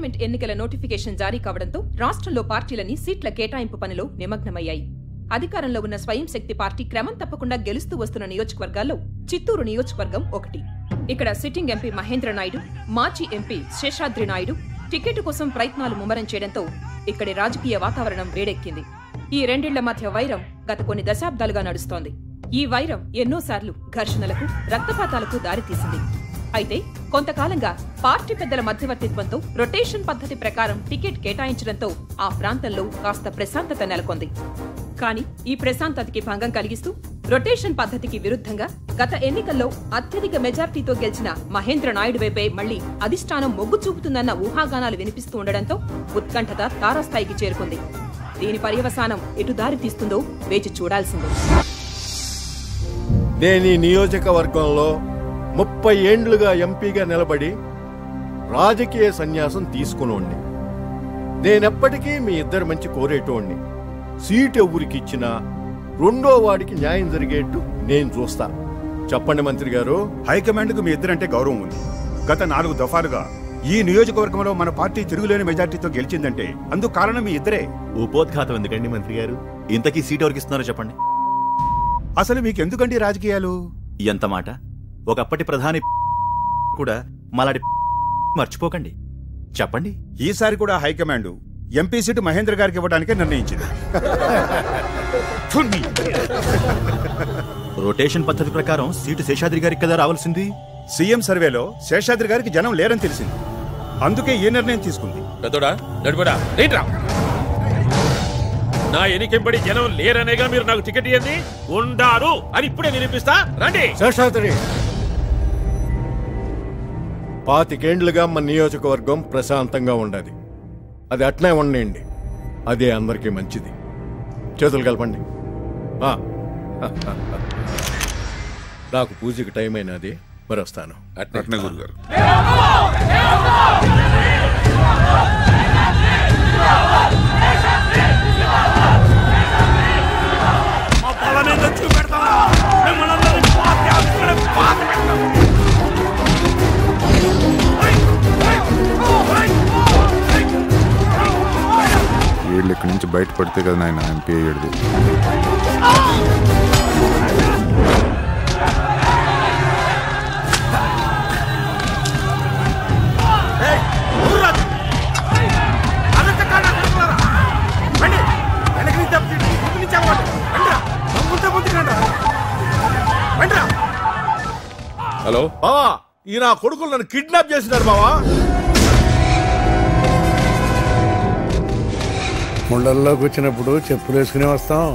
Parliament ఎన్నికల notification జారీ కావడంతో రాష్ట్రంలో పార్టీలన్నీ సీట్ల కేటాయింపు పనిలో నిమగ్నమయ్యాయి అధికారంలో ఉన్న స్వయం శక్తి పార్టీ క్రమం తప్పకుండా గెలుస్తూ వస్తున్న నియోజకవర్గాల్లో చిత్తూరు నియోజకవర్గం ఒకటి ఇక్కడ సిట్టింగ్ ఎంపీ మహేంద్ర నాయుడు మాజీ ఎంపీ శేషాద్రి నాయుడు టికెట్ కోసం ప్రయత్నాలు ముమ్మరం చేయడంతో ఇక్కడి రాజకీయ వాతావరణం వేడెక్కింది ఈ రెండిళ్ల మధ్య వైరం గత కొన్ని దశాబ్దాలుగా నడుస్తోంది ఈ వైరం ఎన్నోసార్లు ఘర్షణలకు రక్తపాతాలకు దారితీసింది అయితే కొంతకాలంగా పార్టీ పెద్దల మధ్యవర్తిత్వంతో రొటేషన్ పద్ధతి ప్రకారం టికెట్ కేటాయించడంతో ఆ ప్రాంతంలో కాస్త ప్రశాంతత నెలకొంది కానీ ఈ ప్రశాంతతకి భంగం కలిగిస్తూ రొటేషన్ పద్ధతికి విరుద్ధంగా గత ఎన్నికల్లో అత్యధిక మెజార్టీతో గెలిచిన మహేంద్ర నాయుడు వైపే మళ్లీ అధిష్టానం మొగ్గు చూపుతుందన్న ఊహాగానాలు వినిపిస్తూ ఉండడంతో ఉత్కంఠత తారాస్థాయికి చేరుకుంది దీని పర్యవసానం ఎటు దారి తీస్తుందో వేచి చూడాల్సిందే నేను ఈ నియోజకవర్గంలో ముప్పై ఏండ్లుగా ఎంపీగా నిలబడి రాజకీయ సన్యాసం తీసుకునోణ్ణి నేనెప్పటికీ మీ ఇద్దరు మంచి కోరేటోణ్ణి సీట్ ఎవరికి ఇచ్చినా రెండో వాడికి న్యాయం జరిగేట్టు నేను చూస్తా చెప్పండి మంత్రి గారు హైకమాండ్కు మీ ఇద్దరంటే గౌరవం ఉంది గత నాలుగు దఫాలుగా ఈ నియోజకవర్గంలో మన పార్టీ తిరుగులేని మెజార్టీతో గెలిచిందంటే అందుకు కారణం మీ ఇద్దరే ఉపోద్ఘాతం ఎందుకండి మంత్రి గారు ఇంతకీ సీట్ ఎవరికి ఇస్తున్నారో చెప్పండి అసలు మీకెందుకండి రాజకీయాలు ఎంత మాట ఒకప్పటి ప్రధాని కూడా మలాడి మర్చిపోకండి చెప్పండి ఈసారి కూడా హైకమాండ్ ఎంపీ సీటు మహేంద్ర గారికి ఇవ్వడానికే నిర్ణయించింది థున్ని. రొటేషన్ పద్ధతి ప్రకారం సీటు శేషాద్రి గారికి కదా రావాల్సింది సీఎం సర్వేలో శేషాద్రి గారికి జనం లేరని తెలిసింది అందుకే ఈ నిర్ణయం తీసుకుంది పెద్దోడా నడుపుడా రేట్రా నా ఎనికెంబడి జనం లేరనేగా మీరు నాకు టికెట్ ఇవ్వండి ఉండారు అని ఇప్పుడే నిరూపిస్తా రండి శేషాద్రి పాతికేండ్లుగా మన నియోజకవర్గం ప్రశాంతంగా ఉండదు అది అట్నే ఉండండి అదే అందరికీ మంచిది చేతులు కలపండి ఆ. నాకు పూజకి టైం అయినది మరి వస్తాను అట్నే గురుగారు వీళ్ళు ఇక్కడి నుంచి బయటపడితే కదా నాయన ఎంపీ అయ్యేది హలో బావా ఈ నా కొడుకులు నన్ను కిడ్నాప్ చేసినారు బావా ముండల్లోకి వచ్చినప్పుడు చెప్పులు వేసుకుని వస్తాం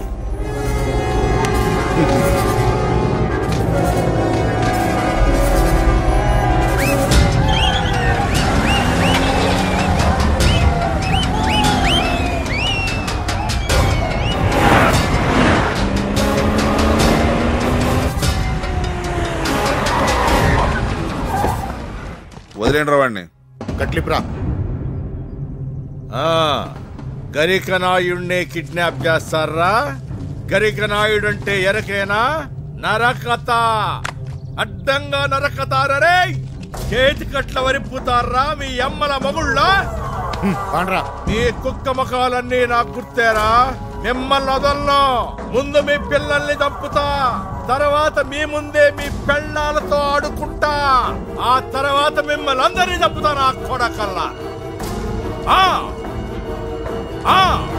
వదిలేండి వాడిని కట్లిప్రా ఆ, గరికనాయుడినే కిడ్నాప్ చేస్తారా గరికనాయుడు అంటే ఎరకేనా నరకత అడ్డంగా నరకతారరే చేతి కట్ల వరిపుతారా మీ అమ్మల మగుళ్ళ మీ కుక్క ముఖాలన్నీ నాకు గుర్తేరా మిమ్మల్ని వదలను ముందు మీ పిల్లల్ని చంపుతా తర్వాత మీ ముందే మీ పెళ్ళాలతో ఆడుకుంటా ఆ తర్వాత మిమ్మల్ని అందరినీ చంపుతా నా కొడకల్లా ఆ ఆ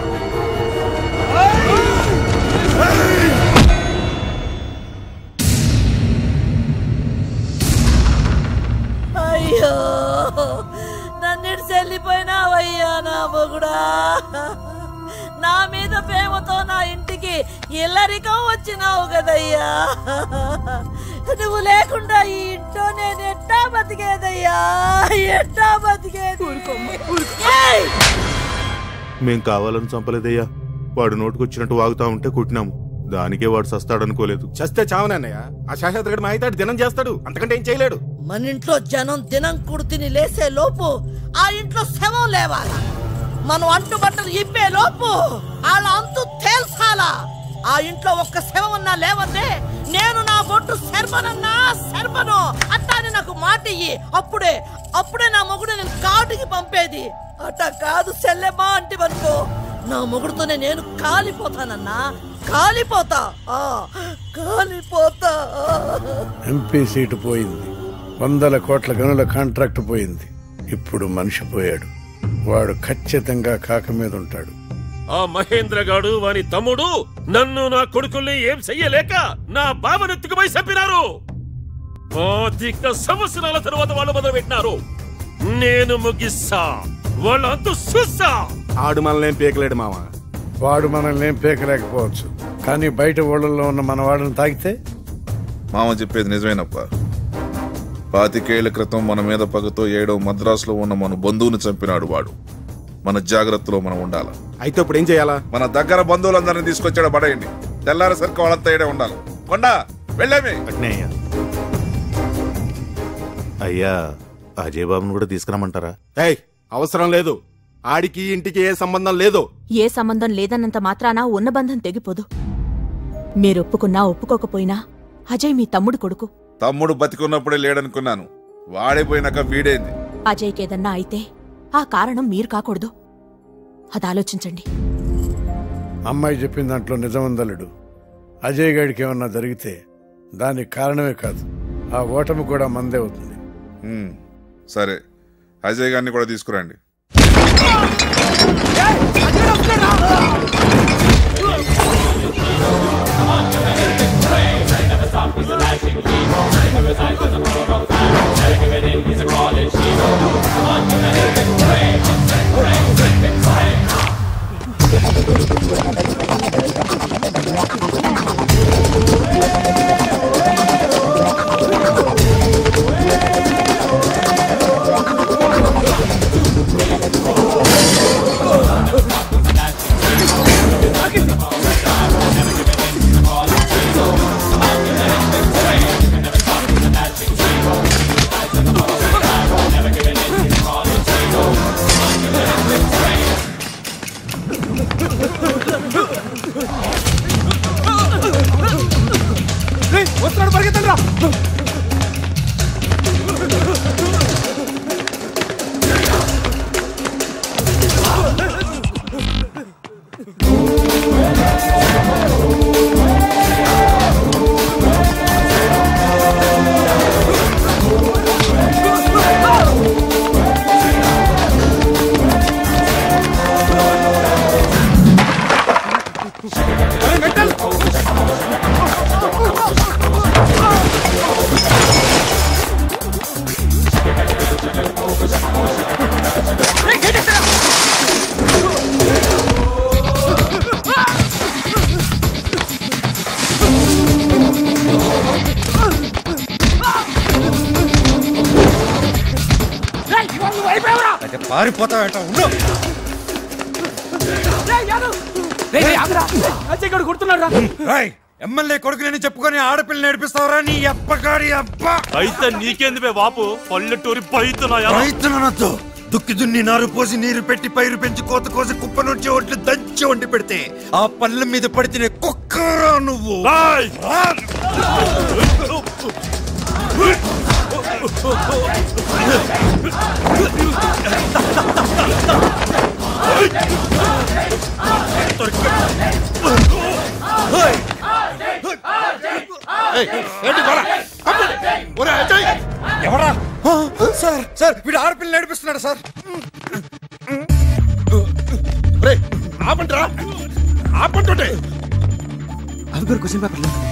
అయ్యో నన్నిటి చెల్లిపోయినావయ్యా నా మొగుడా నా మీద ప్రేమతో నా ఇంటికి ఇల్లరికం వచ్చినావు కదయ్యా నువ్వు లేకుండా ఈ ఇంట్లో నేను ఎట్టా బతికేదయ్యా ఎట్టా బతికేది ఏయ్! మేం కావాలని చంపలేదయ్యా వాడు నోటుకొచ్చినట్టు వాగుతా ఉంటే కుట్టినాము దానికే వాడు సస్తాడనుకోలేదు చస్తే చావనన్నయ్య ఆ శాశ్వతగడు మా అయితే దినం చేస్తాడు అంతకంటే ఏం చేయలేడు మన ఇంట్లో జనం దినం కుడితిని లేసే లోపు ఆ ఇంట్లో శవం లేవాలా మనం అంటుబట్టలు ఇప్పే లోపు వాళ్ళ అంతు తేల్చాలా ఆ ఇంట్లో ఒక్క శవమన్నా లేవందే నేను నా బొట్టు శర్మనన్నా శర్మను అట్టాని నాకు మాట ఇయ్యి అప్పుడే అప్పుడే నా మొగుడు నేను కాటికి పంపేది అట్ట కాదు సెల్లెమ్మా అంటే వనుకో నా మొగుడుతోనే నేను కాలిపోతానన్నా కాలిపోతా ఆ, కాలిపోతా ఎంపీ సీటు పోయింది వందల కోట్ల గనుల కాంట్రాక్ట్ పోయింది ఇప్పుడు మనిషి పోయాడు వాడు ఖచ్చితంగా కాక మీద ఉంటాడు ఆ మహేంద్ర గాడు వాని తమ్ముడు నన్ను నా కొడుకుల్ని ఏం చెయ్యలేక నా బావనెత్తుకుపోయి చంపినారు పాతిక సంవత్సరాల తరువాత వాళ్ళు మొదలు పెట్టినారు నేను ముగిస్తా వాళ్ళ అంతు చూస్తా ఆడు మనల్ని ఏం పీకలేడు మామ వాడు మనల్ని ఏం పేకలేకపోవచ్చు కానీ బయట ఊళ్ళల్లో ఉన్న మన వాడిని తాకితే మామ చెప్పేది నిజమేనప్ప పాతికేళ్ల క్రితం మన మీద పగతో ఏడో మద్రాసులో ఉన్న మన బంధువుని చంపినాడు వాడు మన జాగ్రత్తలో మనం ఉండాలి అయితే ఇప్పుడు ఏం చేయాలా మన దగ్గర బంధువులందరినీ తీసుకొచ్చాడు పడేయండి తెల్లారేసరికి వాళ్ళంతా ఏడే ఉండాలి కొండా వెళ్ళామే అట్నే అయ్యా అయ్యా అజయ్ బాబుని కూడా తీసుకురమ్మంటారా ఏయ్ అవసరం లేదు ఆడికి ఇంటికి ఏ సంబంధం లేదు ఏ సంబంధం లేదన్నంత మాత్రాన ఉన్న బంధం తెగిపోదు మీరొప్పుకున్నా ఒప్పుకోకపోయినా అజయ్ మీ తమ్ముడు కొడుకు తమ్ముడు బతికున్నప్పుడే లేడనుకున్నాను వాడిపోయినాక వీడేంది అజయ్కేదన్నా అయితే ఆ కారణం మీరు కాకూడదు అది ఆలోచించండి అమ్మాయి చెప్పిన దాంట్లో నిజం ఉందలుడు అజయ్ గడికి ఏమన్నా జరిగితే దానికి కారణమే కాదు ఆ ఓటమి కూడా మందే అవుతుంది ఉమ్, సరే అజయ్ గారిని కూడా తీసుకురండి వస్తున్నాడు పరిగెత్తండి రా పారిపోతావేట ఉండు ఎమ్మెల్యే కొడుకులని చెప్పుకొని ఆడపిల్ల నేర్పిస్తావరా నీ అప్పగాడి అబ్బా అయితే నీకేంది వాపు పల్లెటూరి పైతున్నాయా రైతులనొద్దు దుక్కి దున్ని నారు పోసి నీరు పెట్టి పైరు పెంచి కోత కోసి కుప్ప నుంచి ఒట్లు దంచి వండి పెడితే ఆ పళ్ళ మీద పడితేనే కుక్కరా నువ్వు రా. ఎవరా ఆ, సార్ సార్ వీడు ఆడపిల్ల నేర్పిస్తున్నాడు సార్ ఆపండిరా ఆపంటుంటే అవి గారు క్వశ్చన్ పేపర్ లేదు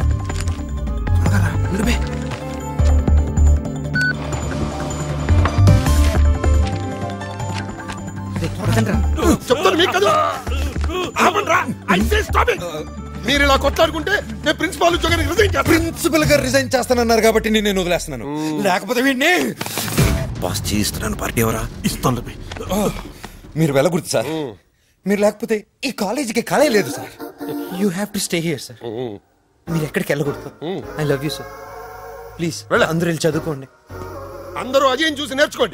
చెప్తాను మీకు కదా ఆపండిరా ఐ సే స్టాప్ ఇట్ మీరు ఇలా కొట్లాడుకుంటే నేను ప్రిన్సిపాల్ ఉద్యోగానికి రిజైన్ చేస్తాను ప్రిన్సిపల్ గారు రిజైన్ చేస్తానన్నారు కాబట్టి నేను నేను వదిలేస్తున్నాను లేకపోతే వీడిని బాస్ చేయిస్తున్నాను పార్టీ ఎవరా ఇస్తాను మీరు వెళ్ళకూడదు సార్ మీరు లేకపోతే ఈ కాలేజీకి కళే లేదు sir you have to stay here sir మీరు ఎక్కడికి వెళ్ళకూడదు I love you sir please అందరూ వెళ్ళి చదువుకోండి అందరూ అజయ్ చూసి నేర్చుకోండి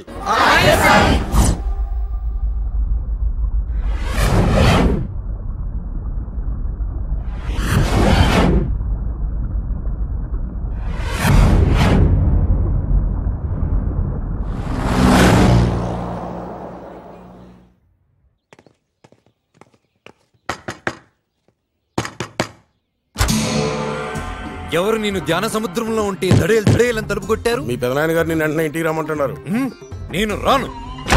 ఎవరు నేను ధ్యాన సముద్రంలో ఉంటే దడేలు దడేలని తలుపు కొట్టారు మీ పెదనాయన గారు నేను వెంటనే ఇంటికి రమ్మంటున్నారు హ్మ్, నేను రాను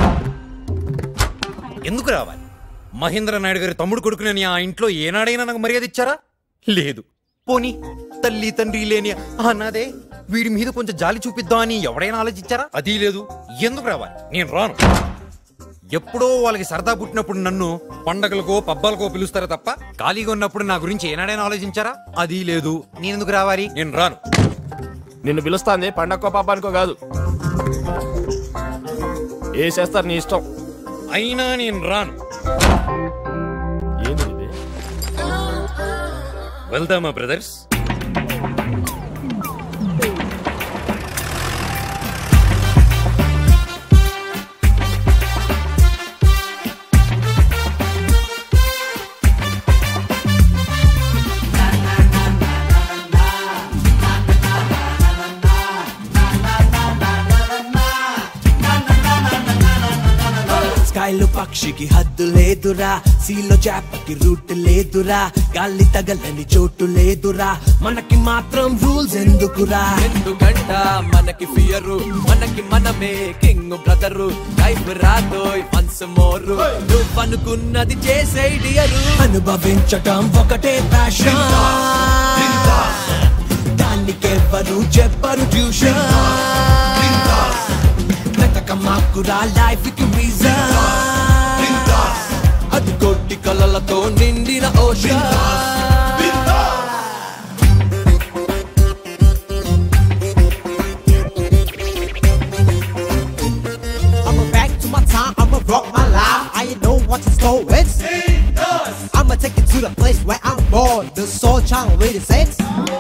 ఎందుకు రావాలి మహేంద్ర నాయుడు గారి తమ్ముడు కొడుకునని ఆ ఇంట్లో ఏనాడైనా నాకు మర్యాద ఇచ్చారా లేదు పోనీ తల్లి తండ్రి లేని ఆ నాదే వీడి మీద కొంచెం జాలి చూపిద్దాం అని ఎవడైనా ఆలోచించారా అది లేదు ఎందుకు రావాలి నేను రాను ఎప్పుడో వాళ్ళకి సరదా పుట్టినప్పుడు నన్ను పండగలకో పబ్బాలకో పిలుస్తారా తప్ప ఖాళీగా ఉన్నప్పుడు నా గురించి ఏనాడైనా ఆలోచించారా అది లేదు నేను ఎందుకు రావాలి నేను రాను నిన్ను పిలుస్తాంది పండక్కో పాపానికో కాదు ఏ చేస్తారు నీ ఇష్టం అయినా నేను రాను ఏంది ఇది వెళ్దామా బ్రదర్స్ స్కైలు పక్షికి హద్దు లేదురా సీలో చేపకి రూట్ లేదురా గాలి తగలని చోటు లేదురా మనకి మాత్రం రూల్స్ ఎందుకురా ఎందుకంట మనకి ఫియరు మనకి మనమే కింగ్ బ్రదరు లైఫ్ రాదోయ్ వన్స్ మోరు నువ్వు అనుకున్నది చేసే డియరు అనుభవించటం ఒకటే ప్యాషన్ దానికెవ్వరు చెప్పరు ట్యూషన్ వెతక మాకురా లైఫ్ కి రీజన్ అది కొట్టి కలలతో నిండిన ocean I'ma back to my time, I'ma rock my life. I ain't know what to store with. I'ma take it to the place where I'm born. The soul child with the sex.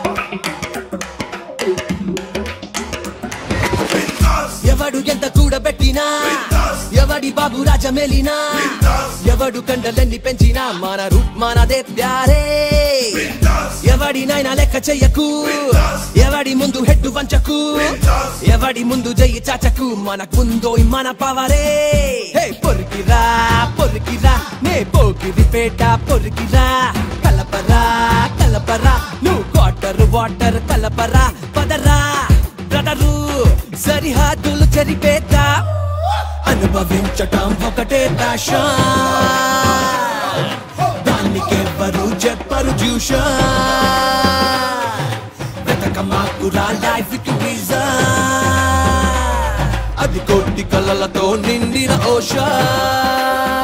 ఎవడు ఎంత కూడబెట్టినా ఎవడి బాబు రాజమెలినా ఎవడు కండలన్నీ పెంచినా మన route మనదే ప్యారే ఎవడినైనా లెక్క చెయ్యకు ఎవడి ముందు హెడ్డు వంచకు ఎవడి ముందు జయ్యి చాచకు మనకుందో మన పవరే హే పొరికిరా పొరికిరా నే పోకిరి పేట పొరికిరా కలపరా కలపరా నువ్వు క్వార్టర్ వాటర్ కలపరా పదరా బ్రదరు సరిహద్దులు చెరిపేద్దా అనుభవించటం ఒకటే ప్యాషన్ దానికెవ్వరు చెప్పరు ట్యూషన్ వెతక మాకురా లైఫ్ కి రీజన్ అది కొట్టి కలలతో నిండిన ఓషన్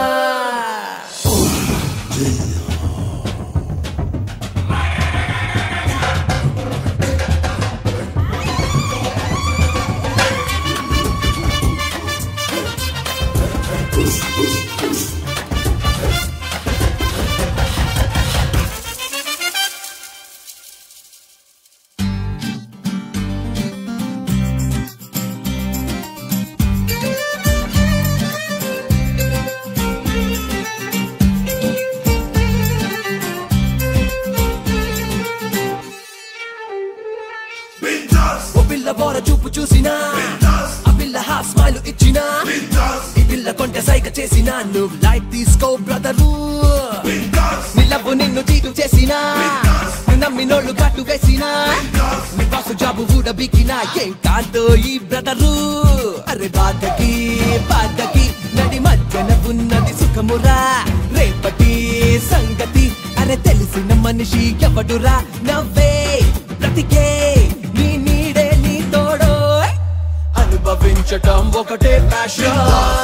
ఓ పిల్ల బోర చూపు చూసినా ఆ పిల్ల హాఫ్ స్మైల్ ఇచ్చినా ఈ పిల్ల కొంట సైగ చేసినా నువ్వు లైట్ తీసుకో బ్రదరు నిలవు నిన్ను చీటు చేసినా నువ్వు నమ్మినోళ్ళు కట్టు వేసినా నీ బాసు జాబు కూడా బికినా ఏం కాదో ఈ బ్రదరు అరే బాధకి బాధకి నడి మధ్యన ఉన్నది సుఖమురా రేపటి సంగతి అరే తెలిసిన మనిషి ఎవడురా నవ్వే బ్రతికే నీ నీడే నీ తోడో అనుభవించటం ఒకటే ప్యాషన్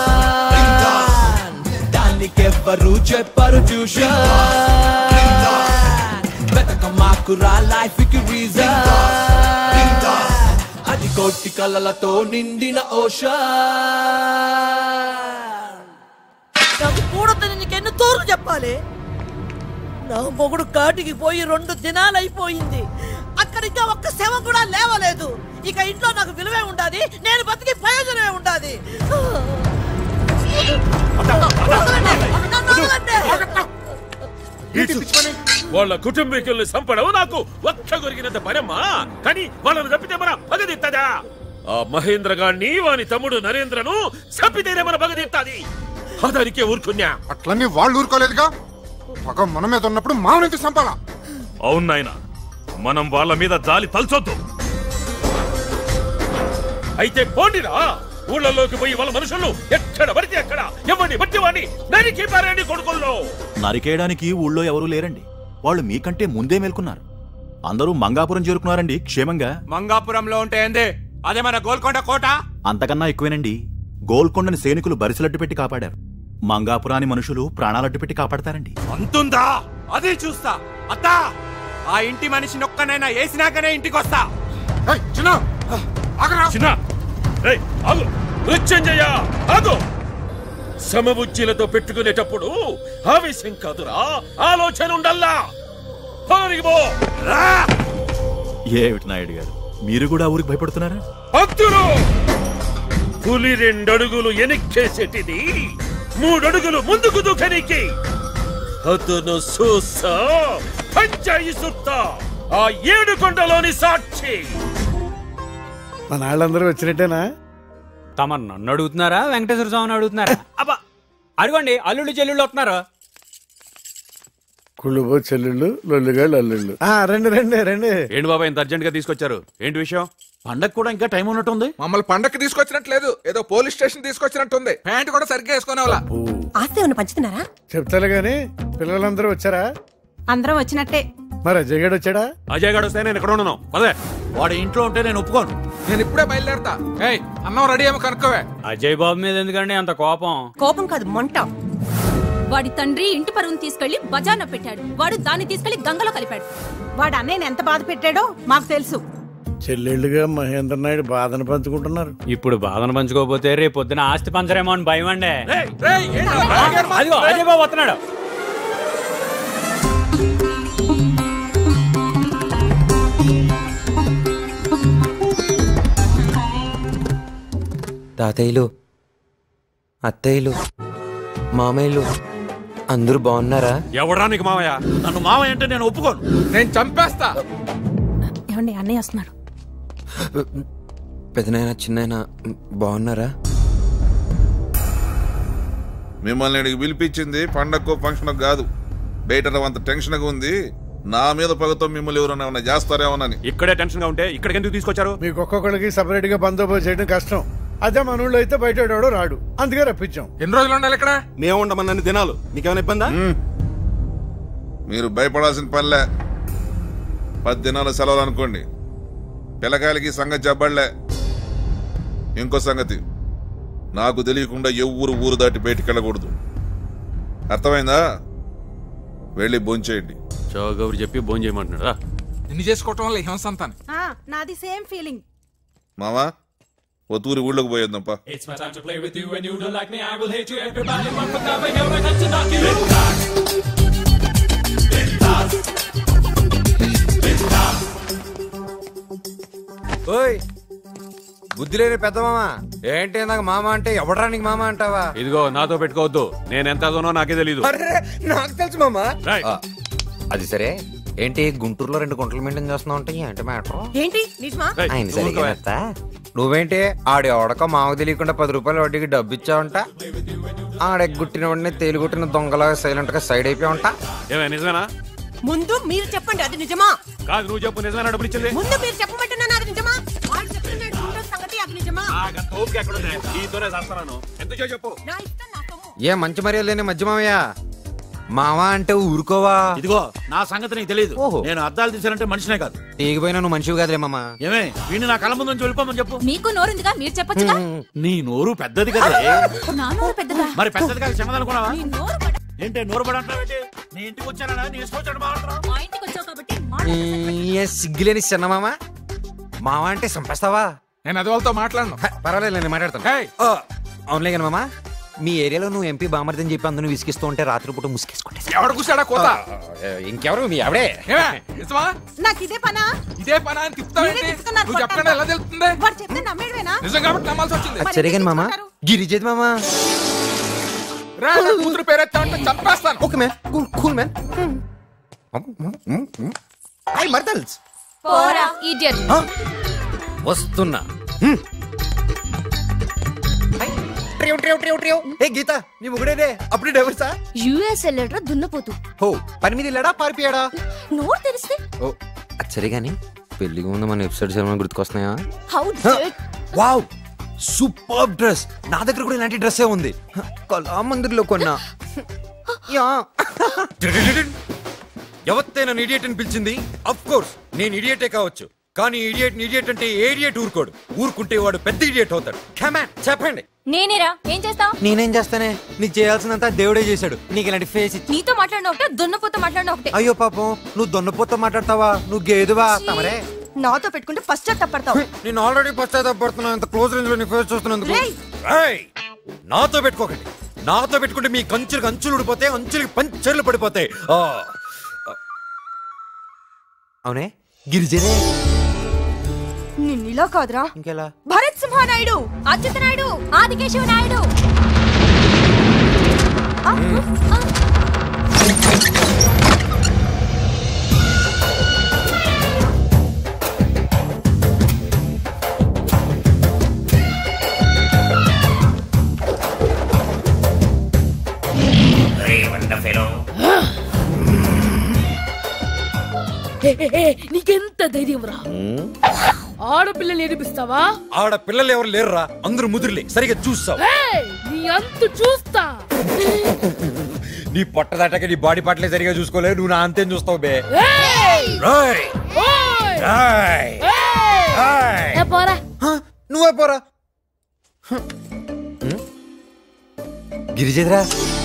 దానికెవ్వరు చెప్పరు ట్యూషన్ వెతక మాకురా లైఫ్ కి రీజన్ అది కొట్టి కలలతో నిండిన ఓషన్ నాకు కూడదని నీకు ఎన్ని తోర్లు చెప్పాలి నా మొగుడు కాటికి పోయి రెండు దినాలు అయిపోయింది అక్కడ ఇంకా ఒక్క శవం కూడా లేవలేదు ఇక ఇంట్లో నాకు విలువే ఉండాది నేను బతికి ప్రయోజనమే ఉండాది వాళ్ళ కుటుంబీకుల్ని చంపడం నాకు ఒక్క కొరిగినంత పనమ్మా కానీ వాళ్ళని తప్పితే మన పగదిత్తదా ఆ మహేంద్ర గాన్ని వాని తమ్ముడు నరేంద్రను చంపితేనే మన పగదిత్తది అదానికే ఊరుకున్నా అట్లన్నీ వాళ్ళు ఊరుకోలేదుగా పగ మన మీద ఉన్నప్పుడు మామూలు చంపాలా అవును నాయన మనం వాళ్ళ మీద జాలి తలచొద్దు అయితే పోండిరా ఊళ్ళలోకి పోయి వాళ్ళ మనుషులు ఎక్కడ పడితే అక్కడ ఎవరిని బట్టి వాడిని నరికి పారండి కొడుకుల్లో నరికేయడానికి ఊళ్ళో ఎవరూ లేరండి వాళ్ళు మీకంటే ముందే మేల్కొన్నారు అందరూ మంగాపురం చేరుకున్నారండి క్షేమంగా మంగాపురంలో ఉంటే ఏంది అదే మన గోల్కొండ కోట అంతకన్నా ఎక్కువేనండి గోల్కొండని సైనికులు బరిసలడ్డు పెట్టి కాపాడారు మంగాపురాని మనుషులు ప్రాణాలడ్డు పెట్టి కాపాడతారండి అంతుందా అది చూస్తా అత్తా ఆ ఇంటి మనిషి నొక్కనైనా వేసినాకనే ఇంటికి వస్తా చిన్న ఏయ్, ఆగు మృత్యుంజయ ఆగు సమబుజ్జిలతో పెట్టుకునేటప్పుడు ఆవేశం కాదురా ఆలోచన ఉండల్లా పోనీకి పో రా ఏమిటి నాయుడు గారు మీరు కూడా ఊరికి భయపడుతున్నారా భక్తులు పులి రెండడుగులు ఎనిక్కేసేటిది మూడడుగులు ముందుకు దూకనికి అతను చూసా పంచాయి సుత్తా ఆ ఏడు కొండలోని సాక్షి మన వాళ్ళందరూ వచ్చినట్టేనా తమ నన్ను అడుగుతున్నారా వెంకటేశ్వర స్వామిని అడుగుతున్నారా అబ్బా అడగండి అల్లుళ్ళు చెల్లుళ్ళు వస్తున్నారు కుళ్ళుబో చెల్లుళ్ళు లొల్లుగాళ్ళు అల్లుళ్ళు ఆ, రండి రండి రండి ఏంటి బాబా ఇంత అర్జెంట్ గా తీసుకొచ్చారు ఏంటి విషయం పండగ కూడా ఇంకా టైం ఉన్నట్టుంది మమ్మల్ని పండక్కి తీసుకొచ్చినట్లేదు ఏదో పోలీస్ స్టేషన్ తీసుకొచ్చినట్టుంది ప్యాంట్ కూడా సరిగ్గా వేసుకునే వాళ్ళ ఆస్తి ఏమన్నా పంచుతున్నారా చెప్తాలే గాని పిల్లలందరూ వచ్చారా అందరం వచ్చినట్టే మరి అజయ్ గడు వచ్చాడా అజయ్ గారు వస్తే నేను ఎక్కడ ఉన్నాను పదే వాడి ఇంట్లో ఉంటే నేను ఒప్పుకోను నేను ఇప్పుడే బయలుదేరతా ఏయ్ అన్నం రెడీ ఏమో కనుక్కోవే అజయ్ బాబు మీద ఎందుకండి అంత కోపం కోపం కాదు మంట వాడి తండ్రి ఇంటి పరువును తీసుకెళ్లి బజార్న పెట్టాడు వాడు దాన్ని తీసుకెళ్లి గంగలో కలిపాడు వాడు అన్నయ్యని ఎంత బాధ పెట్టాడో మాకు తెలుసు చెల్లెళ్ళుగా మహేంద్ర నాయుడు బాధను పంచుకుంటున్నారు ఇప్పుడు బాధను పంచుకోకపోతే రేపు పొద్దున ఆస్తి పంచరేమో అని భయం అండి అదిగో అజయ్ బాబు వస్తున్నాడు తాతయ్యలు అత్తయ్యలు మామయ్యలు అందరూ బాగున్నారా ఎవడా నీకు మామయ్య నన్ను మామయ్య అంటే నేను ఒప్పుకోను నేను చంపేస్తా ఏమండి అన్నయ్య వస్తున్నాడు పెదనాయన చిన్నాయన బాగున్నారా మిమ్మల్ని ఇక్కడికి పిలిపించింది పండగకో ఫంక్షన్ కాదు బయట అంత టెన్షన్ గా ఉంది నా మీద పగతో మిమ్మల్ని ఎవరైనా ఏమైనా చేస్తారేమోనని ఇక్కడే టెన్షన్ గా ఉంటే ఇక్కడికి ఎందుకు తీసుకొచ్చారు మీకు ఒక్కొక్కరికి సపరేట్ గా బందోబస్తు చేయడం కష్టం అదే మన ఊళ్ళో అయితే బయట వాడు రాడు అందుకే రప్పించాం ఎన్ని రోజులు ఉండాలి ఇక్కడ మేము ఉండమన్నన్ని దినాలు నీకేమైనా ఇబ్బందా మీరు భయపడాల్సిన పనిలే పది దినాల సెలవులు అనుకోండి పిల్లకాయలకి సంగతి చెప్పబడలే ఇంకో సంగతి నాకు తెలియకుండా ఎవ్వరు ఊరు దాటి బయటికి వెళ్ళకూడదు అర్థమైందా వెళ్ళి భోంచేయండి చౌగౌరి చెప్పి భోజనం చేయమంటున్నాడు నిన్ను చేసుకోవటం వల్ల హింస అంతాను నాది సేమ్ ఫీలింగ్ మావా ఒత్తూరి ఊళ్ళోకి పోయేద్దాంపా It's my time to play with you, and you don't like me, I will hate you. Everybody, one for cover, here I come to knock you. ఓయ్ బుద్ధి లేని పెద్ద మామ ఏంటి నాకు మామ అంటే ఎవడరా నీకు మామ అంటావా ఇదిగో నాతో పెట్టుకోవద్దు నేను ఎంత అదనో నాకే తెలీదు అరే నాకు తెలుసు మామ రేయ్. ఆ, అది సరే ఏంటి గుంటూరులో రెండు గుంటలు మెయింటైన్ చేస్తున్నావు అంటే ఏంటి మ్యాటర్ ఏంటి నిజమా ఆయన సరిగ్గా చెప్తా. నువ్వేంటి ఆడి ఎవడకో మామకు తెలియకుండా పది రూపాయలు వడ్డీకి డబ్బు ఇచ్చావంట ఆడెగ్గుట్టిన వాడిని తేలిగుట్టిన దొంగలాగా సైలెంట్ గా సైడ్ అయిపోయావంట ఏమే నిజమేనా ముందు మీరు చెప్పండి అది నిజమా కాదు నువ్వు చెప్పు నిజమేనా డబ్బులు ఇచ్చింది ముందు మీరు చెప్పమంటున్నాను అది నిజమా వాడు చెప్తున్నాడు గుండె సంగతి అది నిజమా నాకంత ఓపిక ఎక్కడుంది? ఈతోనే చేస్తున్నాను ఎందుకో చెప్పు నా ఇష్టం నా సొమ్ము ఏ మంచి మర్యాద లేని మధ్య మామయ్య మామ అంటే ఊరుకోవా ఇదిగో నా సంగతి నీకు తెలియదు నేను అద్దాలు తీసానంటే మనిషినే కాదు తీగిపోయినా నువ్వు మనిషివి కాదులే మామ ఏమే వీడిని నా కళ్ళ ముందు నుంచి వెళ్ళిపోమని చెప్పు మీకు నోరుందిగా మీరు చెప్పొచ్చుగా నీ నోరు పెద్దది కదా నా నోరు పెద్దదా మరి పెద్దది కాదు చిన్నదనుకున్నావా నీ నోరు పడ- ఏంటి నోరు పడి అంటావేంటి నీ ఇంటికి వచ్చానా నీ ఇష్టం వచ్చాడు బాగుంటారు మా ఇంటికి వచ్చావు కాబట్టి మా ఏ సిగ్గులేని చిన్న మామ మామ అంటే చంపేస్తావా నేను అది వాళ్ళతో మాట్లాడను హ, పర్వాలేదు నేను మాట్లాడతాను ఆ, అవునులే కానీ మామ మీ ఏరియాలో నువ్వు ఎంపీ బామర్దని చెప్పి అందరూ విసిగిస్తూ ఉంటే రాత్రిపూట ముసుకేసుకుంటే ఎవడ కూర్చాడా కోత ఇంకెవరు మీ ఆవిడే ఏమే, నిజమా నాకు ఇదే పనా ఇదే పని అని తిప్పుతావేంటి మీరే చెప్తున్నారు నువ్వు చెప్పకుండా ఎలా తెలుస్తుంది వాడు చెప్తే నమ్మేడువేనా నిజం కాబట్టి నమ్మాల్సి వచ్చింది అది సరే కానీ మామ గిరిజేది మామ రా నా కూతురు పేరెత్తా అంటే చంపేస్తాను okay man cool cool man I మర్దల్స్ పోరా ఇడియట్ వస్తున్నా హ్మ్. హై, ట్రివ్, ట్రివ్, ట్రివ్, ట్రివ్. ఏ గీత నీ ముగుడేదే అప్పుడు డైవర్సా యుఎస్ వెళ్ళాడ్రా దున్నపోతూ హో పని మీద వెళ్ళాడా పారిపోయాడా నోరు తెరిస్తే ఓ అది సరే కానీ పెళ్లికి ముందు మన ఎపిసోడ్స్ ఏమైనా గుర్తుకొస్తున్నాయా హౌ వావ్ సూపర్ డ్రెస్ నా దగ్గర కూడా ఇలాంటి డ్రెస్సే ఉంది కళామందిర్లో కొన్నా యా ఎవరితే నన్ను ఇడియట్ అని పిలిచింది అఫ్ కోర్స్ నేను ఇడియటే కావచ్చు కానీ ఇడియట్ ఇడియట్ అంటే ఏడియట్ ఊరుకోడు ఊరుకుంటే వాడు పెద్ద ఇడియట్ అవుతాడు కమాన్ చెప్పండి నేనేరా ఏం చేస్తావు నేనేం చేస్తానే నీకు చేయాల్సినంత దేవుడే చేశాడు నీకు ఇలాంటి ఫేస్ ఇచ్చి నీతో మాట్లాడిన ఒకటే దున్నపోతో మాట్లాడిన ఒకటే అయ్యో పాపం నువ్వు దొన్నపోతో మాట్లాడతావా నువ్వు గేదువా తమరే నాతో పెట్టుకుంటే ఫస్ట్ తప్పడతావు నేను ఆల్రెడీ పశ్చాత్తాపడుతున్నా ఇంత క్లోజ్ రేంజ్ లో నీ ఫేస్ చూస్తున్నందుకు ఏయ్! నాతో పెట్టుకోకండి నాతో పెట్టుకుంటే మీ కంచులకు అంచులు ఊడిపోతాయి అంచులకి పంచర్లు పడిపోతాయి ఆ. అవునే గిరిజనే నిన్ను ఇలా కాదురా ఇంకెలా భరత్ సింహ నాయుడు అచ్యుత నాయుడు ఆదికేశవ నాయుడు ఏ, ఏ, ఏ, నీకెంత ధైర్యం రా ఆడపిల్లలు ఏడిపిస్తావా ఆడ పిల్లలు ఎవరు లేరురా అందరూ ముదిరిలే సరిగా చూస్తావు ఏయ్, నీ అంతు చూస్తా నీ పొట్ట దాటాక నీ బాడీ పాటలే సరిగా చూసుకోలేదు నువ్వు నా అంతేం చూస్తావు బే ఏయ్! రాయ్ ఓయ్! రాయ్ ఏయ్! రాయ్ ఏ పోరా నువ్వే పోరా గిరిజేదిరా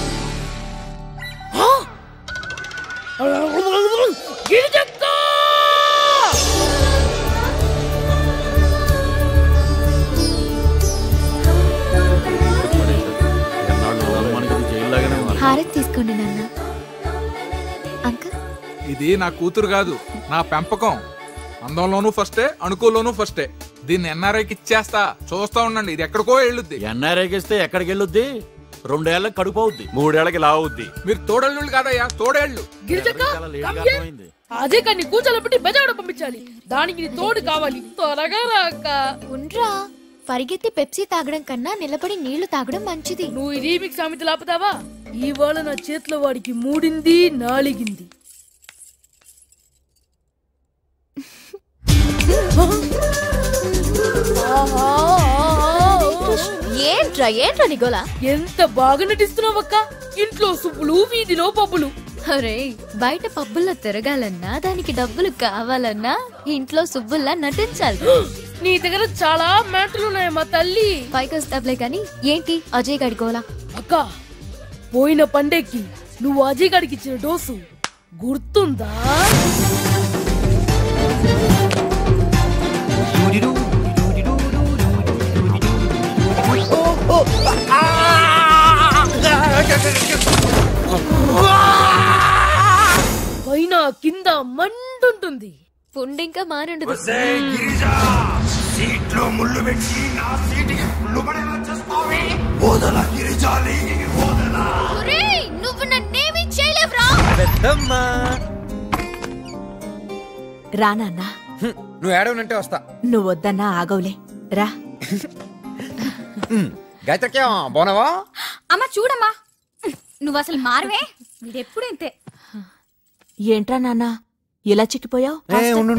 గిరిజక్క హారతి తీసుకోండి నాన్న అంకుల్ ఇది నా కూతురు కాదు నా పెంపకం అందంలోనూ ఫస్టే అణుకుల్లోనూ ఫస్టే దీన్ని ఎన్ఆర్ఐకి ఇచ్చేస్తా చూస్తా ఉండండి ఇది ఎక్కడికో వెళ్ళుద్ది ఎన్ఆర్ఐకి ఇస్తే ఎక్కడికి వెళ్ళొద్ది రెండేళ్లకు కడుపు అవుద్ది మూడేళ్లకి లావు అవుద్ది మీరు తోడళ్ళు కాదయ్యా తోడేళ్ళు గిరిజక్క come here. అదే కానీ కూర్చోలేపట్టి బెజాడ పంపించాలి దానికి నీ తోడు కావాలి త్వరగా రాక ఉండ్రా పరిగెత్తి పెప్సీ తాగడం కన్నా నిలబడి నీళ్లు తాగడం మంచిది నువ్వు ఈ రీమిక్స్ సామెత లాపుతావా ఇవాళ నా చేతిలో వాడికి మూడింది నాలిగింది ఆహా, ఆహా, ఏంట్రా ఏంట్రా నిగోలా ఎంత బాగా నటిస్తున్నావక్క ఇంట్లో సుబ్బులు వీధిలో పబ్బులు అరే బయట పబ్బుల్లో తిరగాలన్నా దానికి డబ్బులు కావాలన్నా ఇంట్లో సుబ్బుల్లా నటించాలి నీ దగ్గర చాలా మ్యాటర్లు ఉన్నాయి మా తల్లి పైకి వస్తావులే కానీ ఏంటి అజయ్ గడి గోలా అక్క పోయిన పండేకి నువ్వు అజయ్ గడికి ఇచ్చిన డోసు గుర్తుందా పైన కింద మండుంటుంది పుండింకా మానుండదు సీట్లో ముళ్ళు పెట్టి నా సీటుకి ముళ్ళు పడేలా చేస్తావే వదల గిరిజాలి వదల నువ్వు నన్నేమీ చేయలేవురా పెద్దమ్మా రా నాన్న నువ్వు ఏడవనంటే వస్తా నువ్వు వద్దన్నా ఆగవులే రా గాయత్రకే బోనవా అమ్మ చూడమ్మా నువ్వు అసలు మారవే వీడెప్పుడు ఇంతే ఏంట్రా నాన్న ఇలా చిక్కిపోయావు ఏ ఉండు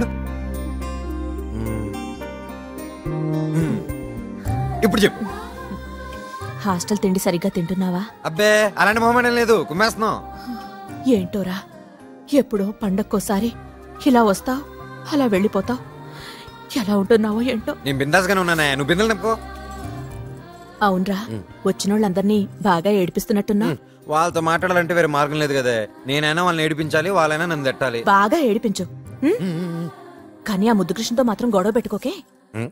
ఇప్పుడు చెప్పు హాస్టల్ తిండి సరిగ్గా తింటున్నావా అబ్బే అలాంటి మొహమాటం లేదు కుమ్మేస్తున్నాం ఏంటోరా ఎప్పుడో పండక్కోసారి ఇలా వస్తావు అలా వెళ్ళిపోతావు ఎలా ఉంటున్నావో ఏంటో నేను బిందాస్గానే ఉన్నానే నువ్వు బిందెలు నింపుకో అవునరా వచ్చినోళ్ళందరినీ బాగా ఏడిపిస్తున్నట్టున్నా వాళ్ళతో మాట్లాడాలంటే వేరే మార్గం లేదు కదా నేనైనా వాళ్ళని ఏడిపించాలి వాళ్ళైనా నన్ను తట్టాలి బాగా ఏడిపించు ఉం? కానీ ఆ ముద్దు కృష్ణతో మాత్రం గొడవ పెట్టుకోకే ఉం.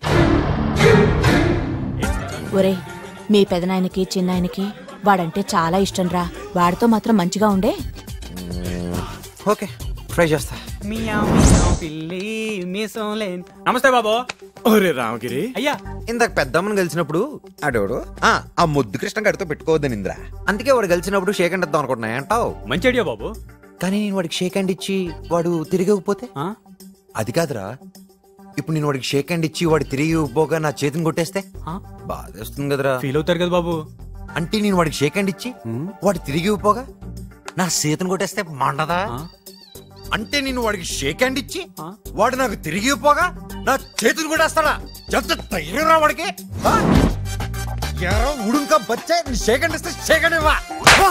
ఒరేయ్ మీ పెదనాయనకి చిన్నాయనకి వాడంటే చాలా ఇష్టం రా వాడితో మాత్రం మంచిగా ఉండే ఓకే ట్రై చేస్తా పిల్లి మీసంలేన్ నమస్తే బాబు ఒరే రామగిరి అయ్యా ఇందాక పెద్దమ్మని కలిసినప్పుడు ఆడోడు ఆ ఆ ముద్దు కృష్ణ గడితో పెట్టుకోవద్దని ఇంద్రా అందుకే వాడు కలిసినప్పుడు షేక్ హ్యాండ్ ఇద్దాం అనుకుంటున్నా అంటావు మంచి ఐడియా బాబు కానీ నేను వాడికి షేక్ హ్యాండ్ ఇచ్చి వాడు తిరిగి ఇవ్వకపోతే అది కాదురా ఇప్పుడు నేను వాడికి షేక్ హ్యాండ్ ఇచ్చి వాడు తిరిగి ఇవ్వబోగా నా చేతిని కొట్టేస్తే బాధేస్తుంది కదరా ఫీల్ అవుతారు కదా బాబు అంటే నేను వాడికి షేక్ హ్యాండ్ ఇచ్చి వాడు తిరిగి ఇవ్వపోగా నా చేతిని కొట్టేస్తే మండదా అంటే నేను వాడికి షేక్ హ్యాండ్ ఇచ్చి వాడు నాకు తిరిగి పోగా నా చేతులు కూడా వేస్తాడా ఎంత ధైర్యం రా వాడికి ఆ? ఎరా ఉడుంకా బచ్చే నీ షేక్ హ్యాండ్ ఇస్తే షేక్ హ్యాండ్ ఇవ్వా ఆ?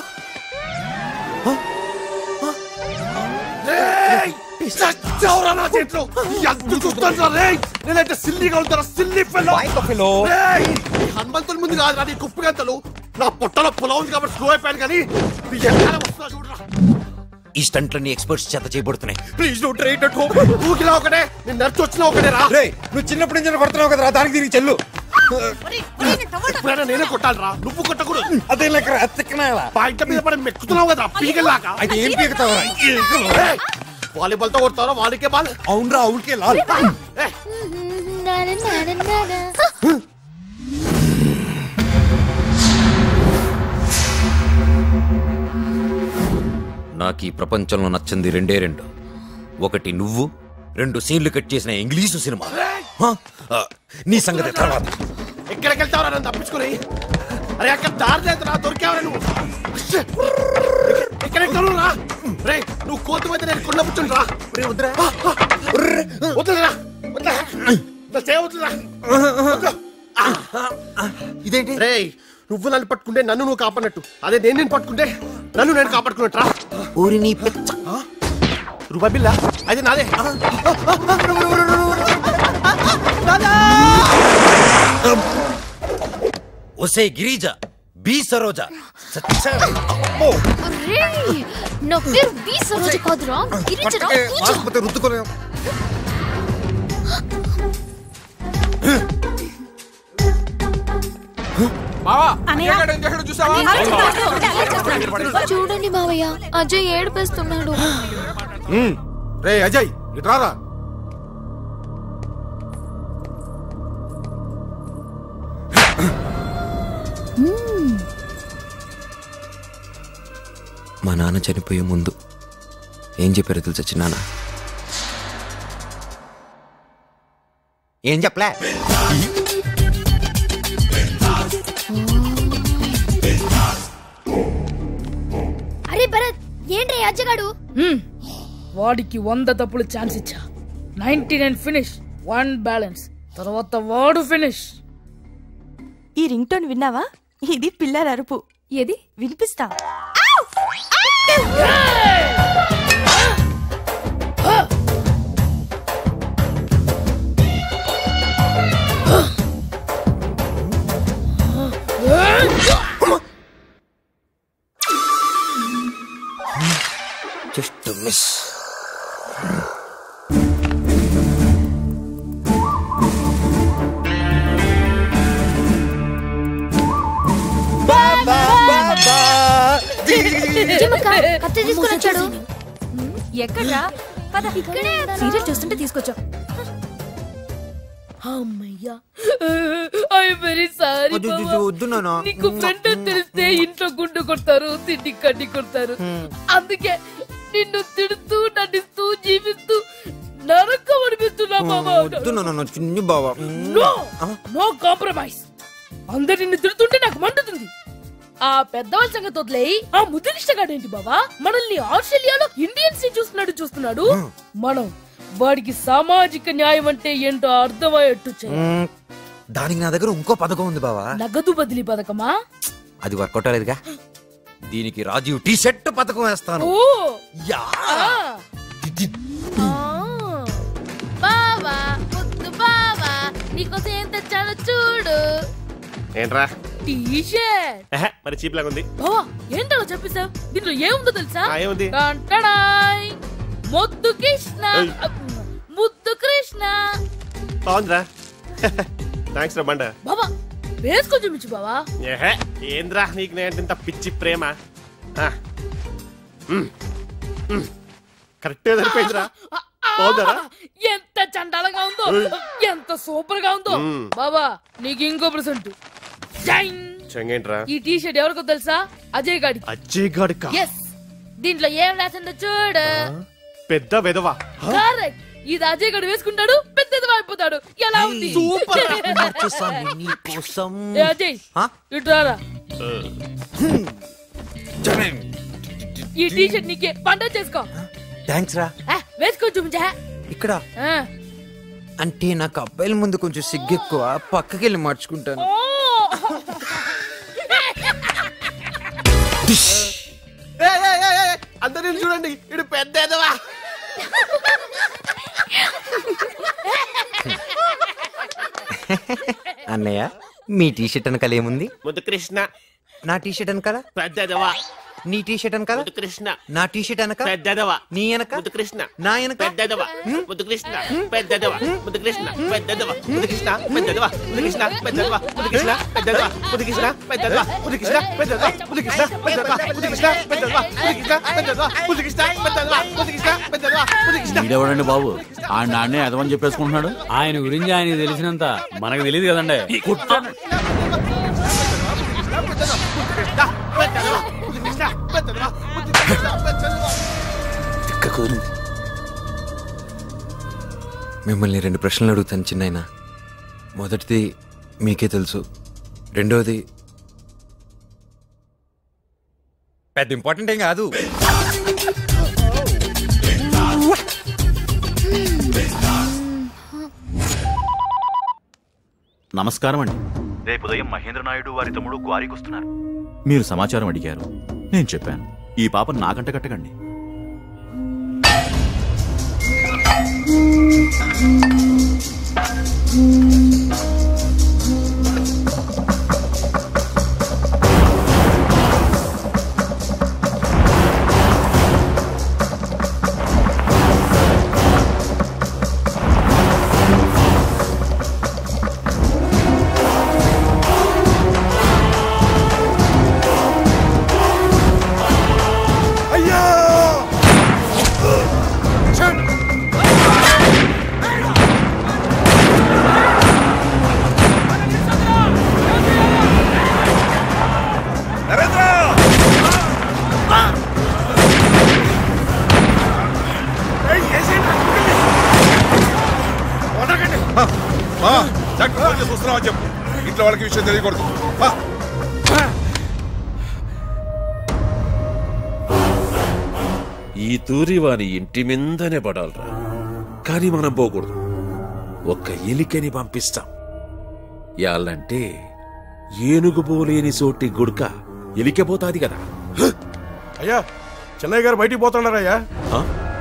చచ్చావురా నా చేతిలో ఎంత చూస్తాను రేయ్ నేనైతే సిల్లిగా ఉంటారా సిల్లి ఫెలో హనుమంతుల ముందు కాదురా నీ కుప్పి గంతలు నా పొట్టలో పొలం ఉంది కాబట్టి స్లో అయిపోయాను కానీ నీ ఎక్కడ వస్తున్నా చూడరా ఈ స్టంట్లన్నీ ఎక్స్పర్ట్స్ చేత చేయబడుతున్నాయి please don't right at home ఊగిలా ఒకటే నేను నడిచి వచ్చినా ఒకటే రా రేయ్ నువ్వు చిన్నప్పటి నుంచి కొడుతున్నావు కదరా దానికి తిరిగి చెల్లు ఎప్పుడైనా నేనే కొట్టాలిరా నువ్వు కొట్టకూడదు అదే లెక్క అత్తెక్కనాయలా పాయింట్ మీద పడి మెక్కుతున్నావు కదా పీగల్లాగా అయితే ఏం పీకుతావురా? ఏయ్, వాలీబాల్ తో కొడతారా వాడికే బాల్ అవునరా అవుకే లాల్ నాకు ఈ ప్రపంచంలో నచ్చింది రెండే రెండు ఒకటి నువ్వు రెండు సీన్లు కట్ చేసిన ఇంగ్లీషు సినిమా హ? ఆ, నీ సంగతి తర్వాత ఎక్కడికి వెళ్తావరా నన్ను తప్పించుకుని అరే అక్కడ దారి లేదు రా దొరికావరా నువ్వు ఎక్కడ ఎక్కుతావు రా రే నువ్వు కోతి మీద నేను కొండ పుచ్చుని రా రే వద్దురా వద్దురా వద్దురా నా చేయ వద్దురా ఇదేంటి రే నువ్వు నన్ను పట్టుకుంటే నన్ను నువ్వు కాపాడినట్టు అదే నేను నేను పట్టుకుంటే నన్ను నేను కాపాడుకున్నట్టు రా ఊరి నీ పిచ్చ రూపాయి బిల్లా అయితే నాదే ఒసే గిరిజ బి సరోజ సచ్చావే. అమ్మో. రేయ్, నా పేరు బి సరోజ కాదురా గిరిజరా పట్టుకే, ఆసుపత్రి రుద్దుకోలేం మావా అన్నయ్య. ఎక్కడ ఏం చేసాడో చూసావా చూడండి మావయ్య అజయ్ ఏడిపేస్తున్నాడు రే అజయ్ ఇటు రారా మా నాన్న చనిపోయే ముందు ఏం చెప్పారో తెలుసా చిన్నాన్న ఏం చెప్పలే అరే భరత్ ఏంటి అజ్జగాడు వాడికి వంద తప్పులు ఛాన్స్ ఇచ్చా ninety nine finish one balance తర్వాత వాడు ఫినిష్ ఈ రింగ్ టోన్ విన్నావా ఇది పిల్లల అరుపు ఏది వినిపిస్తా జస్ట్ మిస్ చిమ్మక్క, కత్తి తీసుకొని వచ్చాడు ఎక్కడ్రా పద ఇక్కడే సీరియల్ చూస్తుంటే తీసుకొచ్చా అమ్మయ్యా ఐ వెరీ సారీ వద్దు, వద్దు, వద్దు నాన్న. నీకు ఫ్రెండ్ అని తెలిస్తే ఇంట్లో గుండు కొడతారు తిండి కడ్డి కొడతారు అందుకే నిన్ను తిడుతూ నటిస్తూ జీవిస్తూ నరకం అనిపిస్తున్నా మామ వద్దు నాన్న చిన్ని బావా నో నో కాంప్రమైజ్ అందరు నిన్ను తిడుతుంటే నాకు మండుతుంది ఆ పెద్దవాళ్ళ సంగతి వదిలేయి ఆ ముద్దునిష్టగాడేంటి బావా మనల్ని ఆస్ట్రేలియాలో ఇండియన్స్ ని చూస్తున్నాడు చూస్తున్నాడు మనం వాడికి సామాజిక న్యాయం అంటే ఏంటో అర్థమయ్యేట్టు చేయాలి మ్మ్. దానికి నా దగ్గర ఇంకో పథకం ఉంది బావా నగదు బదిలీ పథకమా అది వర్కౌట్ అవ్వలేదుగా దీనికి రాజీవ్ టీ షర్ట్ పథకం వేస్తాను ఓ యా బావా ముద్దు బావా నీకోసం ఏం తెచ్చానో చూడు ఏంట్రా టీ షర్ట్ ఎహె, మరి చీప్ లాగా ఉంది బావా ఏంటో చెప్పేశావు దీంట్లో ఏముందో తెలుసా ఆ, ఏముంది? టన్ టడాయ్. ముద్దు కృష్ణ ఏయ్. ముద్దు కృష్ణ బాగుందిరా థ్యాంక్స్ రా బండ బావా వేసుకొని చూపించు బావా ఏహే ఏంద్రా నీకు నేను ఇంత పిచ్చి ప్రేమ ఆ. మ్. మ్. కరెక్ట్గా సరిపోయిందిరా బాగుందరా ఎంత చండాలంగా ఉందో ఏయ్. ఎంత సూపర్ గా ఉందో మ్. బావా నీకు ఇంకో ప్రెసెంట్ చెంగేంట్రా ఈ టీ షర్ట్ ఎవరికో తెలుసా అజయ్ గాడికి అజ్జయ్ గాడికా ఎస్ దీంట్లో ఏం రాసిందో చూడు పెద్ద వెదవా కరెక్ట్ ఇది అజయ్ గడు వేసుకుంటాడు పెద్దది అయిపోతాడు ఎలా ఉంది సూపర్ మార్చేసాను నీకోసం ఏ అజయ్ ఆ? ఇటు రారా ఈ టీ షర్ట్ నీకే పంట చేసుకో థ్యాంక్స్ రా ఆ, వేసుకో చుంచా ఇక్కడ అంటే నాకు అబ్బాయిల ముందు కొంచెం సిగ్గు ఎక్కువ పక్కకి వెళ్ళి మార్చుకుంటాను అందరూ చూడండి ఇడు పెద్ద ఎదవా అన్నయ్య మీ టీ షర్ట్ వెనకాల ఏముంది ముద్దు కృష్ణ నా టీ షర్ట్ వెనకాల పెద్ద ఎదవా నీ టీ షర్ట్ వెనకాల ముద్దు కృష్ణ నా టీ షర్ట్ వెనక పెద్ద ఎదవా నీ వెనక ముద్దు కృష్ణ నా వెనక పెద్ద ఎదవా ముద్దు కృష్ణ పెద్ద ఎదవా ముద్దు కృష్ణ పెద్ద ఎదవా ముద్దు కృష్ణ పెద్ద ఎదవా ముద్దు కృష్ణ పెద్ద ఎదవా ముద్దు కృష్ణ పెద్ద ఎదవా ముద్దు కృష్ణ పెద్ద ఎదవా ముద్దు కృష్ణ పెద్ద ఎదవా ముద్దు కృష్ణ పెద్ద ఎదవా ముద్దు కృష్ణ పెద్ద ఎదవా ముద్దు కృష్ణ పెద్ద ఎదవా ముద్దు కృష్ణ పెద్ద ఎదవా ముద్దు కృష్ణ పెద్ద ఎదవా ముద్దు కృష్ణ వీడెవడండి బాబు ఆ నాన్నే ఎదవని చెప్పేసుకుంటున్నాడు ఆయన గురించి ఆయన తెలిసినంత మనకు తెలియదు కదండి మిమ్మల్ని రెండు ప్రశ్నలు అడుగుతాను చిన్నైనా మొదటిది మీకే తెలుసు రెండోది పెద్ద ఇంపార్టెంట్ ఏం కాదు నమస్కారం అండి రేపు ఉదయం మహేంద్ర నాయుడు వారి తమ్ముడు గ్వారికి వస్తున్నారు మీరు సమాచారం అడిగారు నేను చెప్పాను ఈ పాప నాకంట కట్టకండి అయ్యా చూస్తున్నావా చెప్పు ఇంట్లో వాళ్ళకి విషయం తెలియకూడదు ఆ. ఈ తూరి వాని ఇంటి మీదనే పడాలరా కానీ మనం పోకూడదు ఒక్క ఎలికని పంపిస్తాం యాళ్ళంటే ఏనుగు పోలేని సోటి గుడక ఎలికపోతాది కదా అయ్యా చెన్నయ్య గారు బయటికి పోతున్నారయ్యా ఆ?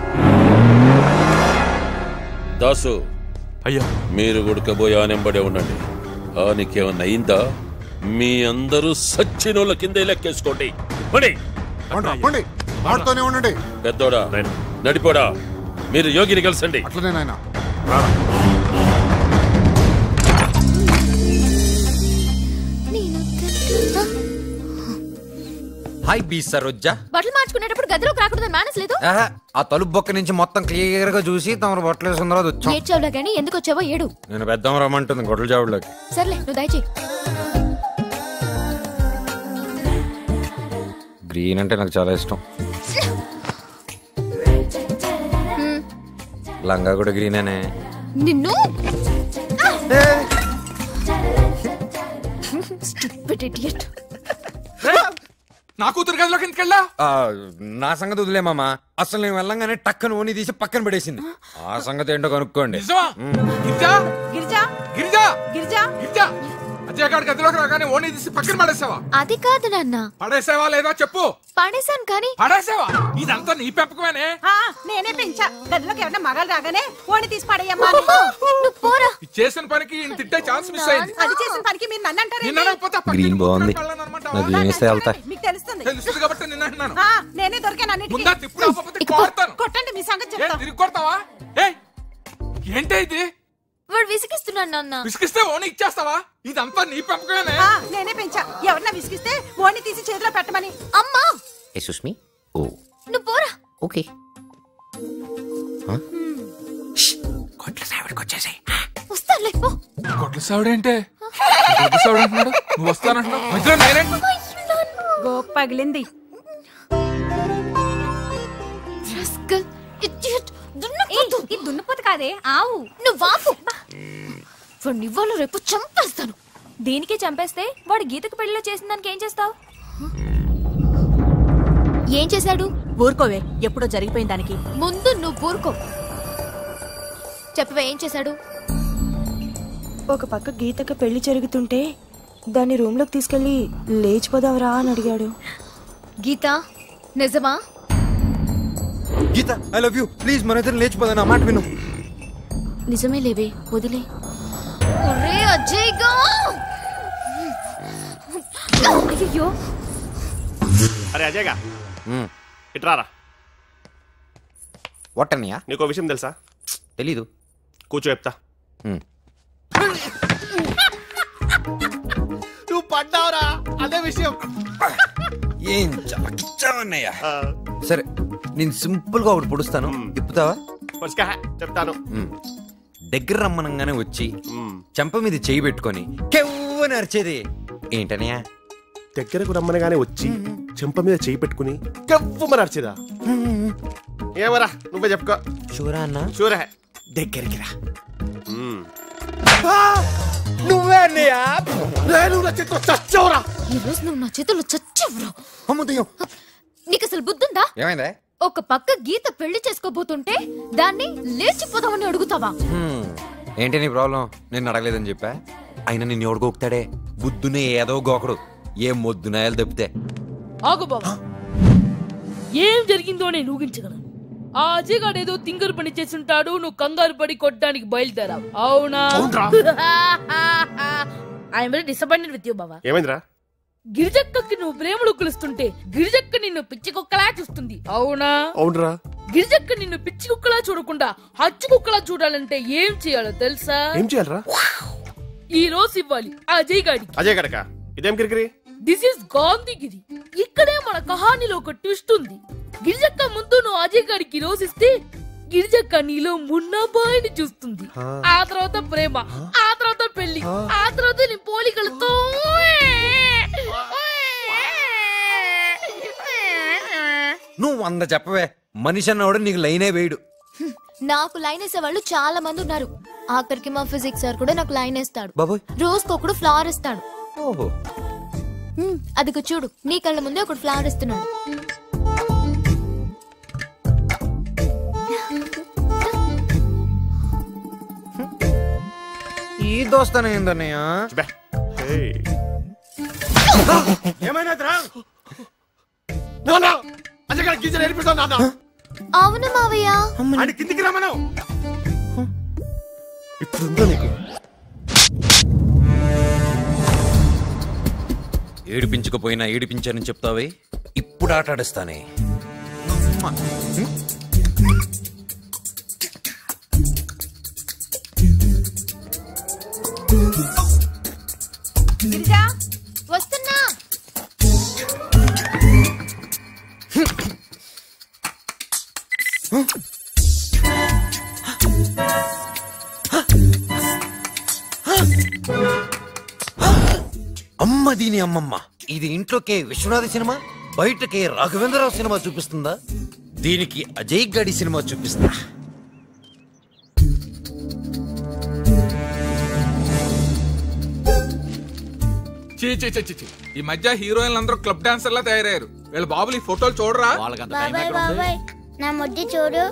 దాసు అయ్యా మీరు గుడకబోయి ఆనెంబడే ఉండండి ఆనికేమన్నా అయిందా మీ అందరూ సచ్చినోళ్ళ కిందే లెక్కేసుకోండి పడి వాడుతూనే ఉండండి పెద్దోడా నడిపోడా మీరు యోగిని కలిసండి అట్లనే నాయన హాయ్ బీ సరోజా బట్టలు మార్చుకునేటప్పుడు గదిలోకి రాకూడదని మేనస్ లేదు ఆహా, ఆ తలుపు బొక్క నుంచి మొత్తం క్లియర్ గా చూసి తమరు బట్టలు వేసుకున్న తర్వాత వచ్చాం ఏడ్చావులా గానీ ఎందుకు వచ్చావో ఏడు నేను పెద్దమ్మ రమ్మంటుంది గొడ్ల జాబులోకి సర్లే నువ్వు దయచేయి గ్రీన్ అంటే నాకు చాలా ఇష్టం లంగా కూడా గ్రీనేనే నిన్ను Stupid idiot. నా కూతురు గదిలోకి ఎందుకెళ్ళా ఆ, నా సంగతి వదిలే మామ అసలు నేను వెళ్ళంగానే టక్కన ఓని తీసి పక్కన పడేసింది ఆ సంగతి ఏంటో కనుక్కోండి నిజమా గిరిజా గిరిజా గిరిజా గిరిజా గిరిజా అజయ్ గారి గదిలోకి రాగానే ఓని తీసి పక్కన పడేసావా అది కాదు నాన్న పడేసావా లేదా చెప్పు పడేశాను కానీ పడేసావా ఇదంతా నీ పెంపకమేనే ఆ, నేనే పెంచా గదిలోకి ఎవరన్నా మగాలు రాగానే ఓడి తీసి పడేయమ్మా అని. నువ్వు పోరా ఈ చేసిన పనికి ఈయన తిట్టే ఛాన్స్ మిస్ అయింది అది చేసిన పనికి మీరు నన్ను అంటారు నిన్న అనకపోతే ఆ పక్కన గ్రీన్ బాగుంది నాకు గ్రీన్ ఇస్తే వెళ్తా మీకు తెలుస్తుంది తెలుస్తుంది కాబట్టి నిన్న అంటున్నాను ఆ, నేనే దొరికాను అన్నిటికీ ముందా తిప్పుడు ఆపకపోతే కొడతాను కొట్టండి మీ సంగతి ఏ చెప్తా తిరిగి కొడతావా ఏయ్ ఏంటి ఇది వాడు విసిగిస్తున్నాడు నాన్న విసిగిస్తే ఓని ఇచ్చేస్తావా ఇదంతా నీ పెంపకమేనే ఆ, నేనే పెంచా ఎవరన్నా విసిగిస్తే ఓడిని తీసి చేతిలో పెట్టమని అమ్మా ఏ సుష్మి ఓ నువ్వు పోరా ఓకే వస్తానులే పో గొడ్ల సావిడేంటే గొడ్ల సావిడ అంటున్నాడు నువ్వు వస్తానంటున్నావు మధ్యలో నేనేంటి గోప్ పగిలింది Rascal, idiot, దున్నపోతు. ఇది దున్నపోతు కాదే ఆవు నువ్వు ఆపు వాడిని ఇవాళ రేపు చంపేస్తాను దీనికి చంపేస్తే వాడు గీతకు పెళ్లిలో చేసిన దానికి ఏం చేస్తావు ఏం చేశాడు ఊరుకోవే ఎప్పుడో జరిగిపోయిన దానికి ముందు నువ్వు ఊరుకో చెప్పవే ఏం చేశాడు ఒక పక్క గీతక పెళ్లి జరుగుతుంటే దాన్ని రూమ్ లోకి తీసుకెళ్లి లేచిపోదావరా అని అడిగాడు గీత నిజమా Geetha I love you please మన ఇద్దరు లేచిపోదా నా మాట విను నిజమే లేవే వదిలే ఒరే అజయ్ గా అయ్యో అరే అజయ్గా ఇట్రారా వాటన్నయ్యా నీకో విషయం తెలుసా తెలీదు కూర్చో చెప్తా నువ్వు పడ్డావురా అదే విషయం ఏం చలకిచ్చావన్నయ్యా సరే నేను సింపుల్ గా ఒకటి పొడుస్తాను ఇప్పుతావా పరుచుకా, చెప్తాను మ్. దగ్గర రమ్మనంగానే వచ్చి చెంప మీద చేయి పెట్టుకొని కెవ్వని అరిచేది ఏంటనయ్యా దగ్గరకు రమ్మనగానే వచ్చి చెంప మీద చేయి పెట్టుకుని కవ్వమని అరిచేదా ఏమరా నువ్వే చెప్పుకో షూరా అన్న షూరా దగ్గరికి రా నువ్వే అన్నయ్యా నేను నా చేతిలో చచ్చావురా ఈ రోజు నువ్వు నా చేతుల్లో చచ్చావురా నీకు అసలు బుద్ధుందా ఏమైందా ఒక పక్క గీత పెళ్లి చేసుకోబోతుంటే దాన్ని లేచిపోదామని అడుగుతావా హ్మ్. ఏంటి నీ ప్రాబ్లం నేను అడగలేదని చెప్పా అయినా నిన్ను ఎవడు గోకుతాడే బుద్ధునే ఏదో గోకడు ఏం మొద్దునాయాలు తప్పితే ఆగు బాబా ఏం జరిగిందో నేను ఊహించగలను ఆ అజయ్ గాడు ఏదో తింగరు పని చేస్తుంటాడు నువ్వు కంగారు పడి కొట్టడానికి బయలుదేరావు అవునా అవునరా? I'm very disappointed with you బాబా ఏమైందిరా గిరిజక్కకి నువ్వు ప్రేమలు కులుస్తుంటే గిరిజక్క నిన్ను పిచ్చి కుక్కలా చూస్తుంది అవునా అవునరా గిరిజక్క నిన్ను పిచ్చి కుక్కలా చూడకుండా హచ్చు కుక్కలా చూడాలంటే ఏం చేయాలో తెలుసా ఏం చేయాలరా ఈ రోజు ఇవ్వాలి ఆ అజయ్ గాడికి అజయ్ గడక ఇదేం కిరికిరి దిస్ ఇస్ గాంధీగిరి ఇక్కడే మన కహానీలో ఒక ట్విస్ట్ ఉంది గిరిజక్క ముందు నువ్వు అజయ్ గారికి రోజు ఇస్తే గిరిజక్క నీలో మున్నాబాయిని చూస్తుంది ఆ తర్వాత ప్రేమ ఆ తర్వాత పెళ్లి ఆ తర్వాత నీ పోలికలతో నువ్వు వంద చెప్పవే మనిషి అన్నవాడు నీకు లైనే వేయడు నాకు లైన్ వేసే వాళ్ళు చాలా మంది ఉన్నారు ఆఖరికి మా ఫిజిక్స్ సార్ కూడా నాకు లైన్ వేస్తాడు బాబోయ్ రోజుకొకడు ఫ్లవర్ ఇస్తాడు ఓహో హ్మ్, అదిగో చూడు నీ కళ్ళ ముందే ఒకడు ఫ్లవర్ ఇస్తున్నాడు ఈ దోస్తానే ఏందన్నయ్య ఏమైనా నాన్న అజయ్ గడ గీజర్ ఏడిపిస్తాను నాన్న అవును మావయ్య అని కిందికి రమ్మను ఇప్పుడు ఉందో నీకు ఏడిపించకపోయినా ఏడిపించానని చెప్తావే ఇప్పుడు ఆట ఆడిస్తానే గిరిజా వస్తున్నా అమ్మ దీని అమ్మమ్మ ఇది ఇంట్లోకే విశ్వనాథ సినిమా బయటకే రాఘవేంద్రరావు సినిమా చూపిస్తుందా దీనికి అజయ్ గడి సినిమా చూపిస్తా చీ చీ చీ చీ, చీ ఈ మధ్య హీరోయిన్లు అందరూ క్లబ్ డాన్సర్లా తయారయ్యారు వీళ్ళ బాబులు ఈ ఫోటోలు చూడరా బాబాయ్ బాబాయ్ నా ముద్దు చూడు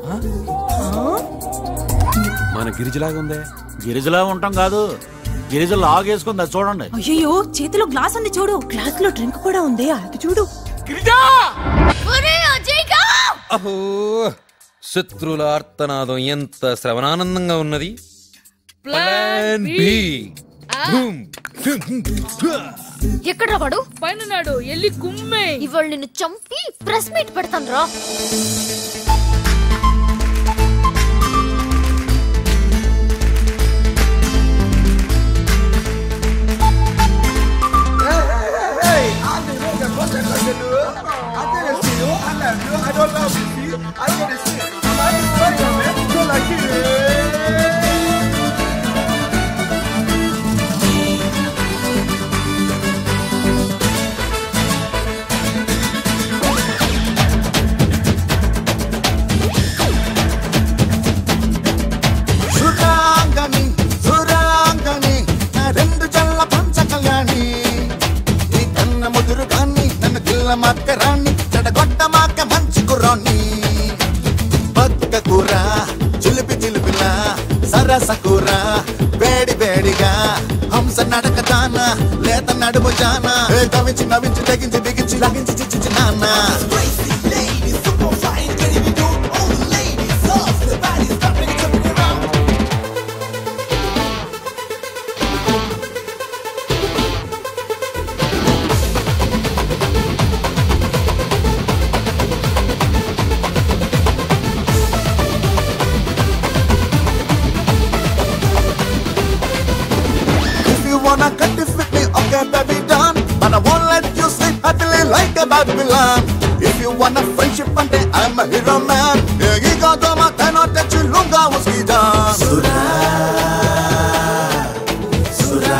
మన గిరిజలాగా ఉందే గిరిజలా ఉంటాం కాదు గిరిజ లాగేసుకుంది అది చూడండి అయ్యో చేతిలో గ్లాస్ ఉంది చూడు గ్లాస్ లో డ్రింక్ కూడా ఉంది అది చూడు ఒరే అజయ్ గా అహో శత్రుల ఆర్తనాదం ఎంత శ్రవణానందంగా ఉన్నది ప్లాన్ బి ఎక్కడ వాడు పైన నాడు ఎల్లి కుమ్మే ఇవాళ నిన్ను చంపి ప్రెస్ మీట్ పెడతాను రా సురాంగని సురాంగని నా రెండు జల్ల పంచ కళ్యాణి నీ కన్న ముదురు కాన్ని నన్ను కిల్ల మక్క రాణి చెడగొట్ట మాక మంచి కుర్రాన్ని చిలక కూర చిలిపి చిలిపిలా సరస కూర వేడి వేడిగా హంస నడక దాన లేత నడుము జాన ఏ కవించి నవించి తెగించి బిగించి లగించి చిచ్చి నాన్న If you wanna cut it with me, okay, baby, done. But I won't let you sleep happily like a Babylon. If you wanna friendship, ante I'm a hero man. Yeah, ego doma cannot touch you, lunga whiskey down. Sura, Sura.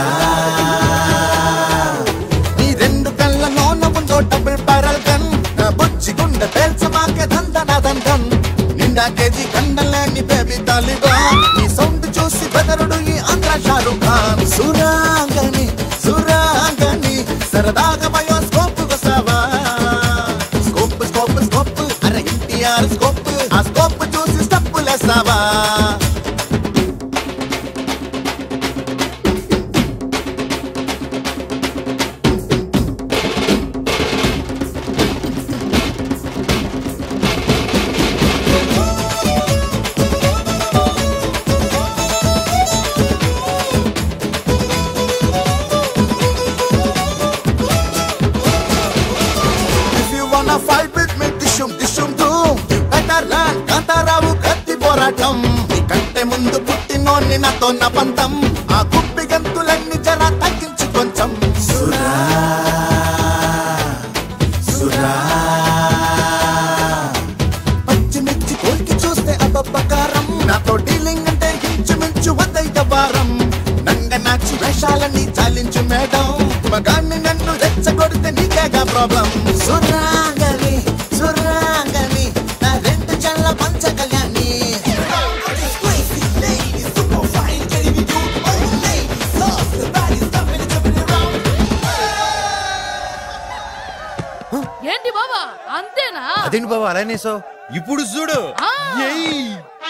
నీ రెండు కళ్ళలోన ఉందో double barrel gun నా బుజ్జి గుండె పేల్చమాకే దందన దందన్ నిండా KG కండలేని baby తాలిబా నీ sound చూసి బెదరుడు ఈ ఆంధ్ర షారుఖ్ ఖాన్ సురాంగని సురాంగని సరదాగా బయోస్కోప్ వస్తావా స్కోప్ స్కోప్ స్కోప్ అరే ఎన్టీఆర్ స్కోప్ ఆ స్కోప్ చూసి స్టెప్పులేస్తావా If you wanna fight with me, dishum dishum doom. You better run, Kantharao కత్తి పోరాటం నీ కంటే ముందు పుట్టినోన్ని నాతో నా పంతం ఆ కుప్పి గంతులన్నీ జర తగ్గించు కొంచెం సురా సురా పచ్చిమిర్చి కోరికి చూస్తే అబ్బకారం నాతో డీలింగ్ అంటే ఇంచుమించు వద్దైత వారం నంగ నాచి వేషాలన్నీ చాలించు మేడం మగాన్ని నన్ను రెచ్చగొడితే నీకేగా ప్రాబ్లం సురాంగని సురాంగని నా రెండు చల్ల పంచ కళ్యాణి ఏంటి బాబా అంతేనా అదేంటి బాబా అలానే సో ఇప్పుడు చూడు ఆ. ఏయ్.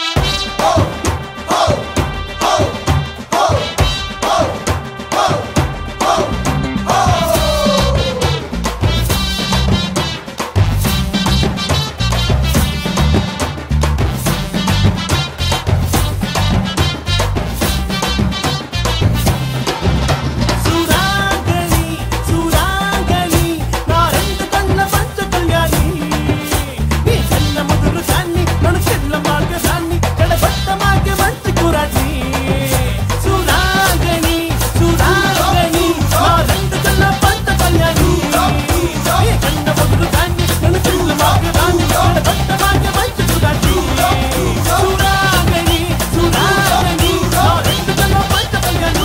సురాంగని సురాంగని నా రెండు కళ్ళ పంచ కళ్యాణి నీ కళ్ళ ముదురు దాన్ని నన్ను చెల్ల మార్గదాన్ని కడబట్ట మార్గ మంచి కురాటి సురాంగని సురాంగని నా రెండు కళ్ళ పంచ కళ్యాణి నీ కళ్ళ ముదురు దాన్ని నన్ను చెల్ల మార్గదాన్ని కడబట్ట మార్గ మంచి కురాటి సురాంగని సురాంగని నా రెండు కళ్ళ పంచ కళ్యాణి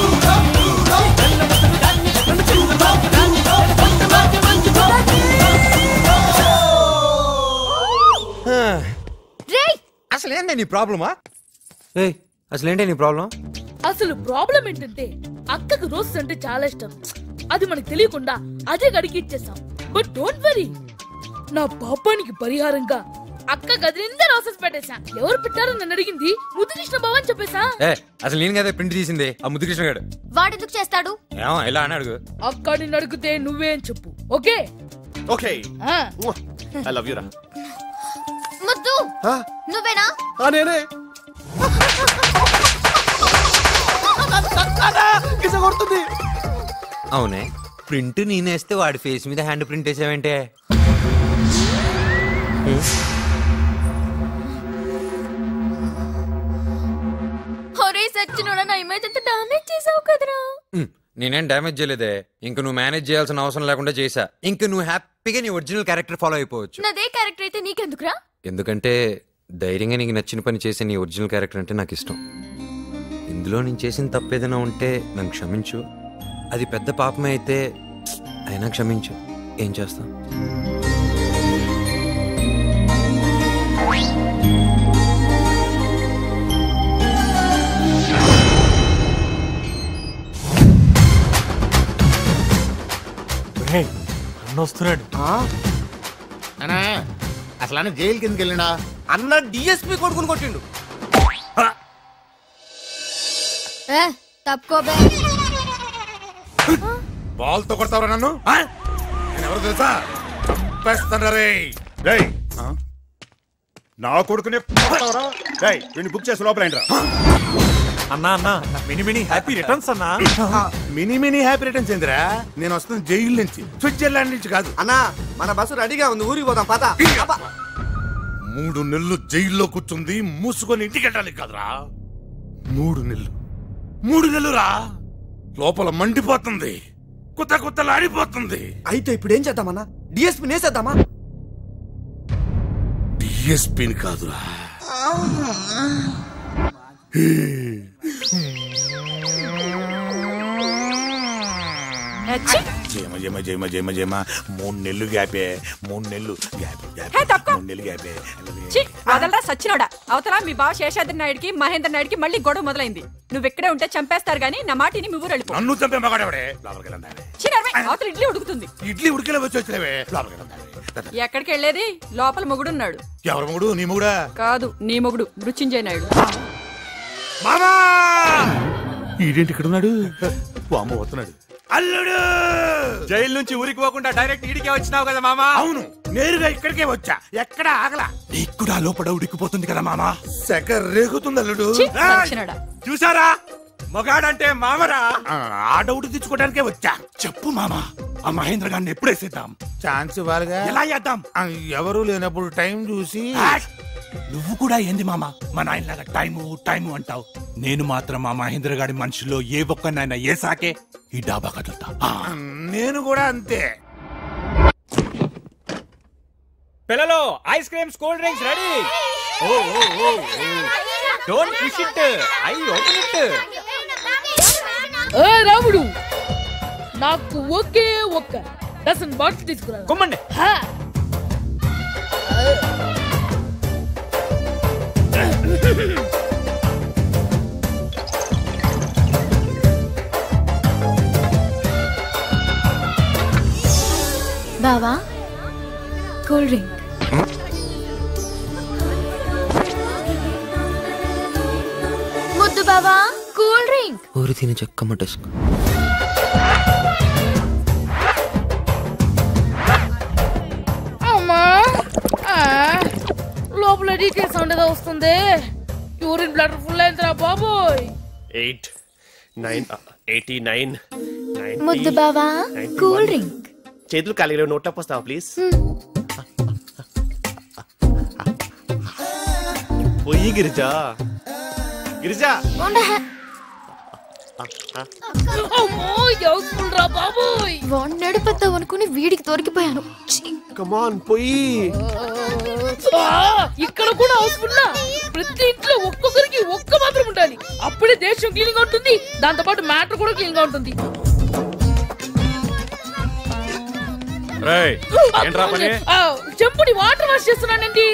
అసలు ఏంటి నీ ప్రాబ్లమా ఏయ్ అసలు ఏంటి నీ ప్రాబ్లం అసలు ప్రాబ్లం ఏంటంటే అక్కకు రోజు అంటే చాలా ఇష్టం అది మనకు తెలియకుండా అదే గడికి ఇచ్చేసాం బట్ డోంట్ వరీ నా పాపానికి పరిహారంగా అక్క గది నిండా రాసెస్ పెట్టేశా ఎవరు పెట్టారో నన్ను అడిగింది ముద్దు కృష్ణ బావ అని చెప్పేశా ఏ అసలు నేను కదా ప్రింట్ తీసింది ఆ ముద్దుకృష్ణ గారు వాడెందుకు చేస్తాడు ఏమో ఇలా అని అడుగు అక్క నిన్ను అడిగితే నువ్వే అని చెప్పు ఓకే ఓకే ఆ. ఐ లవ్ యూ రా ముద్దు నువ్వేనా నేనే కొడుతుంది అవునే ప్రింట్ నేనేస్తే వాడి ఫేస్ మీద హ్యాండ్ ప్రింట్ వేసావంటే ఒరే సచ్చినోడా నా ఇమేజ్ అంతా డామేజ్ చేసావు కదరా ఉమ్, నేనేం డ్యామేజ్ చేయలేదే ఇంక నువ్వు మేనేజ్ చేయాల్సిన అవసరం లేకుండా చేసా ఇంక నువ్వు హ్యాపీగా నీ ఒరిజినల్ క్యారెక్టర్ ఫాలో అయిపోవచ్చు నాదే క్యారెక్టర్ అయితే నీకెందుకురా ఎందుకంటే ధైర్యంగా నీకు నచ్చిన పని చేసే నీ ఒరిజినల్ క్యారెక్టర్ అంటే నాకు ఇష్టం ఇందులో నేను చేసిన తప్పు ఏదైనా ఉంటే నన్ను క్షమించు అది పెద్ద పాపమే అయితే అయినా క్షమించు ఏం చేస్తాం అన్న వస్తున్నాడు అసలు ఆయన జైలు కిందకి వెళ్ళినా అన్న డిఎస్పి కొడుకుని కొట్టిండు ఏ తప్పుకోబే బాల్తో కొడతావరా నన్ను ఆ? నేను ఎవరు తెలుసా చంపేస్తాను రే రేయ్ నా కొడుకునే కొడతావురా? రేయ్ వీడిని బుక్ చేసి లోపల ఏంట్రా అన్నా అన్నా మినీ మినీ హ్యాపీ రిటర్న్స్ అన్నా మినీ మినీ హ్యాపీ రిటర్న్స్ ఏందిరా నేను వస్తుంది జైలు నుంచి స్విట్జర్లాండ్ నుంచి కాదు అన్నా మన బస్సు రెడీగా ఉంది ఊరికి పోదాం పద మూడు నెలలు జైల్లో కూర్చుంది మూసుకొని ఇంటికి వెళ్ళడానికి కాదురా మూడు నెలలు మూడు నెలలు రా లోపల మండిపోతుంది కొత్త కొత్తలు ఆడిపోతుంది అయితే ఇప్పుడు ఏం చేద్దామన్నా డిఎస్పి నేసేద్దామా డిఎస్పీని కాదురా జయమ జయమ జయమ జయమ జయమ మూడు నెలలు గ్యాపే మూడు నెలలు గ్యాప్ గ్యాప్ హే, తప్పుకో. మూడు నెలలు గ్యాపే ఛీ, వదలరా సచ్చినోడా అవతల మీ బావ శేషాద్రి నాయుడికి మహేంద్ర నాయుడికి మళ్ళీ గొడవ మొదలైంది నువ్వు ఇక్కడే ఉంటే చంపేస్తారు గానీ నా మాటిని మీ ఊరు వెళ్ళిపో నన్ను చంపే మగాడేవాడే లోపలికి వెళ్ళండి ఛీ, నడవే, అవతల ఇడ్లీ ఉడుకుతుంది ఇడ్లీ ఉడికేలా వచ్చి వచ్చినవే లోపలికి వెళ్ళండి ఎక్కడికి వెళ్ళేది లోపల మొగుడున్నాడు ఎవరు మొగుడు నీ మొగుడా కాదు నీ మొగుడు మృత్యుంజయ నాయుడు మామా ఈడేంటి ఇక్కడ ఉన్నాడు వామ్మ వస్తున్నాడు అల్లుడు జైలు నుంచి ఊరికి పోకుండా డైరెక్ట్ ఈడికే వచ్చినావు కదా మామా అవును నేరుగా ఇక్కడికే వచ్చా ఎక్కడ ఆగలా నీకు కూడా లోపల ఉడికిపోతుంది కదా మామా సెక రేగుతుంది అల్లుడు ఛీ, ఏయ్! సచ్చినోడా. చూసారా మగాడంటే మామరా ఆ డౌట్ తెచ్చుకోవడానికే వచ్చా చెప్పు మామా ఆ మహేంద్ర గారిని ఎప్పుడు వేసేద్దాం ఛాన్స్ ఇవ్వాలిగా ఎలా చేద్దాం ఎవరు లేనప్పుడు టైం చూసి నువ్వు కూడా ఏంది మామ మా నాయనలాగా టైము టైము అంటావు నేను మాత్రం మా మహేంద్ర గారి మనుషుల్లో ఏ ఒక్కనైనా ఏ సాకే ఈ డాబా కదులుతా ఆ. నేను కూడా అంతే పిల్లలు ice creams cool drinks ready oh oh oh don't push it I open it ఏ రాముడు నాకు ఒకే ఒక్క డజన్ బాటిల్ తీసుకురా కొమ్మండి బావా కూల్ డ్రింక్ ముద్దు బావా కూల్ డ్రింక్ ఊరి తిని చెక్కమ్మటేసుకో అమ్మా ఆ, లోపల డీటెయిల్స్ సౌండ్ ఏదో వస్తుంది యూరిన్ బ్లడ్ ఫుల్ అయిందిరా బాబోయ్ ఎయిట్ నైన్ ఎయిటీ నైన్ ముద్దు బావా కూల్ డ్రింక్ చేతులు కలిగిన నోట్ల పోస్తావా ప్లీజ్ పోయి గిరిజా గిరిజా అమ్మో హౌస్ఫుల్ రా బాబోయ్ వాడిని నడిపేద్దాం అనుకుని వీడికి దొరికిపోయాను కమాన్ పోయి ఆ, ఇక్కడ కూడా హౌస్ఫుల్ ప్రతి ఇంట్లో ఒక్కొక్కరికి ఒక్క మాత్రం ఉండాలి అప్పుడే దేశం క్లీన్ గా ఉంటుంది దాంతో పాటు మ్యాటర్ కూడా క్లీన్ గా ఉంటుంది రేయ్ ఏంట్రా పని ఆ, చెంపుని వాటర్ వాష్ చేస్తున్నానండి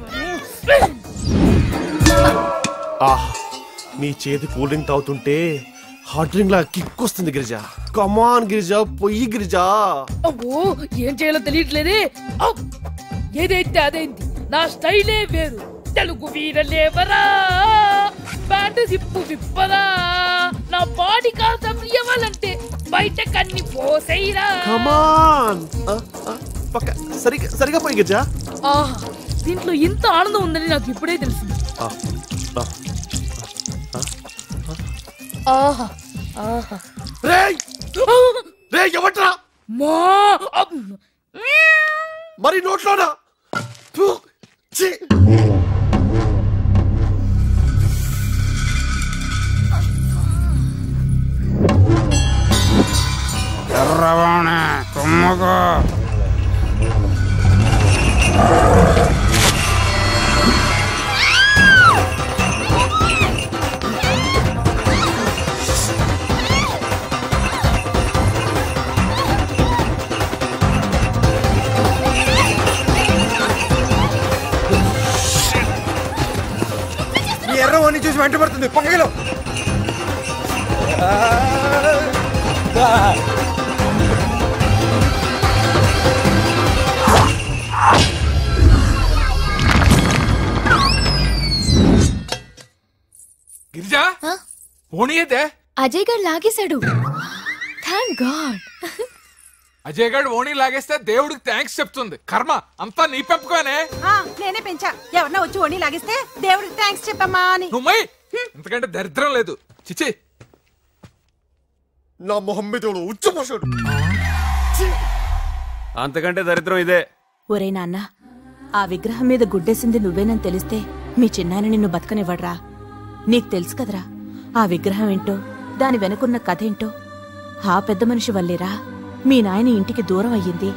ఆహ్ నీ చేతి కూల్ డ్రింక్ తాగుతుంటే హాట్ డ్రింక్ లా కిక్ వస్తుంది గిరిజా కమాన్ గిరిజా పొయ్యి గిరిజా అబ్బో ఏం చేయాలో తెలియట్లేదే ఔ! ఏదైతే అదేంటి నా స్టైలే వేరు తెలుగు వీరలేవరా ప్యాంటు జిప్పు విప్పరా నా బాడీ కాస్త అవ్వాలంటే బయట కన్ని పోసేయరా కమాన్ పక్క సరిగా సరిగా పోయి గిరిజా ఆహా దీంట్లో ఇంత ఆనందం ఉందని నాకు ఇప్పుడే తెలిసింది ఆ, ఆ, ఆహా ఆహా రేయ్ రేయ్ ఎవట్రా మా అబ్! మరి నోట్లోనా ఫు, ఛీ. ఎర్రవాణ తుమ్మకు నీ ఎర్ర వాణ్ణి చూసి వెంట పడుతుంది పక్కగలో పోనీ అయితే అజయ్ గారు లాగేశాడు థ్యాంక్ గాడ్ అజయ్ గారు ఓణి లాగేస్తే దేవుడికి థ్యాంక్స్ చెప్తుంది కర్మ అంతా నీ పెంపుకోనే ఆ, నేనే పెంచా ఎవరన్నా వచ్చి ఓణి లాగిస్తే దేవుడికి థ్యాంక్స్ చెప్పమ్మా అని నువ్వు ఇంతకంటే దరిద్రం లేదు చిచి నా మొహం మీద ఉచ్చపోసాడు అంతకంటే దరిద్రం ఇదే ఒరే నాన్న ఆ విగ్రహం మీద గుడ్డేసింది నువ్వేనని తెలిస్తే మీ చిన్నాయన నిన్ను బతకనివ్వడ్రా నీకు తెలుసు కదరా ఆ విగ్రహం ఏంటో దాని వెనుకున్న కథ ఏంటో ఆ పెద్ద మనిషి వల్లేరా మీ నాయన ఇంటికి దూరం అయ్యింది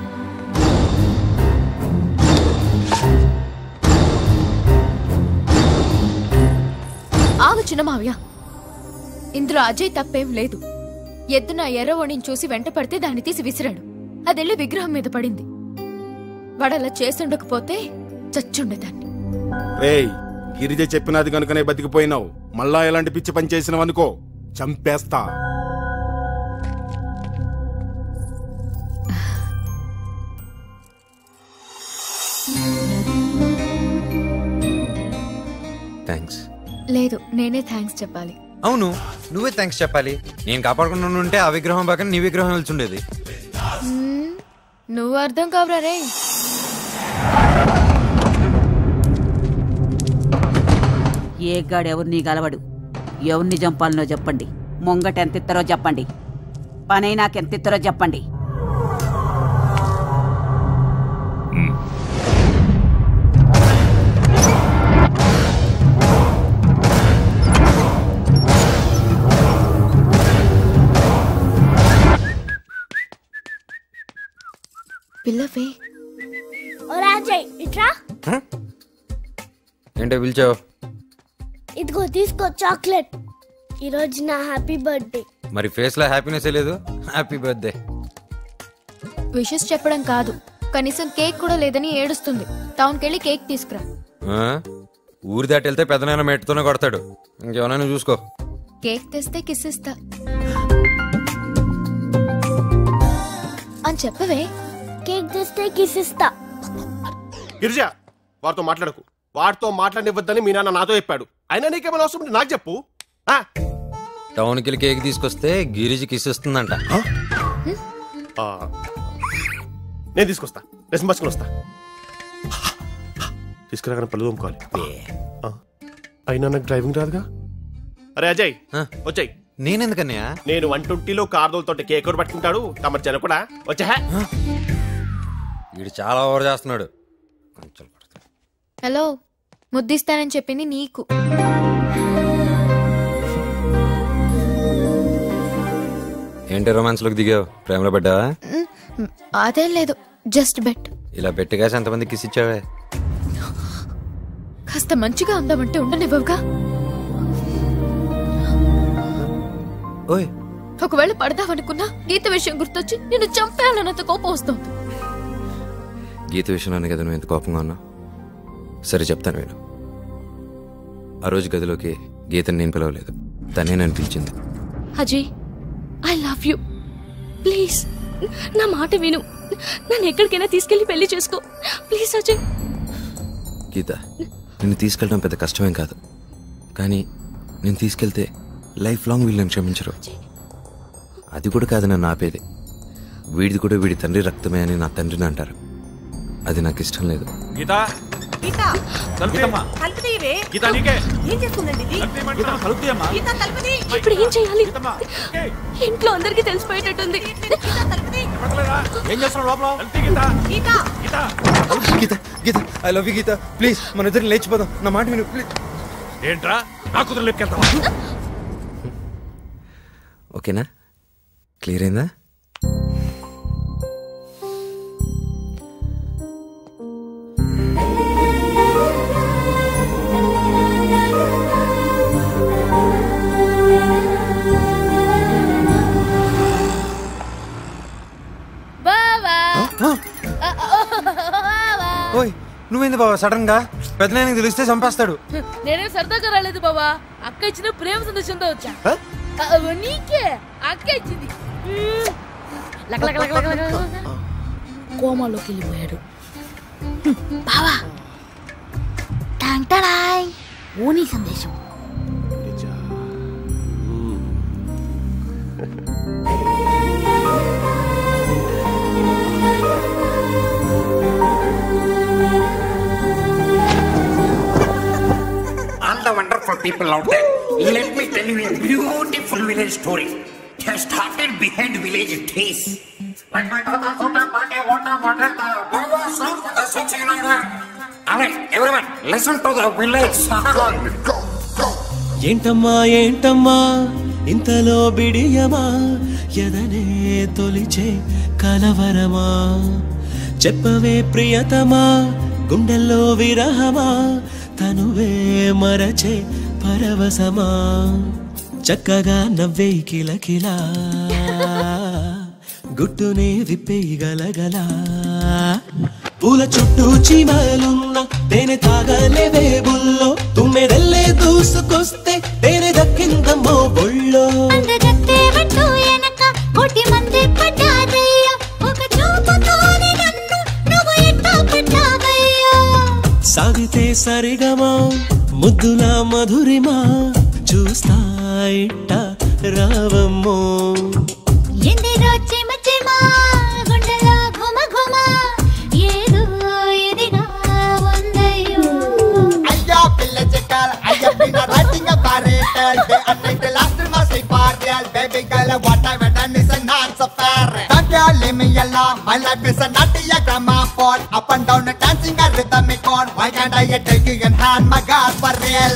ఆగు చిన్న మావయ్య ఇందులో అజయ్ తప్పేం లేదు ఎద్దు నా ఎర్రవణిని చూసి వెంట పడితే దాన్ని తీసి విసిరాడు అదెళ్ళి విగ్రహం మీద పడింది వాడలా చేసుండకపోతే చచ్చుండేదాన్ని రేయ్ గిరిజ చెప్పినది కనుకనే బతికిపోయినావు మళ్ళా ఎలాంటి పిచ్చి పని చేసినావనుకో చంపేస్తా థ్యాంక్స్ లేదు నేనే థ్యాంక్స్ చెప్పాలి అవును నువ్వే థ్యాంక్స్ చెప్పాలి నేను కాపాడకుండా ఉంటే ఆ విగ్రహం పక్కన నీ విగ్రహం వెళ్తుండేది మ్మ్, నువ్వు అర్థం కావరా రే ఏ గాడు ఎవరిని గలవడు ఎవరిని చంపాలనో చెప్పండి ముంగట ఎంత ఇస్తారో చెప్పండి పనైనాక ఎంత ఇస్తారో చెప్పండి పిల్లవే ఓ రాజయ్ ఇట్రా ఏంటో పిలిచావు ఇదిగో తీసుకో చాక్లెట్ ఈరోజు నా హ్యాపీ బర్త్డే మరి ఫేస్ లో హ్యాపీనెస్ లేదు హ్యాపీ బర్త్డే విషెస్ చెప్పడం కాదు కనీసం కేక్ కూడా లేదని ఏడుస్తుంది టౌన్కి వెళ్ళి కేక్ తీసుకురా ఊరి దాటి వెళ్తే పెద్దనాన్న మెట్టుతోనే కొడతాడు ఇంకేమైనా చూసుకో కేక్ తెస్తే కిస్ ఇస్తా అని చెప్పవే కేక్ తెస్తే కిస్ ఇస్తా గిరిజ వాడితో మాట్లాడకు వాడితో మాట్లాడనివ్వద్దని మీ నాన్న నాతో చెప్పాడు అయినా నీకేమైనా అవసరం ఉంటే నాకు చెప్పు ఆ? టౌన్కి వెళ్ళి కేక్ తీసుకొస్తే గిరిజి కిస్ ఇస్తుందంట ఆ, నేను తీసుకొస్తా రెసం పచ్చుకొని వస్తా తీసుకురాగానే పళ్ళు తోముకోవాలి ఆ, అయినా నాకు డ్రైవింగ్ రాదుగా అరే అజయ్ వచ్చాయి నేనెందుకన్నయ్యా నేను వన్ ట్వంటీలో కార్దోలతో కేక్ కూడా పట్టుకుంటాడు తమరు జనపడా వచ్చా వీడు చాలా ఓవర్ చేస్తున్నాడు హలో ముద్దిస్తానని చెప్పింది నీకు ఏంటి రొమాన్స్ లోకి దిగావు ప్రేమలో పడ్డావా మ్, అదేం లేదు జస్ట్ బెట్ ఇలా పెట్టిగాసి ఎంతమంది కిస్ ఇచ్చావే కాస్త మంచిగా ఉందామంటే ఉండనివ్వవుగా ఓయ్ ఒకవేళ పడదామనుకున్నా గీత విషయం గుర్తొచ్చి నిన్ను చంపేయాలన్నంత కోపం వస్తుంది గీత విషయంలోనే కదా నువ్వు ఎంత కోపంగా ఉన్నావు సరే చెప్తాను నేను ఆ రోజు గదిలోకి గీతని నేను పిలవలేదు తనే నన్ను పిలిచింది Ajay I love you please నా మాట విను నన్ను ఎక్కడికైనా తీసుకెళ్లి పెళ్లి చేసుకో ప్లీజ్ అజయ్ గీత నిన్ను తీసుకెళ్ళడం పెద్ద కష్టమేం కాదు కానీ నేను తీసుకెళ్తే లైఫ్ లాంగ్ వీళ్ళని క్షమించరు అది కూడా కాదు నన్ను ఆపేది వీడిది కూడా వీడి తండ్రి రక్తమే అని నా తండ్రిని అంటారు అది నాకు ఇష్టం లేదు గీత గీత తలుపు తీయమ్మా. తలుపు తీయవే గీత, నీకే. ఏం చేస్తుందండి ఇది గీత తలుపు తీయమ్మా. గీత తలుపు తీ. ఇప్పుడు ఏం చేయాలి ఇంట్లో అందరికీ తెలిసిపోయేటట్టుంది ఏం చేస్తున్నావు లోపల Geetha Geetha Geetha I love you Geetha please మన ఇద్దరు లేచిపోదాం నా మాట విను ప్లీజ్ ఏంట్రా నా కుదురు లెక్కెళ్తావా ఓకేనా క్లియర్ అయిందా బావా ఓయ్ నువ్వేంది బాబా సడన్ గా పెద్దనాయనకి తెలిస్తే చంపేస్తాడు నేనే సరదాగా రాలేదు బావా అక్క ఇచ్చిన ప్రేమ సందేశంతో వచ్చా ఆ, నీకే అక్క ఇచ్చింది మ్మ్. లక లక లక లక లక లక. కోమాలోకి వెళ్ళిపోయాడు బావా టాంగ్ టడాయ్ ఓనీ సందేశం the wonderful people out there. Let me tell you a beautiful village story. It has started behind village trees. Alright, everyone, listen to the village song. ఏంటమ్మా ఏంటమ్మా ఇంతలో బిడియమా ఎదనే తొలిచే కలవరమా చెప్పవే ప్రియతమా గుండెల్లో విరహమా తనువే మరచే పరవశమా చక్కగా నవ్వే కిలకిలా గుట్టునే విప్పేయి గలగలా పూల చుట్టూ చీమలున్న తేనె తాగలేవే బుల్లో తుమ్మెదల్లే దూసుకొస్తే తేనె దక్కిందమ్మో బొళ్ళో అందగత్తే వట్టు ఎనక కోటి మంది పడ్డాదయ్యో ఒక చూపుతోనే నన్ను నువ్వు ఎట్టా పడ్డావయ్యో సాగితే సరిగమా ముద్దుల మధురిమా చూస్తా ఇట్ట రావమ్మో ఎందిరో చిమ చిమ గుండెలో ఘుమ ఘుమ ఏదో ఇదిగా ఉందయ్యో అయ్యా పిల్ల చెక్కాల అయ్య పిన్న రైటింగ్ పారేటల్ డే అండ్ నైట్ లాస్ట్ మా సై పారియల్ బేబీ గర్ల్ వాట్ ఐ వెడన్ is a not affair Don't you leave me alone my life is a naughty gramophone up and down dancing a rhythmic on why can't I take you in hand my god for real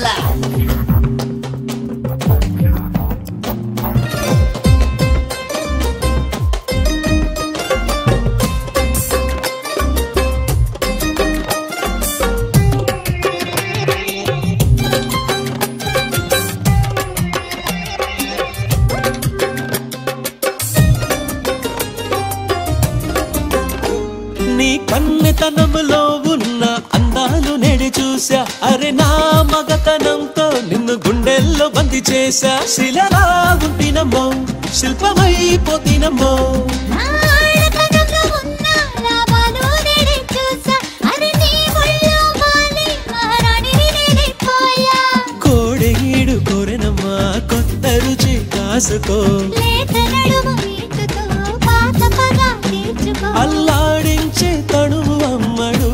నీ కన్నెతనములో ఉన్న అందాలు నేడి చూసా అరే నా మగతనంతో నిన్ను గుండెల్లో బంది చేశా శిలలా ఉంటినమ్మో శిల్పమైపోతినమ్మో ఆడతనంలో ఉన్న లాభాలు నేనే చూసా అరే నీ ఒళ్ళో వాలి మహారాణిని నేనైపోయా కోడేడు కోరెనమ్మా కొత్త రుచి కాసుకో లేత నడుము వీటుతో పాత పగ తీర్చుకో అల్లాడించే తడువు అమ్మడు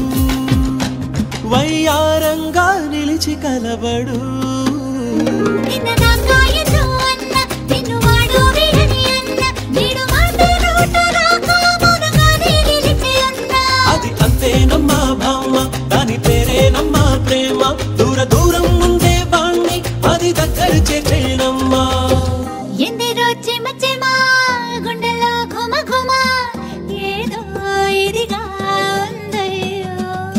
వయ్యారంగా నిలిచి కలబడు నిన్న దాకా ఎన్నో అన్న నిన్ను వాడు వీడని అన్న నేడు మాట నోట రాక మౌనంగానే నిలిచి ఉన్నా అది అంతేనమ్మా భామ దాని పేరేనమ్మా ప్రేమ దూర దూరం ఉండే వాణ్ణి అది దగ్గర చేసేనమ్మా ఎందిరో చిమ చిమ గుండెలో ఘుమ ఘుమ ఏదో ఇదిగా ఉందయ్యో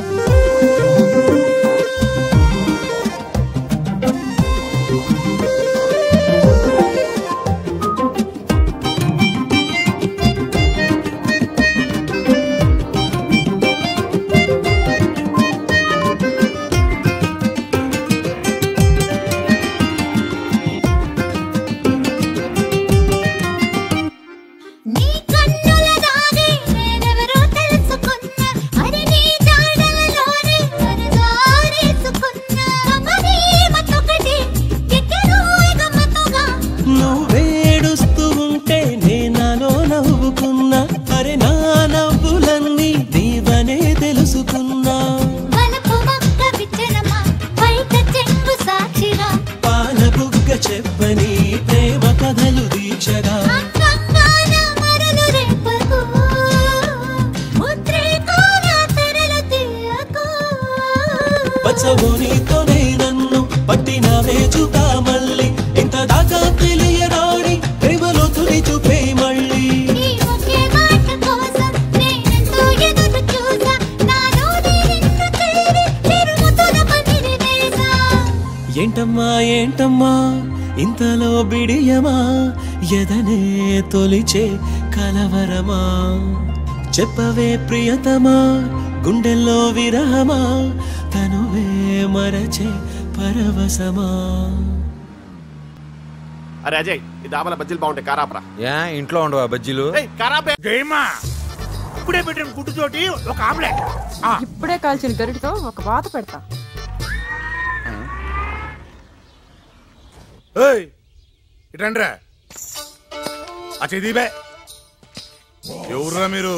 నీ కన్నుల దాగి నేనెవరో తెలుసుకున్నా అరే నీ జాడలలోనే వరదారేసుకున్నా కమనీ మతొకటి ఎక్కడో గమ్మతుగా నువ్వేడుస్తూ ఉంటే నేనాలో నవ్వుకున్నా అరే నా నవ్వులన్నీ నీవనే తెలుసుకున్నా వలపు మొక్క విచ్చనమా బయట చెంగు సాక్షిగా పాల బుగ్గ చెప్పని ప్రేమ కథలు దీక్షగా అంగంగాన మరలు రేపకు ఉద్రేకాల తెరలు తీయకు పచ్చబోనితోనే నన్ను పట్టినవే చూపా మళ్ళీ ఇంత దాకా తెలియరాని ప్రేమలో తులి చూపే మళ్ళీ ఈ ఒకే మాట కోసం నేనెంతో ఎదురు చూసా నాలోని నిన్ను చేరి చిరుముతుల పందిరి వేసా ఏంటమ్మా ఏంటమ్మా ఇంతలో బిడియమా ఎదనే తొలిచే కలవరమా చెప్పవే ప్రియతమా గుండెల్లో విరహమా తనువే మరచే పరవశమా అరే అజయ్ ఈ దాబల బజ్జీలు బాగుంటాయి కారాపరా యా ఇంట్లో ఉండవా బజ్జీలు కారాపే జయమా ఇప్పుడే పెట్టిన గుడ్డుతోటి ఒక ఆమ్లెట్ ఇప్పుడే కాల్చిన గరిటితో ఒక వాత పెడతా ఏయ్ ఇటండ్రా ఆ చెదీబే ఎవర్రా మీరు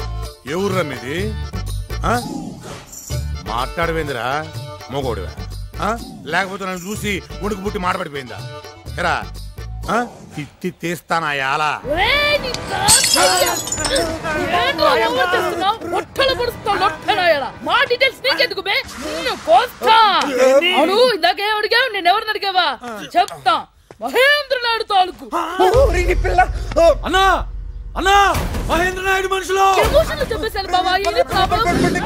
ఎవర్రా మీది ఆ? మాట్లాడవేందిరా మోగోడివా ఆ? లేకపోతే నన్ను చూసి ఉడుకు పుట్టి మాటపడిపోయిందా ఎరా ఆ? తిట్టి తీస్తానా యాలా ఒరేయ్, నీ తాత! ఏంట్రా ఎవరో చేస్తున్నావ్? పొట్టలు పొడుస్తావు, లొట్టనాయాలా? మా డీటెయిల్స్ నీకెందుకు బే నిన్ను కోస్తా అవును ఇందాకేం అడిగావు నేను ఎవరిని అడిగావా చెప్తా మహేంద్ర నాయుడు తాలూకు అన్నా అన్నా మహేంద్ర నాయుడు మనుషులు ఎమోషన్లు చెప్పేశాను బావా ఇది ప్రాబ్లం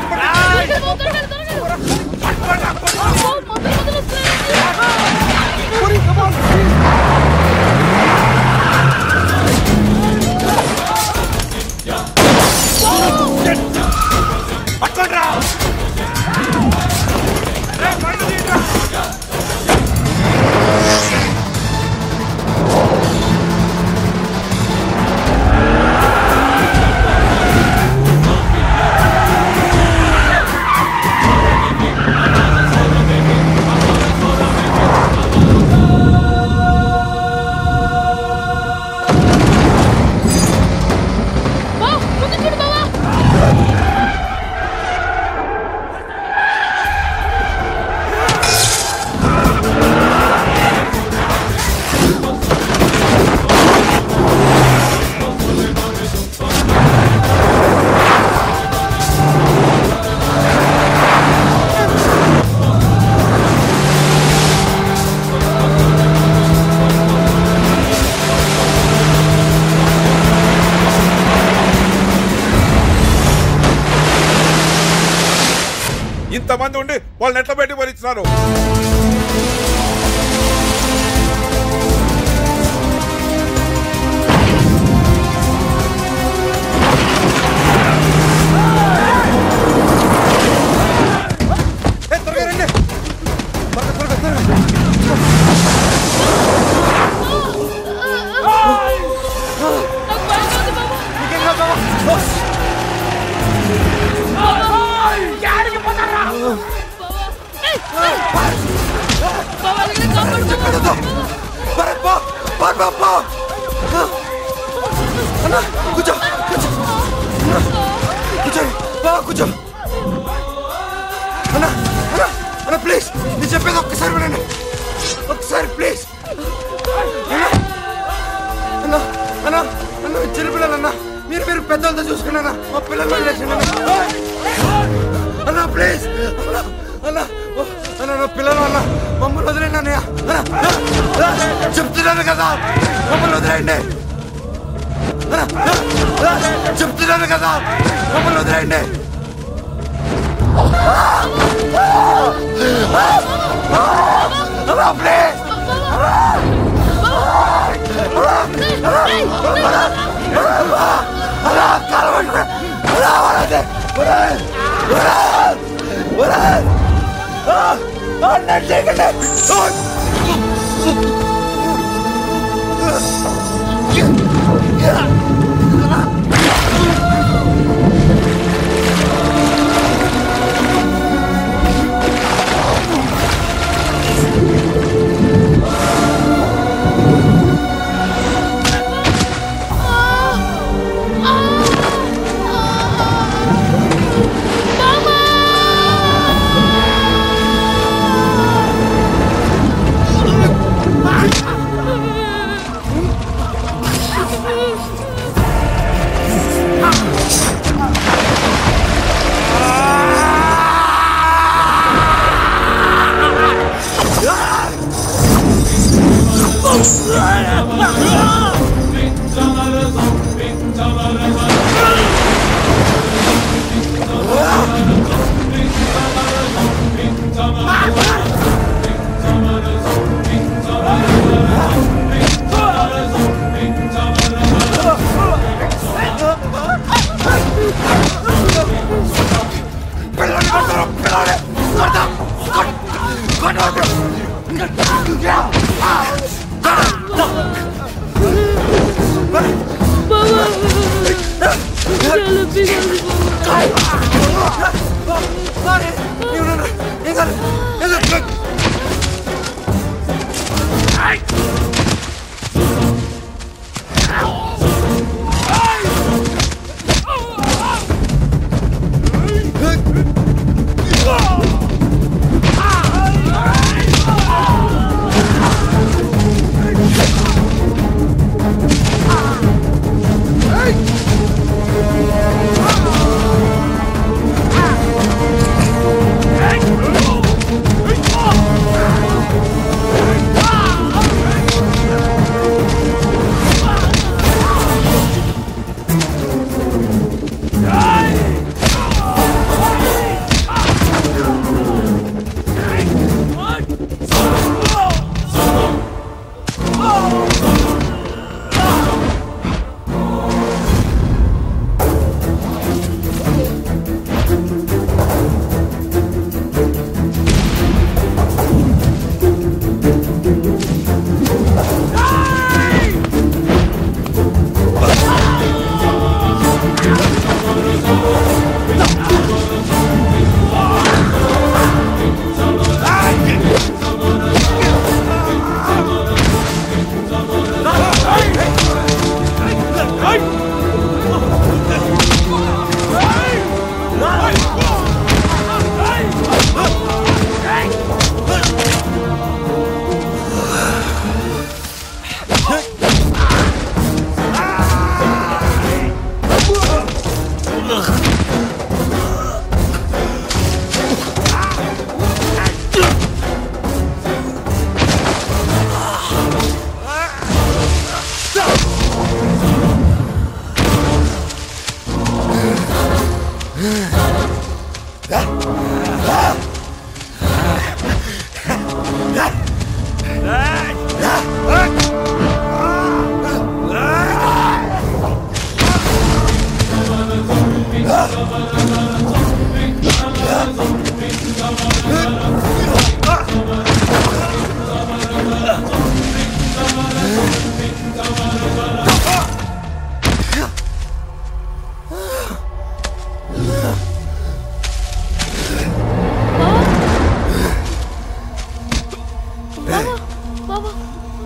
ఇంతమంది ఉండి వాళ్ళని ఎట్లా పెట్టి భరిస్తున్నారు కూర్చో కూర్చో కూర్చోండి బాబా కూర్చో అన్నా అన్నా అన్నా ప్లీజ్ నేను చెప్పేది ఒక్కసారి వినండి ఒక్కసారి ప్లీజ్ అన్నా అన్నా అన్నా చిన్న పిల్లలన్నా మీరు మీరు పెద్దలతో చూసుకున్నా మా పిల్లలు వదిలేసండి అన్నా. అన్నా ప్లీజ్ అన్నా అన్నా ఓ, అన్నా నా పిల్లలు అన్నా మమ్మల్ని వదిలేండి అన్నయ్య అన్నా, అన్నా, చెప్తున్నాను కదా మమ్మల్ని వదిలేయండి అన్నా, అన్నా, చెప్తున్నాను కదా మమ్మల్ని వదిలేయండి అన్నా ప్లీజ్ అన్నా కలవండి అన్నా వరదే వరదే వరదే అన్నా చేయకండి Ah!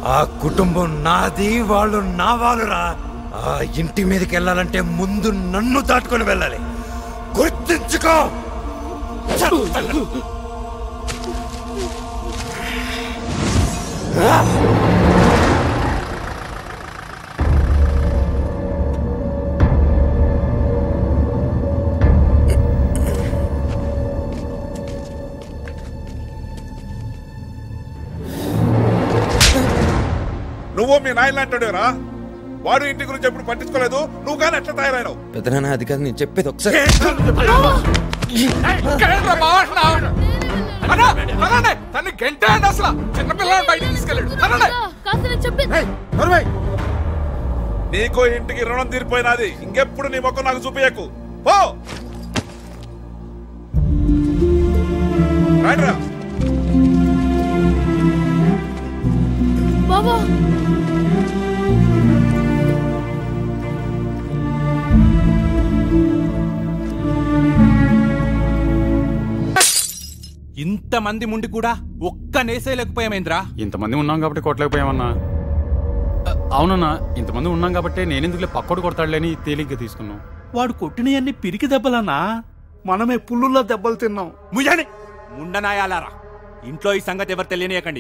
ఆ కుటుంబం నాది వాళ్ళు నా వాళ్ళురా ఆ ఇంటి మీదకి వెళ్ళాలంటే ముందు నన్ను దాటుకొని వెళ్ళాలి గుర్తించుకో నువ్వు మీ నాయన అంటాడురా వాడు ఇంటి గురించి ఎప్పుడు పట్టించుకోలేదు నువ్వు కానీ ఎట్లా తయారైనావు పెద్దనాన్న అది కాదు నేను చెప్పేది ఒకసారి ఇక్కడేంట్రా బాగుంటున్నావు? అన్నా, అన్నానే, తన్ని గంటేయండి అసలు చిన్నపిల్లని బయటికి తీసుకెళ్ళాడు అన్నానే. కాస్త నేను చెప్పింది నీకో ఇంటికి రుణం తీరిపోయినది ఇంకెప్పుడు నీ మొక్క నాకు చూపించకు పో రండిరా. బాబా ఇంతమంది ముండి కూడా ఒక్క నేసేయలేకపోయామేంద్రా ఇంతమంది ఉన్నాం కాబట్టి కొట్టలేకపోయామన్నా అ, అవునన్నా ఇంతమంది ఉన్నాం కాబట్టి నేనెందుకులే పక్కోడు కొడతాడులేని తేలిగ్గా తీసుకున్నాం వాడు కొట్టినవన్నీ పిరికి దెబ్బలన్నా మనమే పుల్లుల్లో దెబ్బలు తిన్నాం ముయ్యాని ముండనాయాలారా ఇంట్లో ఈ సంగతి ఎవరు తెలియనియకండి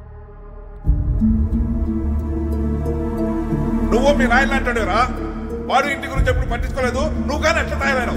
నువ్వు మీ నాయన అంటాడురా వాడు ఇంటి గురించి ఎప్పుడు పట్టించుకోలేదు నువ్వు కానీ ఎట్లా తయారైనావు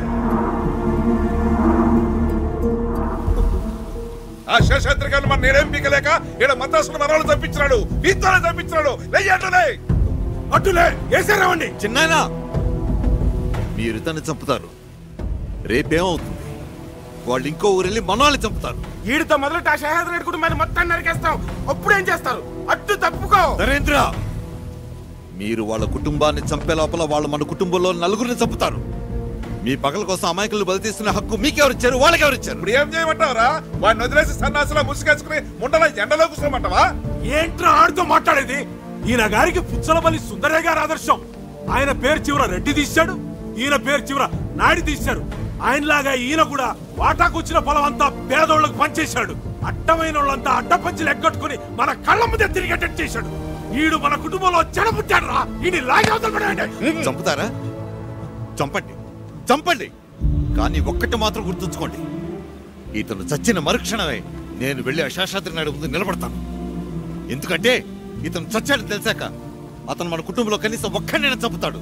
ఆ శేషాద్రి గారిని మన నేనేం పీకలేక ఈడ మద్రాసులు మనవాళ్ళు తప్పించినాడు వీత్తోనే తప్పించినాడు లేయట్టులే అట్టులే వేసారావండి చిన్నాయనా మీరు తను చంపుతారు రేపేమవుతుంది వాళ్ళు ఇంకో ఊరెళ్ళి మనవాళ్ళని చంపుతారు ఈడితో మొదలెట్టి ఆ శేషాద్రి రెడ్డి కుటుంబాన్ని మొత్తాన్ని నరికేస్తాం అప్పుడేం చేస్తారు అట్టు తప్పుకో నరేంద్ర మీరు వాళ్ళ కుటుంబాన్ని చంపే లోపల వాళ్ళు మన కుటుంబంలో నలుగురిని చంపుతారు మీ పగల కోసం అమాయకులు బలి తీసుకునే హక్కు మీకెవరు ఇచ్చారు వాళ్ళకి ఎవరు ఇచ్చారు ఇప్పుడు ఏం చేయమంటావురా వాడిని వదిలేసి సన్నాసిలో ముసుగేసుకుని ముండల ఎండలో కూర్చోమంటావా ఏంట్రా ఆడితో మాట్లాడేది ఈయన గారికి పుచ్చలపల్లి సుందరయ్య గారు ఆదర్శం ఆయన పేరు చివర రెడ్డి తీశాడు ఈయన పేరు చివర నాయుడు తీశాడు ఆయనలాగా ఈయన కూడా వాటాకొచ్చిన పొలం అంతా పేదోళ్లకు పనిచేశాడు అడ్డమైన వాళ్ళంతా అడ్డపంచి లెగ్గొట్టుకుని మన కళ్ళ ముందే తిరిగేటట్టు చేశాడు ఈడు మన కుటుంబంలో చెడపుట్టాడు రా ఈయన లాగే అవతల పడేయండి. చంపుతారా చంపండి చంపండి కానీ ఒక్కటి మాత్రం గుర్తుంచుకోండి ఇతను చచ్చిన మరుక్షణమే నేను వెళ్ళి ఆ శేషాద్రి నాయుడు ముందు నిలబడతాను ఎందుకంటే ఇతను చచ్చాడు తెలిసాక అతను మన కుటుంబంలో కనీసం ఒక్కడినైనా చంపుతాడు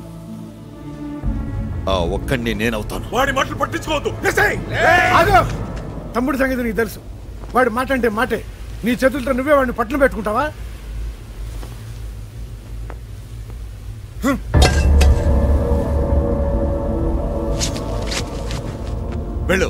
ఆ ఒక్కడిని నేనవుతాను వాడి మాటలు పట్టించుకోవద్దు ఎసేయ్! ఆగు! తమ్ముడి సంగతి నీకు తెలుసు వాడి మాట అంటే మాటే నీ చేతులతో నువ్వే వాడిని పట్టున పెట్టుకుంటావా వెళ్ళు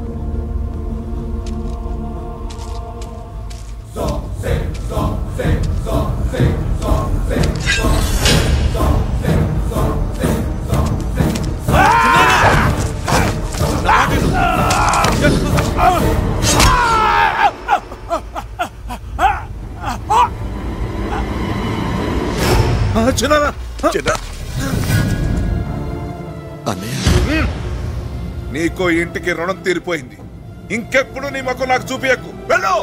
చిన్న చిన్న నీకో ఇంటికి రుణం తీరిపోయింది ఇంకెప్పుడు నీ మొక్క నాకు చూపించకు వెళ్ళు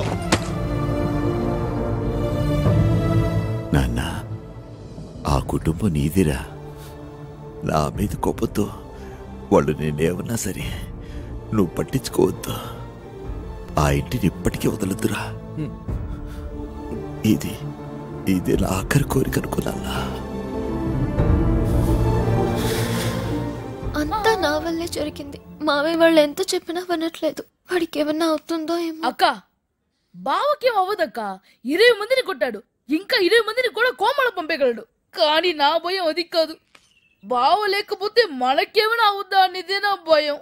నాన్న ఆ కుటుంబం నీదిరా నా మీద కోపంతో వాళ్ళు నేనేమన్నా సరే నువ్వు పట్టించుకోవద్దు ఆ ఇంటిని ఇప్పటికీ వదలొద్దురా ఇది ఇది నా ఆఖరి కోరిక అనుకున్నా అంతా నా వల్లే జరిగింది మావయ్య వాళ్ళు ఎంత చెప్పినా వినట్లేదు వాడికి ఏమన్నా అవుతుందో ఏమో అక్క బావకేం అవ్వదక్క ఇరవై మందిని కొట్టాడు ఇంకా ఇరవై మందిని కూడా కోమల పంపగలడు కానీ నా భయం అది కాదు బావ లేకపోతే మనకేమైనా అవుద్దా అనేదే నా భయం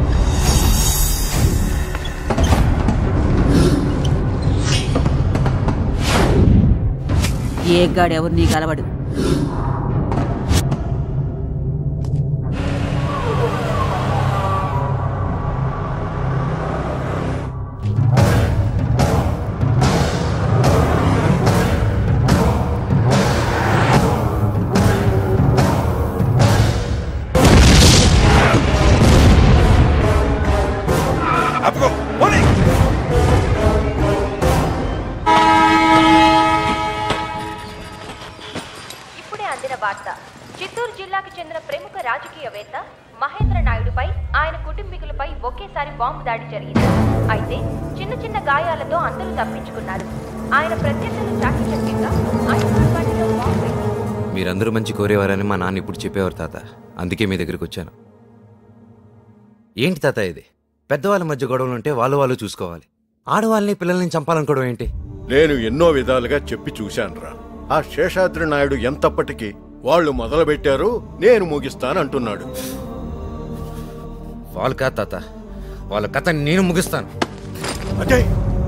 ఏ గాడెవరు నీ గలవడు అప్పుకో పోనీ వార్త చిత్తూరు జిల్లాకు చెందిన ప్రముఖ రాజకీయవేత్త మహేంద్ర నాయుడుపై ఆయన కుటుంబీకులపై ఒకేసారి బాంబు దాడి జరిగింది అయితే చిన్న చిన్న గాయాలతో అందరూ తప్పించుకున్నారు ఆయన ప్రత్యర్థులు చాకచక్యంగా ఆయన కుటుంబానిలో బాంబు వేసి మీరందరూ మంచి కోరేవారని మా నాన్న ఇప్పుడు చెప్పేవారు తాత అందుకే మీ దగ్గరికి వచ్చాను ఏంటి తాత ఇది పెద్దవాళ్ళ మధ్య గొడవలు ఉంటే వాళ్ళు వాళ్ళు చూసుకోవాలి ఆడవాళ్ళని పిల్లల్ని చంపాలనుకోవడం ఏంటి నేను ఎన్నో విధాలుగా చెప్పి చూశానురా ఆ శేషాద్రి నాయుడు ఎంతప్పటికీ వాళ్ళు మొదలు పెట్టారు నేను ముగిస్తానంటున్నాడు వాళ్ళు కాదు తాత వాళ్ళ కథ నేను ముగిస్తాను అజయ్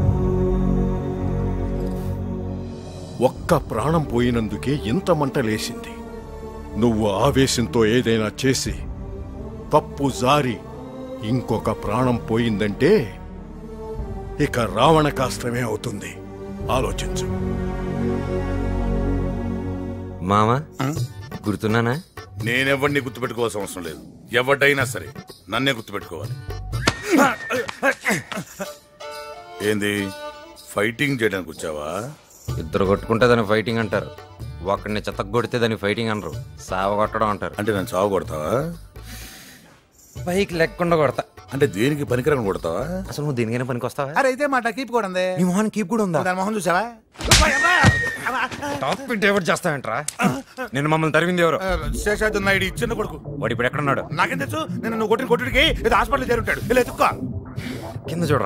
ఒక్క ప్రాణం పోయినందుకే ఇంత మంట లేసింది నువ్వు ఆవేశంతో ఏదైనా చేసి తప్పు జారి ఇంకొక ప్రాణం పోయిందంటే ఇక రావణ కాష్టమే అవుతుంది ఆలోచించు మామా గుర్తున్నానా నేనెవడిని గుర్తుపెట్టుకోవాల్సిన అవసరం లేదు ఎవడైనా సరే నన్నే గుర్తుపెట్టుకోవాలి ఏంది ఫైటింగ్ చేయడానికి వచ్చావా ఇద్దరు కొట్టుకుంటే దాన్ని ఫైటింగ్ అంటారు ఒకడిని చెత్తకు కొడితే దాన్ని ఫైటింగ్ అనరు సావ కొట్టడం అంటారు అంటే నన్ను సాగు కొడతావా పైకి లెక్కకుండా కొడతా అంటే దేనికి పనికిరాని కొడతావా అసలు నువ్వు దేనికైనా పనికి వస్తావా అరే అయితే మాట కీప్ కూడా ఉంది నీ మొహన్ కీప్ కూడా ఉందా దాని మొహం చూసావా టాప్ డైవర్ట్ చేస్తావేంట్రా నిన్ను మమ్మల్ని తరివింది ఎవరు శేషాద్రి నాయుడు చిన్న కొడుకు వాడు ఇప్పుడు ఎక్కడున్నాడు నాకేం తెలుసు నేను నువ్వు కొట్టిన కొట్టుడికి ఏదో హాస్పిటల్ చేరుంటాడు ఇలా ఎత్తుక్కో కింద చూడరా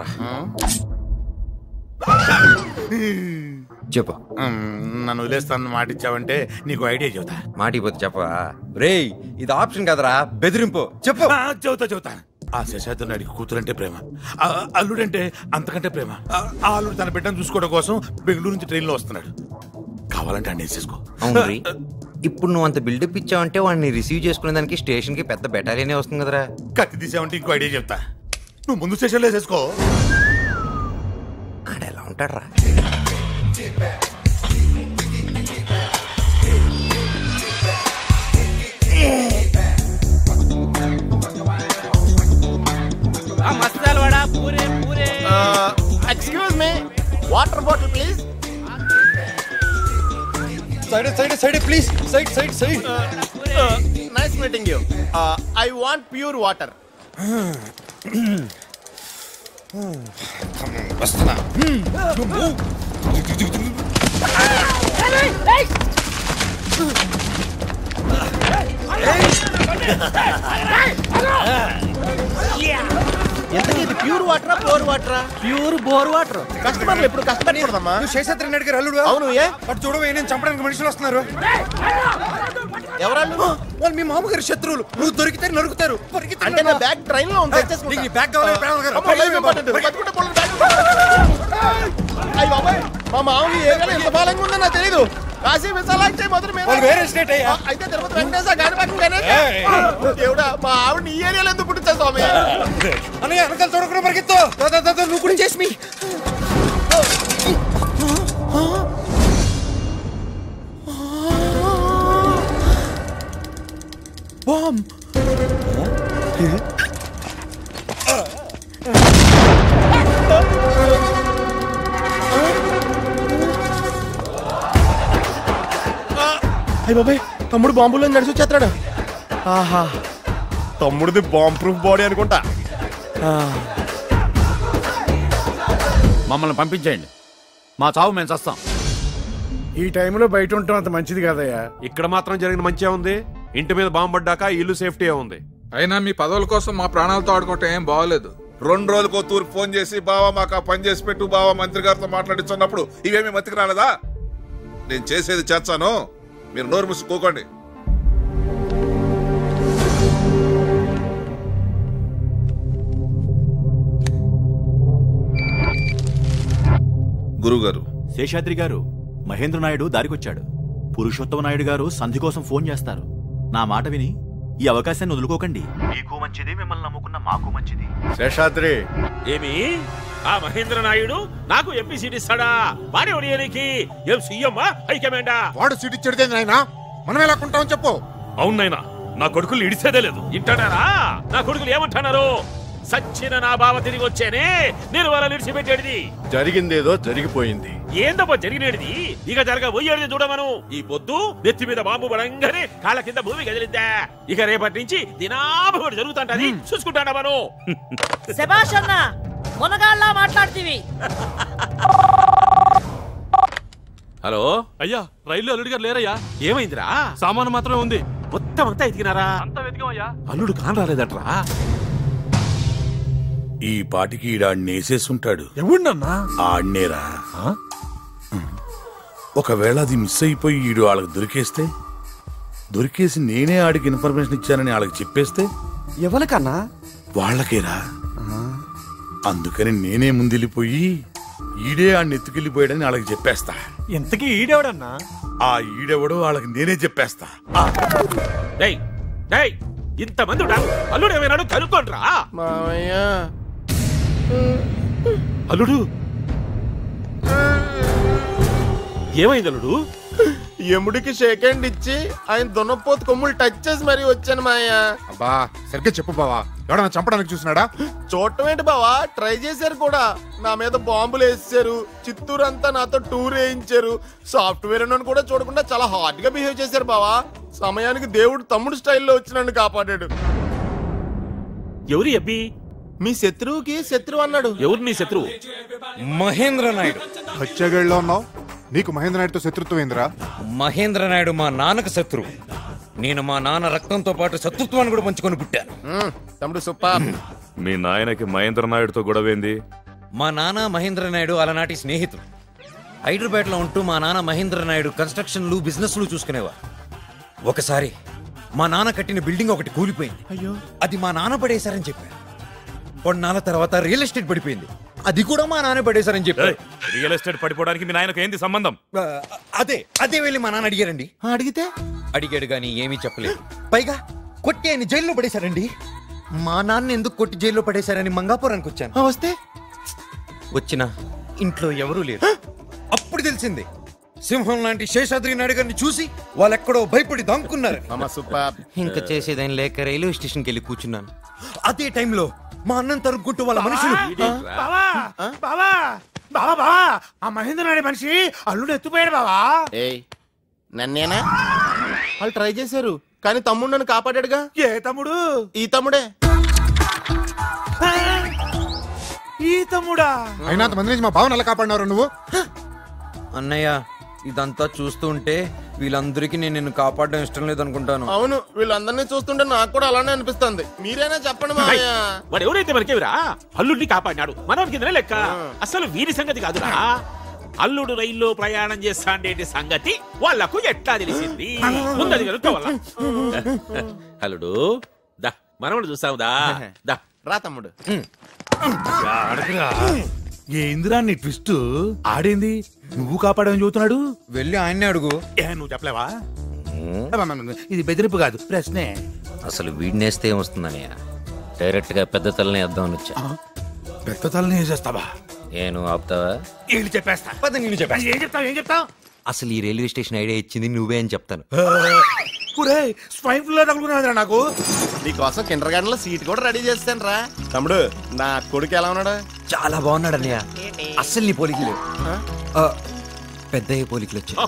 చెప్పు నన్ను వదిలేస్తాను మాట ఇచ్చావంటే నీకు ఐడియా చెబుతా మాటిపోతే చెప్పవా రేయ్ ఇది ఆప్షన్ కదరా బెదిరింపు చెప్పు ఆ, చెబుతా చెబుతా ఆ శేషాద్రి నాయుడికి కూతురంటే ప్రేమ ఆ, అల్లుడంటే అంతకంటే ప్రేమ ఆ ఆ అల్లుడు తన బిడ్డను చూసుకోవడం కోసం బెంగళూరు నుంచి ట్రైన్లో వస్తున్నాడు కావాలంటే అన్నీ చేసుకో అవును రీ. ఇప్పుడు నువ్వు అంత బిల్డప్ ఇచ్చావంటే వాడిని రిసీవ్ చేసుకునే దానికి స్టేషన్ కి పెద్ద బెటాలియనే వస్తుంది కదరా కత్తి తీసావంటే ఇంకో ఐడియా చెప్తా నువ్వు ముందు స్టేషన్లో వేసేసుకో ఎలా ఉంటాడు రా మసాలా వడ పూరే పూరే excuse me water bottle please side side side please side side side nice meeting you I want pure water వస్తున్నా ఎంతకీ ఇది ప్యూర్ వాటరా బోర్ వాటరా ప్యూర్ బోర్ వాటర్ కస్టమర్లు ఎప్పుడు కష్టపడకూడదమ్మా నువ్వు శేషాద్రి నాయుడు గారు అల్లుడు అవును ఏ అటు చూడవే నేను చంపడానికి మనుషులు వస్తున్నారు ఎవరాళ్ళు వాళ్ళు మీ మామగారు శత్రువులు నువ్వు దొరికితే నరుకుతారు అంటే నా బ్యాగ్ ట్రైన్ లో ఉంది తెచ్చేసుకుంటా. నీకు ఈ బ్యాగ్ కావాలి ప్రాణం గారు. అమ్మో, life important. బతుకుంటే పోలేదు బ్యాగ్. అయ్య బాబాయ్ మా మామూలు ఏ ఏరియాలో ఎంత బలంగా ఉందో నాకు తెలియదు కాశీ విశాలాక్షి మొదలు మీద వాళ్ళు వేరే స్టేట్ అయ్యా. అయితే తిరుపతి వెంకటేశ్వర గానిపాకం గణేష్ దేవుడా మా ఆవిడ ఈ ఏరియాలో ఎందుకు పుట్టించా స్వామి అన్నయ్య వెనకాల చూడకుండా పరిగెత్తు దా, దా, దా, దా, నువ్వు కూడా చేసి మీ బామ్ అయ్య బాబాయ్ తమ్ముడు బాంబులో నడిచి వచ్చేస్తాడు ఆహా తమ్ముడిది బాంబ్ ప్రూఫ్ బాడీ అనుకుంటా మమ్మల్ని పంపించేయండి మా చావు మేము చస్తాం ఈ టైంలో బయట ఉండటం అంత మంచిది కాదయ్యా ఇక్కడ మాత్రం జరిగిన మంచిగా ఉంది ఇంటి మీద బాంబు పడ్డాక ఇల్లు సేఫ్టీ ఉంది అయినా మీ పదవుల కోసం మా ప్రాణాలతో ఆడుకోవటం ఏం బాగోలేదు రెండు రోజులకు తూర్పు ఫోన్ చేసి బావా మాకు ఆ పని చేసి పెట్టు బావా మంత్రి గారితో మాట్లాడించున్నప్పుడు ఇవేమి మతికి రాలేదా నేను చేసేది చేస్తాను మీరు నోరు మూసుకోకండి గురుగారు శేషాద్రి గారు మహేంద్ర నాయుడు దారికొచ్చాడు పురుషోత్తమ నాయుడు గారు సంధి కోసం ఫోన్ చేస్తారు నా మాట విని ఈ అవకాశాన్ని వదులుకోకండి మీకు మంచిది మిమ్మల్ని నమ్ముకున్న మాకు మంచిది శేషాద్రి ఏమి ఆ మహేంద్ర నాయుడు నాకు ఎంపీ సీట్ ఇస్తాడా వాడే ఒడియనికి ఏం సీఎం హైకమాండా వాడు సీట్ ఇచ్చాడు నాయనా మనం ఎలా కొంటామని చెప్పు అవునైనా నా కొడుకులు ఇడిసేదే లేదు ఇంటాడారా నా కొడుకులు ఏమంటున్నారు సచ్చిన నా బావ తిరిగి వచ్చేనే నేను వాళ్ళ విడిచిపెట్టేది జరిగిందేదో జరిగిపోయింది ఏందబ్బా జరిగినది ఇక జరగబోయేది చూడమను ఈ పొద్దు నెత్తి మీద బాంబు పడంగానే కాళ్ళ కింద భూమి కదిలిద్దా ఇక రేపటి నుంచి దినాభోడు జరుగుతుంటది చూసుకుంటాడా మనం శభాష్ అన్న మునగాళ్ళ మాట్లాడుతీవి హలో అయ్యా రైలు అల్లుడి గారు లేరయ్యా ఏమైందిరా సామాను మాత్రమే ఉంది మొత్తం అంతా ఎతికినారా అంతా వెతికామయ్యా అల్లుడు కాన్ రాలేదట్రా ఈ పాటికి ఈడాడిని వేసేసుంటాడు ఎవడినన్నా ఆడినేరా ఒకవేళ అది మిస్ అయిపోయి ఈడు వాళ్ళకి దొరికేస్తే దొరికేసి నేనే ఆడికి ఇన్ఫర్మేషన్ ఇచ్చానని వాళ్ళకి చెప్పేస్తే ఎవరికన్నా వాళ్ళకేరా అందుకని నేనే ముందెళ్ళిపోయి ఈడే ఆడిని ఎత్తుకెళ్ళిపోయాడని వాళ్ళకి చెప్పేస్తా ఇంతకీ ఈడెవడన్నా ఆ ఈడెవడో వాళ్ళకి నేనే చెప్పేస్తా డేయ్ డేయ్ ఇంతమంది ఉన్నారు అల్లుడు ఏమైనాడు కనుక్కోండ్రా మామయ్య అల్లుడు ఏమైంది అల్లుడు ఎముడికి షేక్ హ్యాండ్ ఇచ్చి ఆయన దున్నపోతు కొమ్ములు టచ్ చేసి మరీ వచ్చాను మాయ అబ్బా సరిగ్గా చెప్పు బావా ఎవడన్నా చంపడానికి చూసినాడా చూడటం ఏంటి బావా ట్రై చేశారు కూడా నా మీద బాంబులు వేసారు చిత్తూరు అంతా నాతో టూర్ వేయించారు సాఫ్ట్వేర్ అని కూడా చూడకుండా చాలా హార్డ్ గా బిహేవ్ చేశారు బావా సమయానికి దేవుడు తమ్ముడు స్టైల్లో వచ్చి నన్ను కాపాడాడు ఎవరి అబ్బి మీ శత్రువుకి శత్రువు అన్నాడు ఎవరు నీ శత్రువు మహేంద్ర నాయుడు హత్యాగడిలో ఉన్నావు నీకు మహేంద్ర నాయుడుతో శత్రుత్వం ఏందిరా మహేంద్ర నాయుడు మా నాన్నకు శత్రువు నేను మా నాన్న రక్తంతో పాటు శత్రుత్వాన్ని కూడా పంచుకొని పుట్టాను తమ్ముడు సూపర్ మీ నాయనకి మహేంద్ర నాయుడుతో గొడవేంది మా నాన్న మహేంద్ర నాయుడు అలనాటి స్నేహితులు హైదరాబాద్లో ఉంటూ మా నాన్న మహేంద్ర నాయుడు కన్స్ట్రక్షన్లు బిజినెస్లు చూసుకునేవారు ఒకసారి మా నాన్న కట్టిన బిల్డింగ్ ఒకటి కూలిపోయింది అయ్యో అది మా నాన్న పడేశారని చెప్పారు కొన్నాళ్ళ తర్వాత రియల్ ఎస్టేట్ పడిపోయింది అది కూడా మా నాన్న పడేశారని చెప్పారు రియల్ ఎస్టేట్ పడిపోవడానికి మీ నాయనకు ఏంది సంబంధం ఆ, అదే అదే వెళ్ళి మా నాన్న అడిగారండి అడిగితే అడిగాడు గాని ఏమీ చెప్పలేదు పైగా కొట్టి ఆయన జైల్లో పడేశారండి మా నాన్న ఎందుకు కొట్టి జైల్లో పడేశారని మంగాపురానికి వచ్చాను వస్తే వచ్చిన ఇంట్లో ఎవరూ లేరు అప్పుడు తెలిసింది సింహం లాంటి శేషాద్రి నాయుడు గారిని చూసి వాళ్ళెక్కడో భయపడి దాంకున్నారు ఇంకా చేసేదాని లేక రైల్వే స్టేషన్కి వెళ్ళి కూర్చున్నాను అదే టైంలో మా అన్నం తరుపుకుంటూ వాళ్ళ మనుషులు బావా బావా బావా బావా ఆ మహేంద్ర నాయుడు మనిషి అల్లుడు ఎత్తుపోయాడు బావా ఏయ్ నన్నేనా వాళ్ళు ట్రై చేశారు కానీ తమ్ముడు నన్ను కాపాడాడుగా ఏ తమ్ముడు ఈ తమ్ముడే ఈ తమ్ముడా అయినంత మంది నుంచి మా బావను ఎలా కాపాడినారు నువ్వు అన్నయ్య ఇదంతా చూస్తుంటే వీళ్ళందరికీ నేను నిన్ను కాపాడడం ఇష్టం లేదనుకుంటాను అవును వీళ్ళందరినీ చూస్తుంటే నాకు కూడా అలానే అనిపిస్తుంది మీరైనా చెప్పండి మామయ్య వాడు ఎవరైతే మనకేవిరా అల్లుడిని కాపాడినాడు మనోడి కిందనే లెక్క అసలు వీరి సంగతి కాదురా అల్లుడు రైల్లో ప్రయాణం చేస్తాండేటి సంగతి వాళ్లకు ఎట్లా తెలిసింది ముందది కనుక్కోవాలా అల్లుడు దా మనవడు చూస్తావుదా దా రా తమ్ముడు అడగరా ఏందిరా నీ ట్విస్ట్ ఆడేంది నువ్వు కాపాడని చెబుతున్నాడు వెళ్ళి ఆయన్నే అడుగు ఏ నువ్వు చెప్పలేవా ఇది బెదిరింపు కాదు ప్రశ్నే అసలు వీడినేస్తే ఏమొస్తుందన్నయ్య డైరెక్ట్ గా పెద్ద తలని వేద్దామని వచ్చా పెద్ద తలని వేసేస్తావా నేను ఆపుతావా వీళ్ళు చెప్పేస్తా పద నేను చెప్పేస్తా. ఏం చెప్తావు ఏం చెప్తావు అసలు ఈ రైల్వే స్టేషన్ ఐడియా ఇచ్చింది నువ్వే అని చెప్తాను ఒరే స్వైన్ ఫ్లూ తగులుకున్నదిరా నాకు నీకోసం కిండర్ గార్డెన్ లో సీట్ కూడా రెడీ చేస్తాను రా తమ్ముడు నా కొడుకు ఎలా ఉన్నాడు చాలా బాగున్నాడు అన్నయ్య అస్సలు నీ పోలికలు ఆ, పెద్దయ్య పోలికలు వచ్చాయి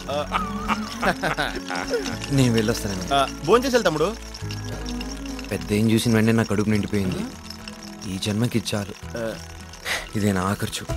నేను వెళ్ళొస్తాను భోజనం చేసి తమ్ముడు పెద్ద ఏం చూసిన వెంటనే నా కడుపు నిండిపోయింది ఈ జన్మకి చాలు ఇదే నా ఆఖరి చూపు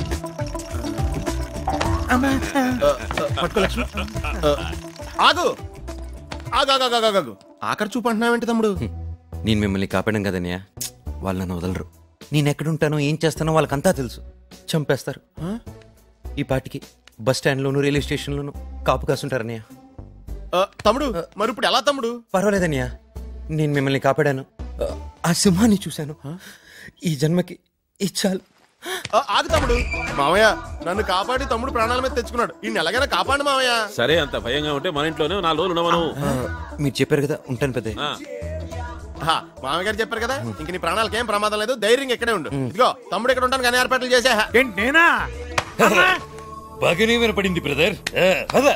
పట్టుకో లక్ష్మి ఆగు ఆగు ఆగు ఆగు, ఆగు ఆగు ఆఖరి చూపు అంటున్నావేంటి తమ్ముడు నేను మిమ్మల్ని కాపాడం కదన్నయ్య వాళ్ళు నన్ను వదలరు నేను ఎక్కడుంటానో ఏం చేస్తానో వాళ్ళకంతా తెలుసు చంపేస్తారు ఈ పాటికి బస్ స్టాండ్లోను రైల్వే స్టేషన్లోను కాపు కాసుంటారన్నయ్య ఆ, తమ్ముడు మరి ఇప్పుడు ఎలా తమ్ముడు పర్వాలేదన్నయ్య నేను మిమ్మల్ని కాపాడాను ఆ, ఆ సింహాన్ని చూశాను ఈ జన్మకి ఇచ్చాలు ఆ, ఆగు తమ్ముడు మామయ్య నన్ను కాపాడి తమ్ముడు ప్రాణాల మీద తెచ్చుకున్నాడు ఈ ఎలాగైనా కాపాడు మామయ్య సరే అంత భయంగా ఉంటే మన ఇంట్లోనే నాలుగు రోజులు ఉండమను మీరు చెప్పారు కదా ఉంటాను పెద్ద ఆ, ఆహా, మామయ్య గారు చెప్పారు కదా ఇంక నీ ప్రాణాలకి ఏం ప్రమాదం లేదు ధైర్యంగా ఇక్కడే ఉండు ఇదిగో తమ్ముడు ఇక్కడ ఉంటాను కానీ ఏర్పాట్లు చేసే ఏంటి నేనా బాగానే వినపడింది బ్రదర్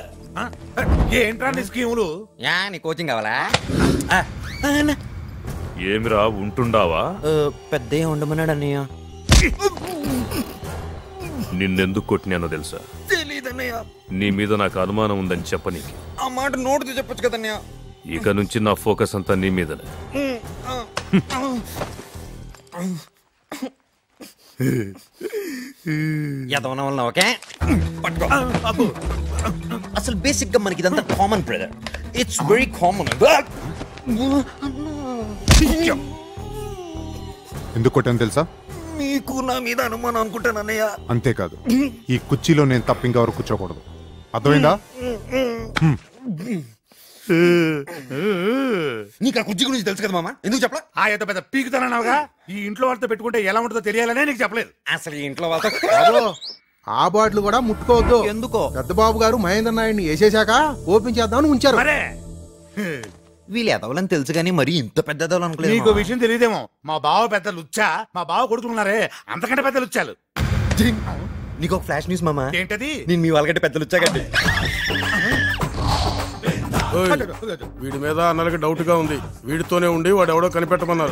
ఏంట్రా నీ స్కీములు యా నీ కోచింగ్ కావాలా ఏమిరా ఉంటుండావా పెద్ద ఉండమన్నాడు అన్నయ్య నిన్నెందుకు కొట్టినానో తెలుసా తెలీదన్నయ్య నీ మీద నాకు అనుమానం ఉందని చెప్పనీకి ఆ మాట నోటితో చెప్పొచ్చు కదన్నయ్య ఇక నుంచి నా ఫోకస్ అంతా నీ మీదనే ఎదవన వలన ఓకే పట్టుకో అసలు బేసిక్ గా మనకి ఇదంతా common brother it's very common ఎందుకు కొట్టాను తెలుసా మీకు నా మీద అనుమానం అనుకుంటాను అన్నయ్య అంతేకాదు ఈ కుర్చీలో నేను తప్ప ఇంకెవరు కూర్చోకూడదు అర్థమైందా నీకు ఆ కుర్చీ గురించి తెలుసు కదా మామ ఎందుకు చెప్పలా ఆ ఏదో పెద్ద పీకుతానన్నావుగా ఈ ఇంట్లో వాళ్ళతో పెట్టుకుంటే ఎలా ఉంటుందో తెలియాలనే నీకు చెప్పలేదు అసలు ఈ ఇంట్లో వాళ్ళతో బాబు, ఆ బాటిల్ కూడా ముట్టుకోవద్దు ఎందుకో పెద్ద బాబు గారు మహేంద్ర నాయుడిని వేసేశాక ఓపెన్ చేద్దామని ఉంచారు వీళ్ళు ఎదవలని తెలుసు కానీ మరి ఇంత పెద్ద ఎదవలు అనుకోలేదు నీకు మామ. విషయం తెలియదేమో మా బావ పెద్ద లుచ్చా మా బావ కొడుకున్నారే అంతకంటే పెద్ద లుచ్చాలు నీకు ఒక ఫ్లాష్ న్యూస్ మామ ఏంటది నేను మీ వాళ్ళకంటే పెద్దలు వచ్చాకండి వీడి మీద అన్నలకి డౌట్ గా ఉంది వీడితోనే ఉండి వాడు ఎవడో కనిపెట్టమన్నారు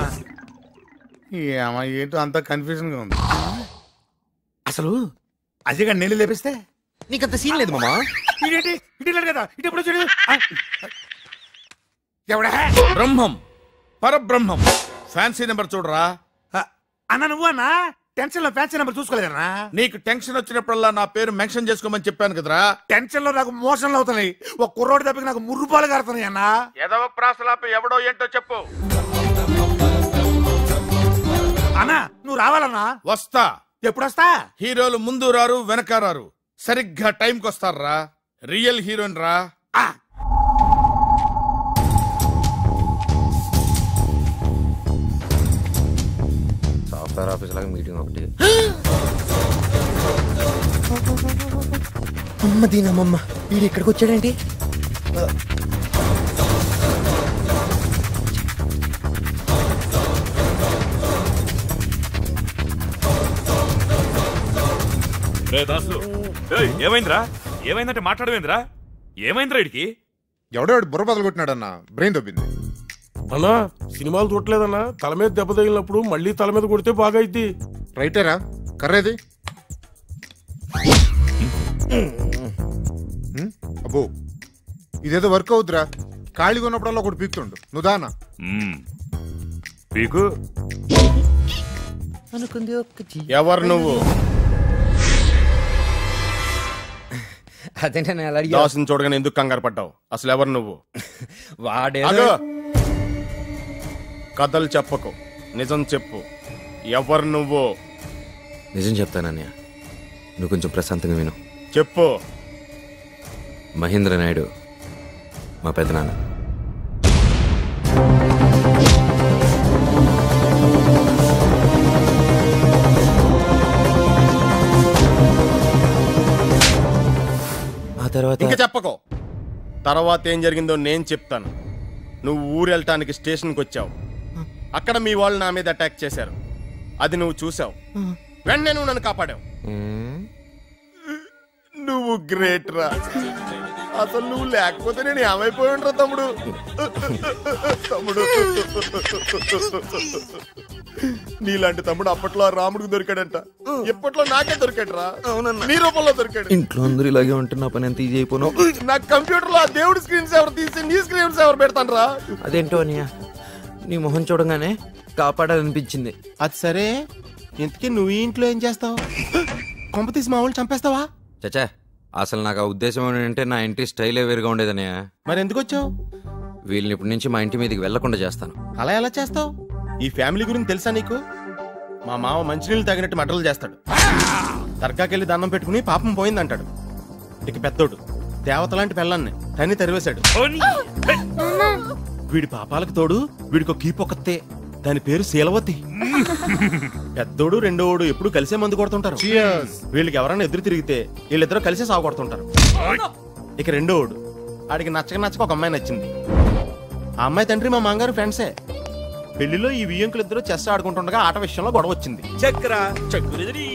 ఏమా ఏంటో అంత కన్ఫ్యూజన్ గా ఉంది అసలు అజయ్ గారు నీళ్ళు లేపిస్తే నీకంత సీన్ లేదు మామా ఇదేంటి ఇటు వెళ్ళాడు కదా ఇటు ఎప్పుడు వచ్చాడు ఆ, ఎవడా బ్రహ్మం పరబ్రహ్మం ఫ్యాన్సీ నెంబర్ చూడరా అన్న నువ్వు అన్నా టెన్షన్ లో ఫ్యాన్సీ నెంబర్ చూసుకోలేదన్నా నీకు టెన్షన్ వచ్చినప్పుడల్లా నా పేరు మెన్షన్ చేసుకోమని చెప్పాను కదరా టెన్షన్ లో నాకు మోషన్లు అవుతున్నాయి ఒక కుర్రోడి దెబ్బకి నాకు ముర్రుపాలు కారుతున్నాయి అన్నా ఎదవ ప్రాసలాపి ఎవడో ఏంటో చెప్పు అన్నా నువ్వు రావాలన్నా వస్తా ఎప్పుడు వస్తా హీరోలు ముందు రారు వెనక రారు సరిగ్గా టైంకి వస్తారా రియల్ హీరోయిన్ రా సాఫ్ట్వేర్ ఆఫీస్ లాగా మీటింగ్ ఒకటి అమ్మ దీనమ్మమ్మ వీడు ఇక్కడికి వచ్చాడేంటి రే దాసు ఏయ్, ఏమైందిరా ఏమైందంటే మాట్లాడమేందిరా ఏమైందిరా ఇడికి ఎవడో బుర్ర బదులు కొట్టినాడన్న బ్రెయిన్ దొబ్బింది అన్నా సినిమాలు చూడలేదన్నా తల మీద దెబ్బ తగిలినప్పుడు మళ్ళీ తల మీద కొడితే బాగా అయింది రైటేరా కర్రేది హ్మ్? అబ్బో ఇదేదో వర్క్ అవుద్దిరా ఖాళీగా ఉన్నప్పుడల్లా ఒకటి పీక్తుండు నువ్వు దానా మ్మ్. పీకు అనుకుంది ఒక్క ఎవరు నువ్వు అదేంటే నేను అలా అడిగా దాసుని చూడగానే ఎందుకు కంగారు పడ్డావు అసలు ఎవరు నువ్వు వాడే ఆగు. కథలు చెప్పకు నిజం చెప్పు ఎవరు నువ్వు నిజం చెప్తానన్నయ్య నువ్వు కొంచెం ప్రశాంతంగా విను చెప్పు మహేంద్ర నాయుడు మా పెదనాన్న ఆ తర్వాత ఇంకా చెప్పకో తర్వాత ఏం జరిగిందో నేను చెప్తాను నువ్వు ఊరు వెళ్ళటానికి స్టేషన్కి వచ్చావు అక్కడ మీ వాళ్ళు నా మీద అటాక్ చేశారు అది నువ్వు చూసావు వెంటనే నువ్వు నన్ను కాపాడావు నువ్వు గ్రేట్ రా అసలు నువ్వు లేకపోతే నేను ఏమైపోయి ఉంటా తమ్ముడు తమ్ముడు నీలాంటి తమ్ముడు అప్పట్లో ఆ రాముడికి దొరికాడంట ఇప్పట్లో నాకే దొరికాడు రా నీ రూపంలో దొరికాడు ఇంట్లో అందరూ ఇలాగే ఉంటే నా పని ఎంత ఈజీ అయిపోను నా కంప్యూటర్ లో ఆ దేవుడి స్క్రీన్ సేవర్ తీసి నీ స్క్రీన్ సేవర్ పెడతాను రా అదేంటో అన్నయ్య నీ మొహం చూడగానే కాపాడాలనిపించింది అది సరే ఇంతకీ నువ్వు ఈ ఇంట్లో ఏం చేస్తావు కొంప తీసి మా వాళ్ళు చంపేస్తావా చచ్చా అసలు నాకు ఆ ఉద్దేశం ఏంటంటే నా ఇంటి స్టైలే వేరుగా ఉండేదన్నయ్య మరి ఎందుకు వచ్చావు వీళ్ళని ఇప్పటి నుంచి మా ఇంటి మీదకి వెళ్లకుండా చేస్తాను అలా ఎలా చేస్తావు ఈ ఫ్యామిలీ గురించి తెలుసా నీకు మా మామ మంచినీళ్ళు తాగినట్టు మటలు చేస్తాడు దర్గాకెళ్ళి దండం పెట్టుకుని పాపం పోయిందంటాడు ఇక పెద్దోడు దేవత లాంటి పెళ్ళాన్ని తన్ని తరివేశాడు వీడి పాపాలకు తోడు వీడికి ఒక కీపొక్కతే దాని పేరు శీలవతి పెద్దోడు రెండోడు ఎప్పుడు కలిసే మందు కొడుతుంటారు వీళ్ళకి ఎవరైనా ఎదురు తిరిగితే వీళ్ళిద్దరూ కలిసే సాగు కొడుతుంటారు ఇక రెండోడు ఆడికి నచ్చక నచ్చక ఒక అమ్మాయి నచ్చింది ఆ అమ్మాయి తండ్రి మా మాంగారు ఫ్రెండ్సే పెళ్లిలో ఈ వియ్యంకులు ఇద్దరు చెస్ ఆడుకుంటుండగా ఆట విషయంలో గొడవ వచ్చింది చక్ర చక్కురెదిరి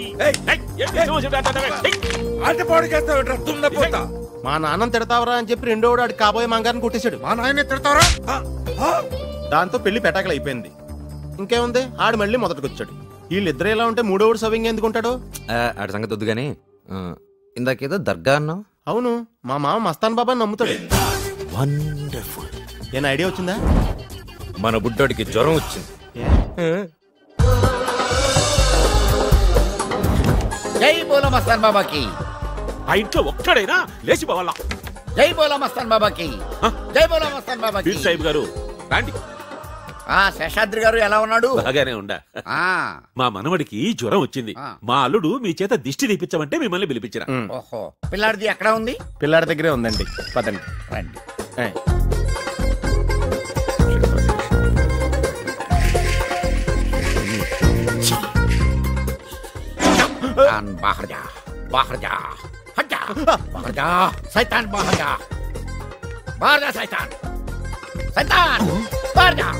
ఆటపాడు చేస్తావు దున్నపోతా మా నాన్న తిడతావరా అని చెప్పి రెండోడు ఆడికి కాబోయే మంగారిని కొట్టేశాడు మా నాయనే తిడతావరా దాంతో పెళ్లి పెటాకలు అయిపోయింది ఇంకేముంది ఆడు మళ్ళీ మొదటికి వచ్చాడు వీళ్ళిద్దరు ఎలా ఉంటే మూడోడు సవింగ్ ఎందుకుంటాడు ఆడి సంగతి వద్దు కానీ ఇందాకేదో దర్గా అన్నావు అవును మా మామ మస్తాన్ బాబా నమ్ముతాడు వండర్ఫుల్ ఏం ఐడియా వచ్చిందా మన బుడ్డోడికి జ్వరం వచ్చింది జై బోలో మస్తాన్ బాబాకి ఆ ఇంట్లో ఒక్కడైనా లేచి పోవాలా జై బోలో మస్తాన్ బాబాకి జై బోలో మస్తాన్ బాబాకి పీర్ సాహిబ్ గారు రండి ఆ శేషాద్రి గారు ఎలా ఉన్నాడు బాగానే ఉండా ఆ మా మనవడికి జ్వరం వచ్చింది మా అల్లుడు మీ చేత దిష్టి తీపించమంటే మిమ్మల్ని పిలిపించిన ఓహో పిల్లాడిది ఎక్కడ ఉంది పిల్లాడి దగ్గరే ఉందండి పదండి రండి ఏయ్. शैतान बाहर जा बाहर जा हट जा बाहर जा शैतान बाहर जा बाहर जा शैतान शैतान बाहर जा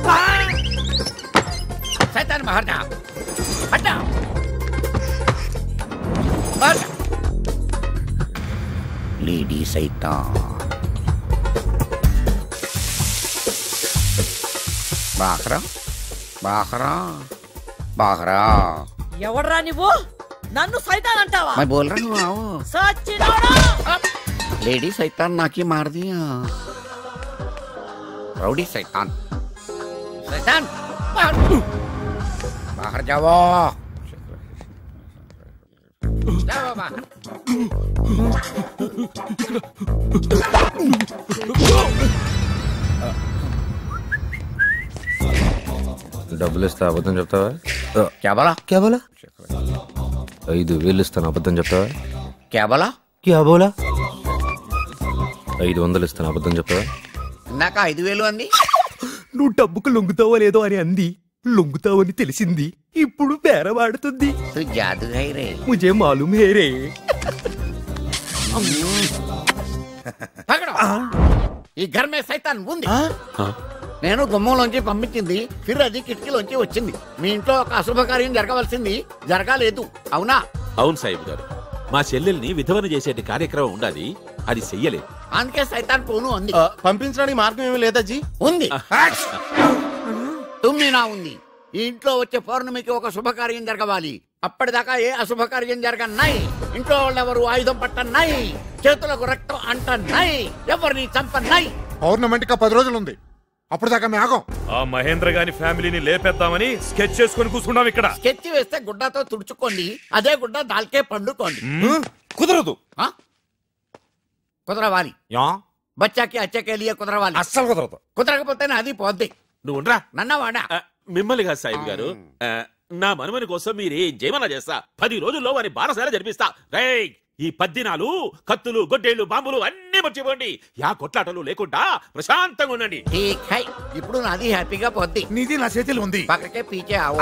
शैतान बाहर जा हट जा बाहर जा लेडी शैतान बाहर आ, बाहर आ, बाहर आ। ఎవడ్రా నువ్వు నన్ను సైతాన్ అంటావా मैं बोल रहा हूँ आओ సచ్చినోడా लेडी शैतान नाकी मार दिया राउडी शैतान शैतान बाहर बाहर जाओ जाओ बाहर డబ్బులు ఇస్తా అబద్ధం చెప్తావా क्या बोला क्या बोला ఐదు వేలు ఇస్తాను అబద్ధం చెప్తావా क्या बोला క్యా బోలా ఐదు వందలు ఇస్తాను అబద్ధం చెప్తావా ఇందాక ఐదు వేలు అంది నువ్వు డబ్బుకు లొంగుతావో లేదో అని అంది లొంగుతావని తెలిసింది ఇప్పుడు బేరవాడుతుంది तू जादू है रे ముజే మాలూమ్ హే రే పకడో ఈ ఘర్ మే సైతాన్ ఉంది నేను గుమ్మంలోంచి పంపించింది ఫిర్ అది కిటికీలోంచి వచ్చింది మీ ఇంట్లో ఒక అశుభకార్యం జరగవలసింది జరగలేదు అవునా అవును సాహిబ్ గారు మా చెల్లెల్ని విధవన చేసేటి కార్యక్రమం ఉండాలి అది చెయ్యలేదు అందుకే సైతాన్ పోను అంది పంపించడానికి మార్గం ఏమీ లేదా జీ ఉంది తుమ్మినా ఉంది ఈ ఇంట్లో వచ్చే పౌర్ణమికి ఒక శుభకార్యం జరగవాలి అప్పటిదాకా ఏ అశుభకార్యం జరగన్నాయి ఇంట్లో వాళ్ళెవరు ఆయుధం పట్టన్నాయి చేతులకు రక్తం అంటన్నాయి ఎవరిని చంపన్నాయి పౌర్ణమంటికి పది రోజులు ఉంది అప్పుడు దాకా మేము ఆగం ఆ మహేంద్ర గాని ఫ్యామిలీని లేపేద్దామని స్కెచ్ చేసుకొని కూర్చున్నాం ఇక్కడ స్కెచ్ వేస్తే గుడ్డతో తుడుచుకోండి అదే గుడ్డ దాల్కే పండుకోండి కుదరదు కుదరవాలి బచ్చాకి అచ్చకే లియే కుదరవాలి అస్సలు కుదరదు కుదరకపోతే అది పోద్ది నువ్వు ఉండరా నన్నవాడా మిమ్మల్ని కాదు సాహిబ్ గారు ఆ, నా మనమని కోసం మీరు ఏం చేయమన్నా చేస్తా పది రోజుల్లో వారి బారసాల జరిపిస్తా రేయ్ ఈ పద్దినాలు కత్తులు గొడ్డేళ్లు బాంబులు అన్ని మర్చిపోండి యా కొట్లాటలు లేకుండా ప్రశాంతంగా ఉండండి ఠీక్ హై ఇప్పుడు నాది హ్యాపీగా పోద్ది నీది నా చేతిలో ఉంది పక్కకే పీచే ఆవో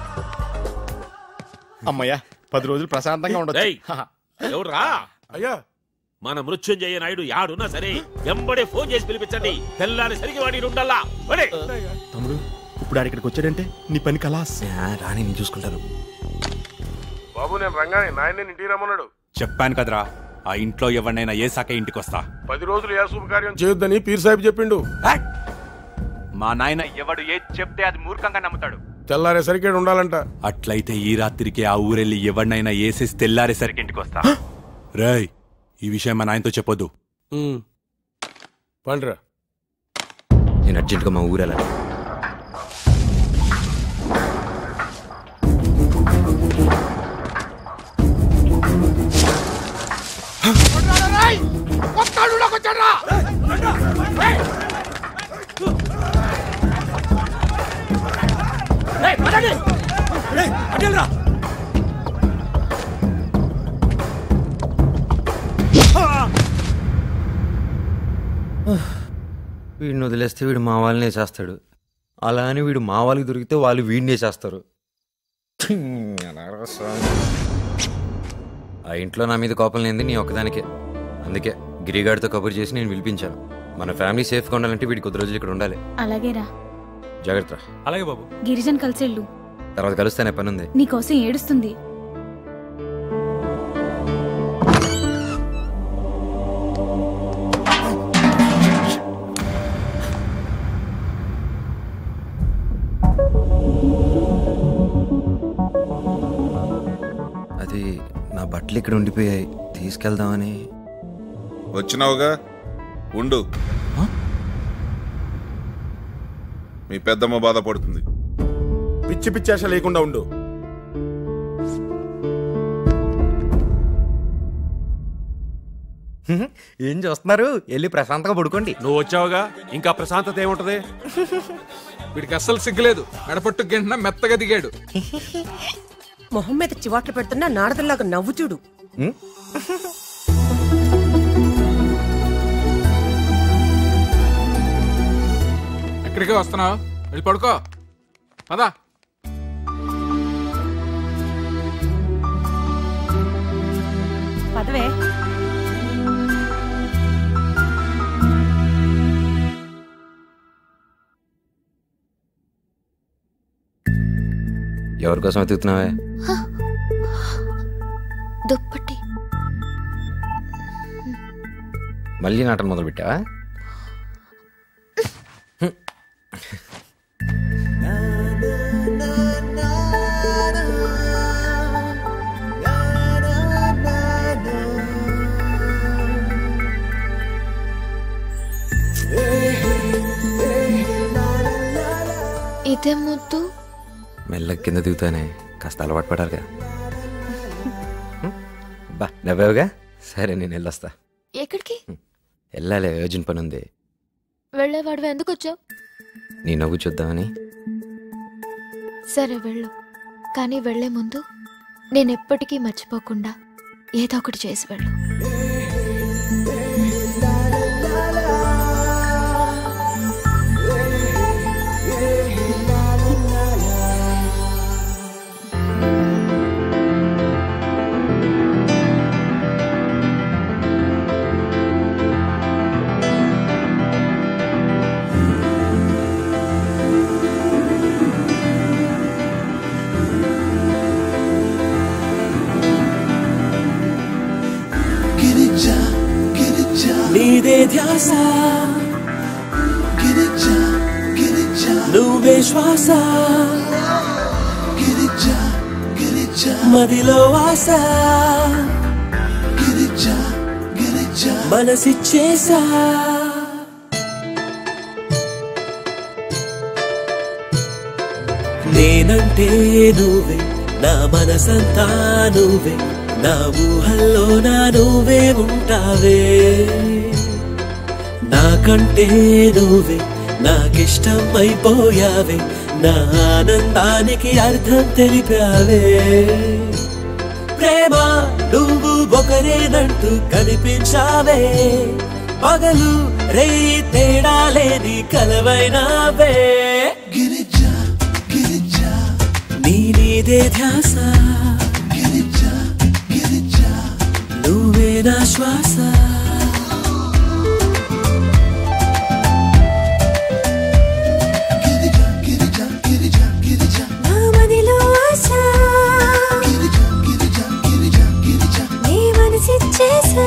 అమ్మయ్యా పది రోజులు ప్రశాంతంగా ఉండొచ్చు రేయ్, ఎవడ్రా అయ్యా మన మృత్యుంజయ నాయుడు యాడున్నా సరే వెంబడే ఫోన్ చేసి పిలిపించండి తెల్లారి సరికి వాడి ఉండల్లా వడే. తమ్ముడు ఇప్పుడు ఆడు ఇక్కడికి వచ్చాడంటే నీ పని కలాస్ రాని నేను చూసుకుంటాను బాబు నేను రంగానే నాయన ఇంటికి రమ్మన్నాడు చెప్పాను కదరా ఆ ఇంట్లో ఎవరినైనా ఏ శాఖ ఇంటికి వస్తా పది రోజులు ఏ శుభకార్యం చేయొద్దని పీర్ సాహిబ్ చెప్పిండు మా నాయన ఎవడు ఏది చెప్తే అది మూర్ఖంగా నమ్ముతాడు తెల్లారేసరికి ఉండాలంట అట్లయితే ఈ రాత్రికి ఆ ఊరెళ్ళి ఎవరినైనా ఏసేసి తెల్లారేసరికి ఇంటికి వస్తా రేయ్ ఈ విషయం మా నాయనతో చెప్పొద్దు పండ్రా నేను అర్జెంట్గా మా ఊరెళ్ళ వీడిని వదిలేస్తే వీడు మా వాళ్ళనే చేస్తాడు అలా అని వీడు మా వాళ్ళకి దొరికితే వాళ్ళు వీడినే చేస్తారు ఆ ఇంట్లో నా మీద కోపం లేనిది నీ ఒక్కదానికే అందుకే గిరిగాడితో కబురు చేసి నేను పిలిపించాను మన ఫ్యామిలీ సేఫ్గా ఉండాలంటే వీడికి కొద్ది రోజులు ఇక్కడ ఉండాలి అలాగేరా జాగ్రత్త అలాగే బాబు గిరిజన్ కలిసేళ్ళు తర్వాత కలుస్తానే పని ఉంది నీకోసం ఏడుస్తుంది ఇక్కడ ఉండిపోయాయి తీసుకెళ్దామని వచ్చినావుగా ఉండు మీ పెద్దమ్మ బాధపడుతుంది పిచ్చి పిచ్చి ఆశ లేకుండా ఉండు ఏం చూస్తున్నారు వెళ్ళి ప్రశాంతంగా పడుకోండి నువ్వు వచ్చావుగా ఇంకా ప్రశాంతత ఏముంటది వీడికి అస్సలు సిగ్గులేదు మెడపట్టు గంటన మెత్తగా దిగాడు మొహం మీద చివాట్లు పెడుతున్నా నారదల్లాగా నవ్వు చూడు ఎక్కడికి వస్తున్నావు వెళ్ళి పడుకో పదా పదవే ఎవరి కోసం వెతుకుతున్నావే దుప్పటి మళ్ళీ నాటలు మొదలు పెట్టావా ఇదే ముద్దు మెల్ల కింద దిగుతానే కాస్త అలవాటు పడాలిగా బా నవ్వావుగా సరే నేను వెళ్ళొస్తా ఎక్కడికి వెళ్ళాలి అర్జున్ పని ఉంది వెళ్ళేవాడు ఎందుకు వచ్చావు నీ నవ్వు చూద్దామని సరే వెళ్ళు కానీ వెళ్లే ముందు నేను ఎప్పటికీ మర్చిపోకుండా ఏదో ఒకటి చేసి వెళ్ళు నీదే ధ్యాస నువ్వే శ్వాస మదిలో ఆశ మనసిచ్చేసా నేనంటే నువ్వే నా మనసంతా నువ్వే నా ఊహల్లో నా నువ్వే ఉంటావే నాకంటే నువ్వే నాకిష్టం అయిపోయావే నా ఆనందానికి అర్థం తెలిపావే ప్రేమ నువ్వు ఒకరేనంటూ కనిపించావే పగలు రేయి తేడా లేని కలవైనావే నీ నీదే ధ్యాస నువ్వే నా శ్వాస నా మదిలో ఆశ నీ మనసిచ్చేసా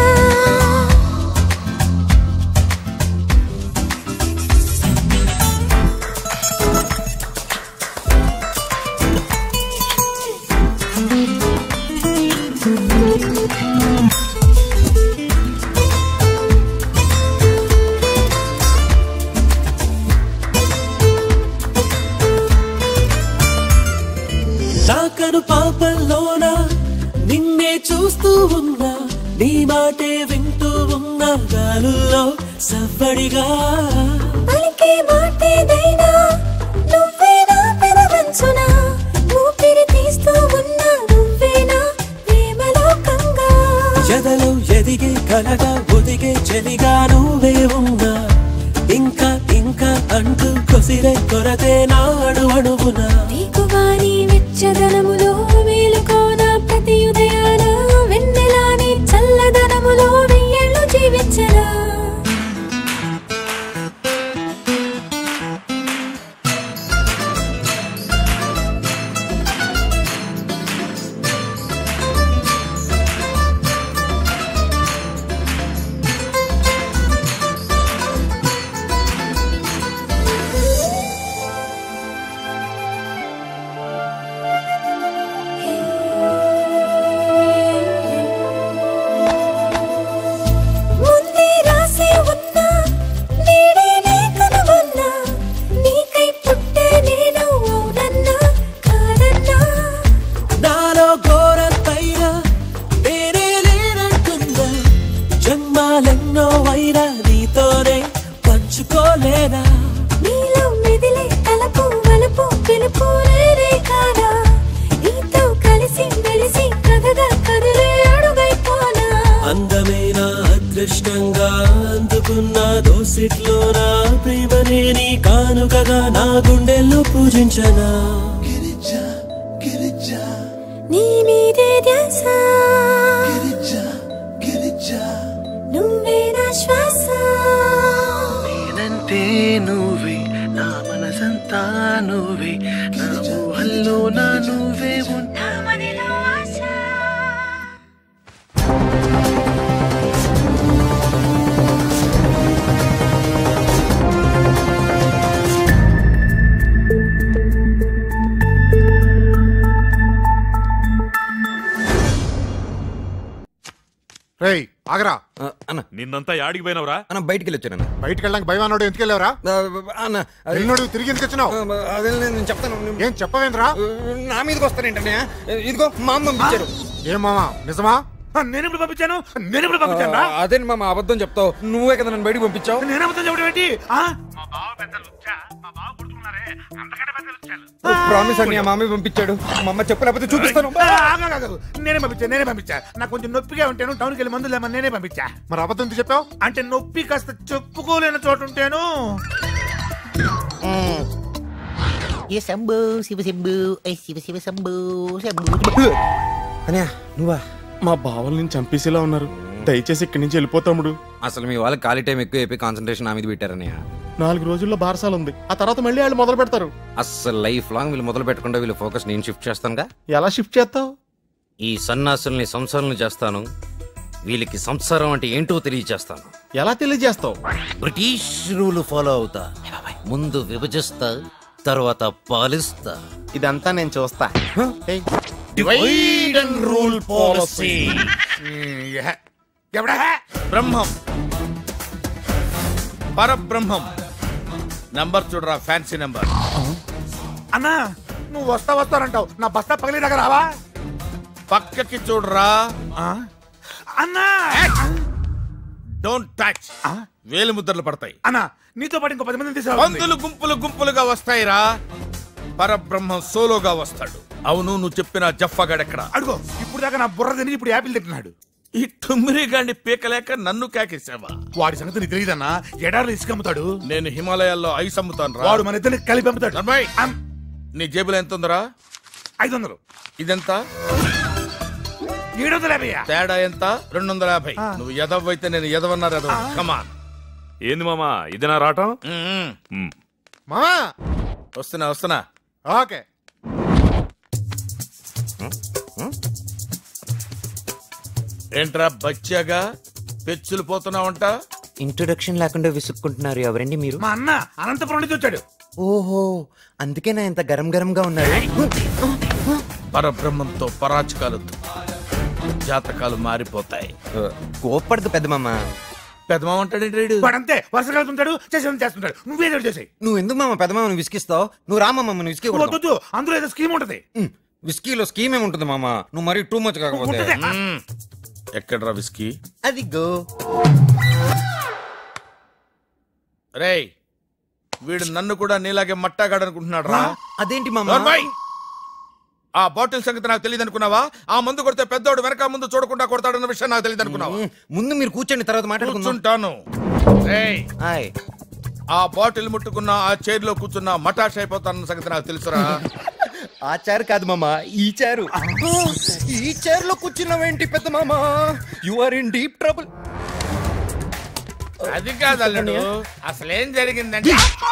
నాకను పాపంలోన నిన్నే చూస్తూ ఉన్నా నీ మాటే వింటూ ఉన్నా గాలుల్లో సవ్వడిగా పలికే మాటేదైనా నువ్వే నా పెదవంచునా ఊపిరి తీస్తూ ఉన్నా నువ్వేనా ప్రేమలోకంగా ఎదలో ఎదిగే కలగా ఒదిగే చెలిగా నువ్వే ఉన్నా ఇంకా ఇంకా అంటూ కొసిరే కొరతే నాడు అణువునా నీకు వారి వెచ్చదనములో మేలుకోన ప్రతి ఉదయాన వెన్నెలాని చల్లదనములో వెయ్యేళ్ళు జీవించరా క్షణాలెన్నో అయినా నీతోనే పంచుకోలేనా నీలో మెదిలే తలపు వలపు పిలుపు రేరే కాదా నీతో కలిసి మెలిసి కథగా కదిలే అడుగైపోనా అందమైన అదృష్టంగా అందుకున్న దోసిట్లో నా ప్రేమనే నీ కానుకగా నా గుండెల్లో పూజించనా నీ మీదే ధ్యాస నువ్వే నా శ్వాస నేనంటే నువ్వే నా మనసంతా నువ్వే నా ఊహల్లో నా నువ్వే ఉంటా మదిలో ఆశ రేయ్ ఆగరా అన్న నిన్నంతా యాడికి పోయినవరా అన్న బయటికి వెళ్ళి వచ్చాను బయటికి వెళ్ళడానికి భయం అన్నాడు ఎందుకు వెళ్ళావరా అన్న వెళ్ళినోడు తిరిగి ఎందుకు వచ్చినావు అదే నేను చెప్తాను ఏం చెప్పవేంద్రా నా మీదకి వస్తానేంటనే ఇదిగో మా అమ్మ పంపించారు ఏం మామా నిజమా నేను ఇప్పుడు పంపించాను నేను ఇప్పుడు పంపించాను అదే మామ అబద్ధం చెప్తావు నువ్వే కదా నన్ను బయటికి పంపించావు నేను అబద్ధం చెప్పడం ఏంటి ఆ? ప్రామిస్ అని మా అమ్మ పంపించాడు మా అమ్మ చెప్పలేకపోతే చూపిస్తాను ఆ, ఆగు, ఆగు, ఆగు. నేనే పంపించా నేనే పంపించా నాకు కొంచెం నొప్పిగా ఉంటాను టౌన్కి వెళ్ళి మందులు లేమని నేనే పంపించా మరి అబద్ధం ఎందుకు చెప్పావు అంటే నొప్పి కాస్త చెప్పుకోలేని చోటు ఉంటాను ఏ శంభు శివ శంభు ఏ శివ శివ శంభు శంభు అనియా నువ్వా మా బావల్ని నేను చంపేసేలా ఉన్నారు దయచేసి ఇక్కడి నుంచి వెళ్ళిపోతాముడు అసలు మీ వాళ్ళకి ఖాళీ టైం ఎక్కువ అయిపోయి కాన్సన్ట్రేషన్ నా మీద పెట్టారని నాలుగు రోజుల్లో బారసాల ఉంది ఆ తర్వాత మళ్ళీ వాళ్ళు మొదలు పెడతారు అస్సలు లైఫ్ లాంగ్ వీళ్ళు మొదలు పెట్టకుండా వీళ్ళు ఫోకస్ నేను షిఫ్ట్ చేస్తానుగా ఎలా షిఫ్ట్ చేస్తావు ఈ సన్నాసుల్ని సంసారాలను చేస్తాను వీళ్ళకి సంసారం అంటే ఏంటో తెలియజేస్తాను ఎలా తెలియజేస్తావు బ్రిటిష్ రూల్ ఫాలో అవుతా ముందు విభజిస్తా తర్వాత పాలిస్తా ఇదంతా నేను చూస్తా డివైడ్ అండ్ రూల్ పాలసీ ఎవడా బ్రహ్మం పరబ్రహ్మం నంబర్ చూడరా ఫ్యాన్సీ నంబర్ అన్నా నువ్వు వస్తా వస్తానంటావు నా బస్తా పగిలి దగ్గర రావా పక్కకి చూడరా అన్నా డోంట్ టచ్ వేలు ముద్రలు పడతాయి అన్నా నీతో పాటు ఇంకో పది మంది పందులు గుంపులు గుంపులుగా వస్తాయిరా పరబ్రహ్మం సోలోగా వస్తాడు అవును నువ్వు చెప్పిన జఫ్ఫగాడెక్కడ అడుగో ఇప్పుడు దాకా నా బుర్ర తిని ఇప్పుడు యాపిల్ తింటున్నాడు ఈ టుమ్మిరి గాండి పీకలేక నన్ను కేకేసావా వాడి సంగతి నీకు తెలియదన్నా ఎడార్లు ఇసుక అమ్ముతాడు నేను హిమాలయాల్లో ఐస్ అమ్ముతాను వాడు మన ఇద్దరిని కలిపి అమ్ముతాడు అమ్. నీ జేబులో ఎంత ఉందరా ఐదు వందలు ఇదెంత ఏడు వందల యాభై తేడా ఎంత రెండు వందల యాభై నువ్వు ఎదవ అయితే నేను ఎదవన్నారు ఎదవ కమాన్ ఏంది మామా ఇదేనా రావటం మామా వస్తున్నా వస్తున్నా ఓకే ఏంట్రా బచ్చాగా పెచ్చులు పోతున్నావంట ఇంట్రొడక్షన్ లేకుండా విసుక్కుంటున్నారు ఎవరండి మీరు మా అన్న అనంతపురం నుంచి వచ్చాడు ఓహో అందుకే నా ఇంత గరం గరంగా ఉన్నారు పరబ్రహ్మంతో పరాచకాలొద్దు జాతకాలు మారిపోతాయి కోప్పడదు పెద్ద మామ పెద్దమామ అంటాడు వాడంతే వరుస కలుతుంటాడు చేసి చేస్తుంటాడు నువ్వేదో చేసాయి నువ్వు ఎందుకు మామ పెద్ద మామని విసికిస్తావు నువ్వు రా మామ నువ్వు విసికి వద్దు అందులో ఏదో స్కీమ్ ఉంటది విస్కీలో స్కీమ్ ఏముంటుంది మామ నువ్వు మరీ టూ మచ్ కాకపోతే ఎక్కడ్రా విస్కీ అది గో రేయ్ వీడు నన్ను కూడా నీలాగే మట్టాగాడు అనుకుంటున్నాడు రా అదేంటి మామ నోర్మై! ఆ బాటిల్ సంగతి నాకు తెలియదు అనుకున్నావా ఆ మందు కొడితే పెద్దోడు వెనక ముందు చూడకుండా కొడతాడన్న విషయం నాకు తెలియదు అనుకున్నావా ముందు మీరు కూర్చోండి తర్వాత మాట్లాడుకుందాం కూర్చుంటాను రేయ్, హాయ్ ఆ బాటిల్ ముట్టుకున్న ఆ చైర్ లో కూర్చున్న మటాష్ అయిపోతానన్న సంగతి నాకు తెలుసురా ఆ చారు కాదు మామ ఈ చారు ఈ చైర్ లో కూర్చున్నావేంటి పెద్ద మామ you are in deep trouble అది కాదు అల్లుడు అసలేం జరిగిందంటే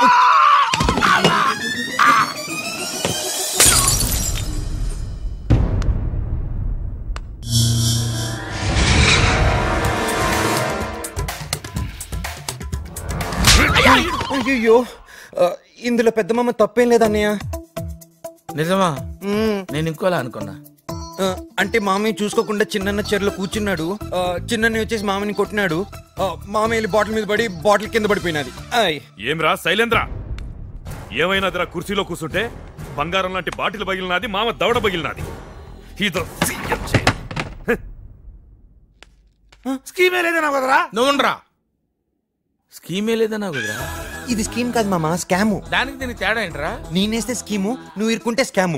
అయ్యో ఇందులో పెద్ద మామ తప్పేం లేదన్నయ్య నిజమా నేను ఇంకోలా అనుకున్నా ఆ, అంటే మామయ్య చూసుకోకుండా చిన్న చెరులో కూర్చున్నాడు ఆ, చిన్నని వచ్చేసి మామని కొట్టినాడు ఆ, మామయ్య వెళ్ళి బాటిల్ మీద పడి బాటిల్ కింద పడిపోయినది ఆయ్ ఏమ్రా శైలేంద్ర ఏమైనాదిరా కుర్చీలో కూర్చుంటే బంగారం లాంటి బాటిల్ పగిలినాది మామ దవడ పగిలినాది ఇదో సీఎం చైర్. హ్. స్కీమే లేదన్నా కదరా నువ్వుండ్రా స్కీమే లేదన్నా కదరా ఇది స్కీమ్ కాదు మామ స్కాము దానికి దీనికి తేడా ఏంట్రా నేనేస్తే స్కీము నువ్వు ఇరుకుంటే స్కాము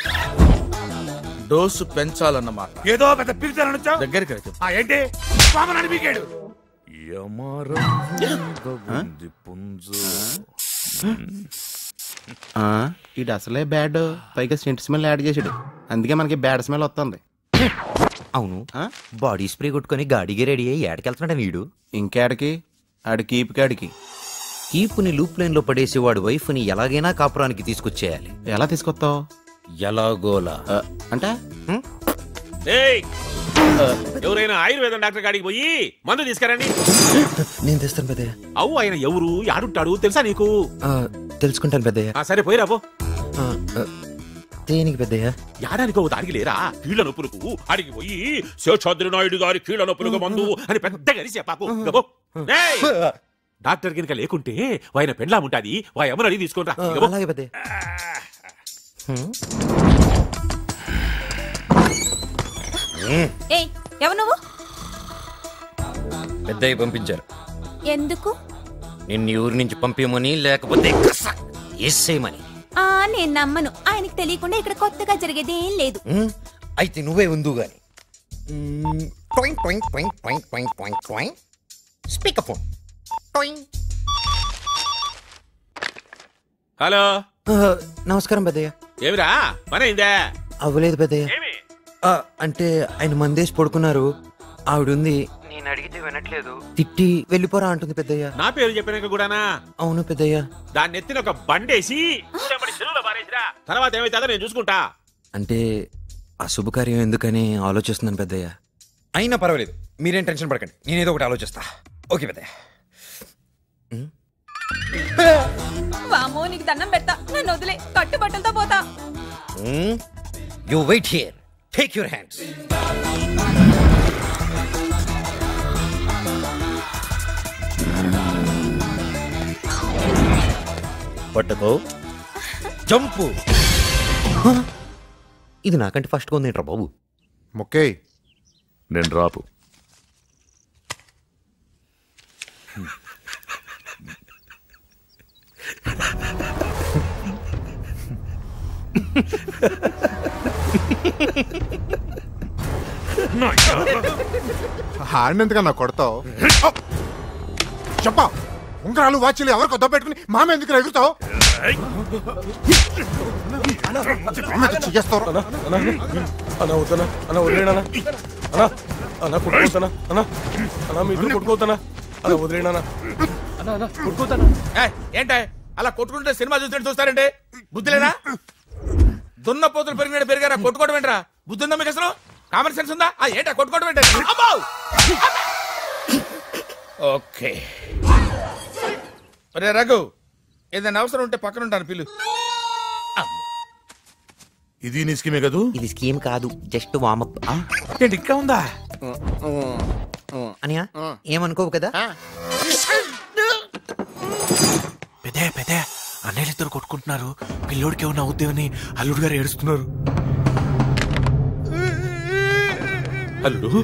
డోసు పెంచాలన్నమాట ఏదో పెద్ద పిలిచారనొచ్చా దగ్గరికి రా చెప్పు. ఆ, ఏంటి పామనాన్ని పీకాడు ఇది అసలే బ్యాడ్ పైగా సెంట్ స్మెల్ యాడ్ చేసాడు అందుకే మనకి బ్యాడ్ స్మెల్ వస్తుంది అవును బాడీ స్ప్రే కొట్టుకొని గాడికి రెడీ అయ్యి ఏడకెళ్తున్నాడు వీడు ఇంకేడికి ఆడి కీప్ కాడికి కీపుని లూప్ లైన్ లో పడేసి వాడి వైఫ్ ని ఎలాగైనా కాపురానికి తీసుకొచ్చేయాలి ఎలా తీసుకొస్తావు ఎలాగోలా అంటే ఏయ్ ఎవరైనా ఆయుర్వేదం డాక్టర్ కాడికి పోయి మందు తీసుకురండి నేను తెస్తాను పెద్దయ్య అవు ఆయన ఎవరు యాడుంటాడు తెలుసా నీకు ఆ, తెలుసుకుంటాను పెద్దయ్య ఆ, సరే పోయిరా పో ఆ, ఆ, దేనికి పెద్దయ్య యాడానికో దానికి లేరా కీళ్ళ నొప్పులకు అడిగి పోయి శేషాద్రి నాయుడు గారి కీళ్ళ నొప్పులకు మందు అని పెద్దగా అరిసే పాపు గబో. ఏయ్! డాక్టర్ గినక లేకుంటే ఆయన పెండ్లాం ఉంటాది వా ఎమరు అడిగి తీసుకుంటా ఆ, అలాగే పెద్దయ్య హ్మ్. ఏయ్ ఎవరు నువ్వు పెద్దయ్య పంపించారు ఎందుకు నిన్ను ఈ ఊరి నుంచి పంపించమని లేకపోతే ఎస్సేయమని ఆ నేను నమ్మను ఆయనకి తెలియకుండా ఇక్కడ కొత్తగా జరిగేది ఏం లేదు హ్మ్? అయితే నువ్వే ఉందు గాని మ్మ్, టొయింగ్ టొయింగ్ టొయింగ్ టొయింగ్ టొయింగ్ టొయింగ్ టొయింగ్ స్పీకర్ ఫోన్ టొయింగ్ హలో ఆ, నమస్కారం పెద్దయ్య ఏమిరా పని అయిందా అవ్వలేదు పెద్దయ్య ఆ, అంటే ఆయన మందేసి పడుకున్నారు ఆవిడుంది నేను అడిగితే వినట్లేదు తిట్టి వెళ్ళిపోరా అంటుంది పెద్దయ్య నా పేరు చెప్పినాక కూడానా అవును పెద్దయ్య దాన్ని ఎత్తిన ఒక బండేసి ఊరెంబడి చెరువులో పారేసిరా తర్వాత ఏమైతుందో నేను చూసుకుంటా అంటే అశుభకార్యం ఎందుకని ఆలోచిస్తున్నాను పెద్దయ్య అయినా పర్వాలేదు మీరేం టెన్షన్ పడకండి నేనేదో ఒకటి ఆలోచిస్తా ఓకే పెద్దయ్య వామో నీకు దండం పెడతా నన్ను వదిలే కట్టుబట్టలతో పోతా you wait here take your hands పట్టుకో జంపు ఇది నాకంటే ఫస్ట్ కొందేంట్రా బాబు మొక్కే నేను రాపు ఆడినందుకన్నా కొడతావు చెప్పా ఉంగరాలు వాచ్లు ఎవరు కొత్త పెట్టుకుని మామ ఎందుకు ఎగురుతావు చేస్తారు అన్న వద్దనా అన్న వదిలేనా అన్న అన్న కొట్టుకోతానా అన్న అన్న మీ ఇద్దరు కొట్టుకోతానా అన్న వదిలేనా అన్న అన్న కొట్టుకోతానా ఏయ్, ఏంటే అలా కొట్టుకుంటే సినిమా చూసినట్టు చూస్తారంటే బుద్ధి లేదా దున్న పోతులు పెరిగినట్టు పెరిగారా కొట్టుకోవడం ఏంట్రా బుద్ధి ఉందా మీకు అసలు కామన్ సెన్స్ ఉందా ఆ, ఏంటా కొట్టుకోవడం ఏంటి అమ్మో! ఓకే రే రఘు ఏదైనా అవసరం ఉంటే పక్కన ఉంటాను పిల్లు ఇది నీ స్కీమే కదూ ఇది స్కీమ్ కాదు జస్ట్ వామప్ ఏంటి ఇంకా ఉందా అనియా ఏమనుకోవు కదా పెదే పెదే అన్నయ్యలిద్దరు కొట్టుకుంటున్నారు పిల్లోడికి ఏమన్నా అవుద్దేమని అల్లుడు గారు ఏడుస్తున్నారు అల్లుడు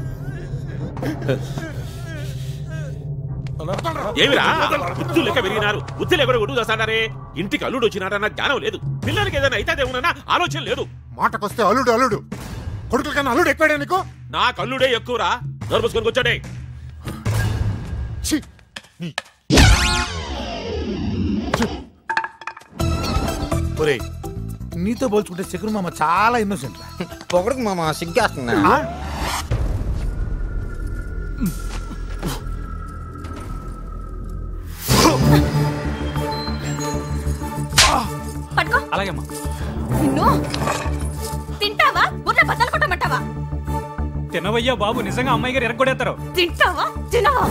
ఏమిరా బుద్ధులు లెక్క పెరిగినారు బుద్ధులు ఎవరు ఒడ్డు చేస్తాడారే ఇంటికి అల్లుడు వచ్చినాడన్న జ్ఞానం లేదు పిల్లలకి ఏదైనా అయితే ఏమన్నా ఆలోచన లేదు మాటకొస్తే అల్లుడు అల్లుడు కొడుకుల కన్నా అల్లుడు ఎక్కువడా నీకు నా కల్లుడే ఎక్కువరా నోరు వచ్చాడే ఒరే నీతో పోల్చుకుంటే శకురు మామ చాలా ఇన్నోసెంట్ పొగడకు మామ సిగ్గేస్తున్నా పట్టుకో అలాగే అమ్మా నిన్ను తింటావా బుర్ర బద్దలు కొట్టమంటావా తినవయ్యా బాబు నిజంగా అమ్మాయి గారు ఎరగొడేస్తారు తింటావా తినవా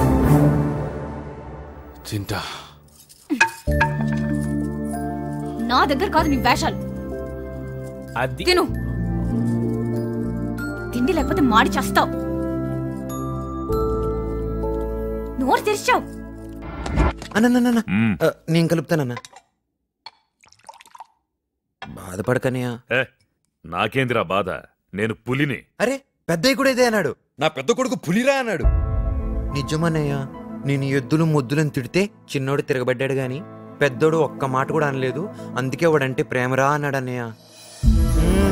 తింటా నా దగ్గర కాదు నీ వేషాలు అది తిను తిండి లేకపోతే మాడి చేస్తావు నోరు తెరిచావు అన్న నేను కలుపుతానన్నా బాధపడకనియా ఏ నాకేందిరా బాధ నేను పులిని అరే పెద్దయ్య కూడా ఇదే అన్నాడు నా పెద్ద కొడుకు పులిరా అన్నాడు నిజమన్నయ్య నేను ఎద్దులు ముద్దులను తిడితే చిన్నోడు తిరగబడ్డాడు గాని పెద్దోడు ఒక్క మాట కూడా అనలేదు అందుకే వాడంటే ప్రేమరా అన్నాడు అన్నయ్య మ్మ్.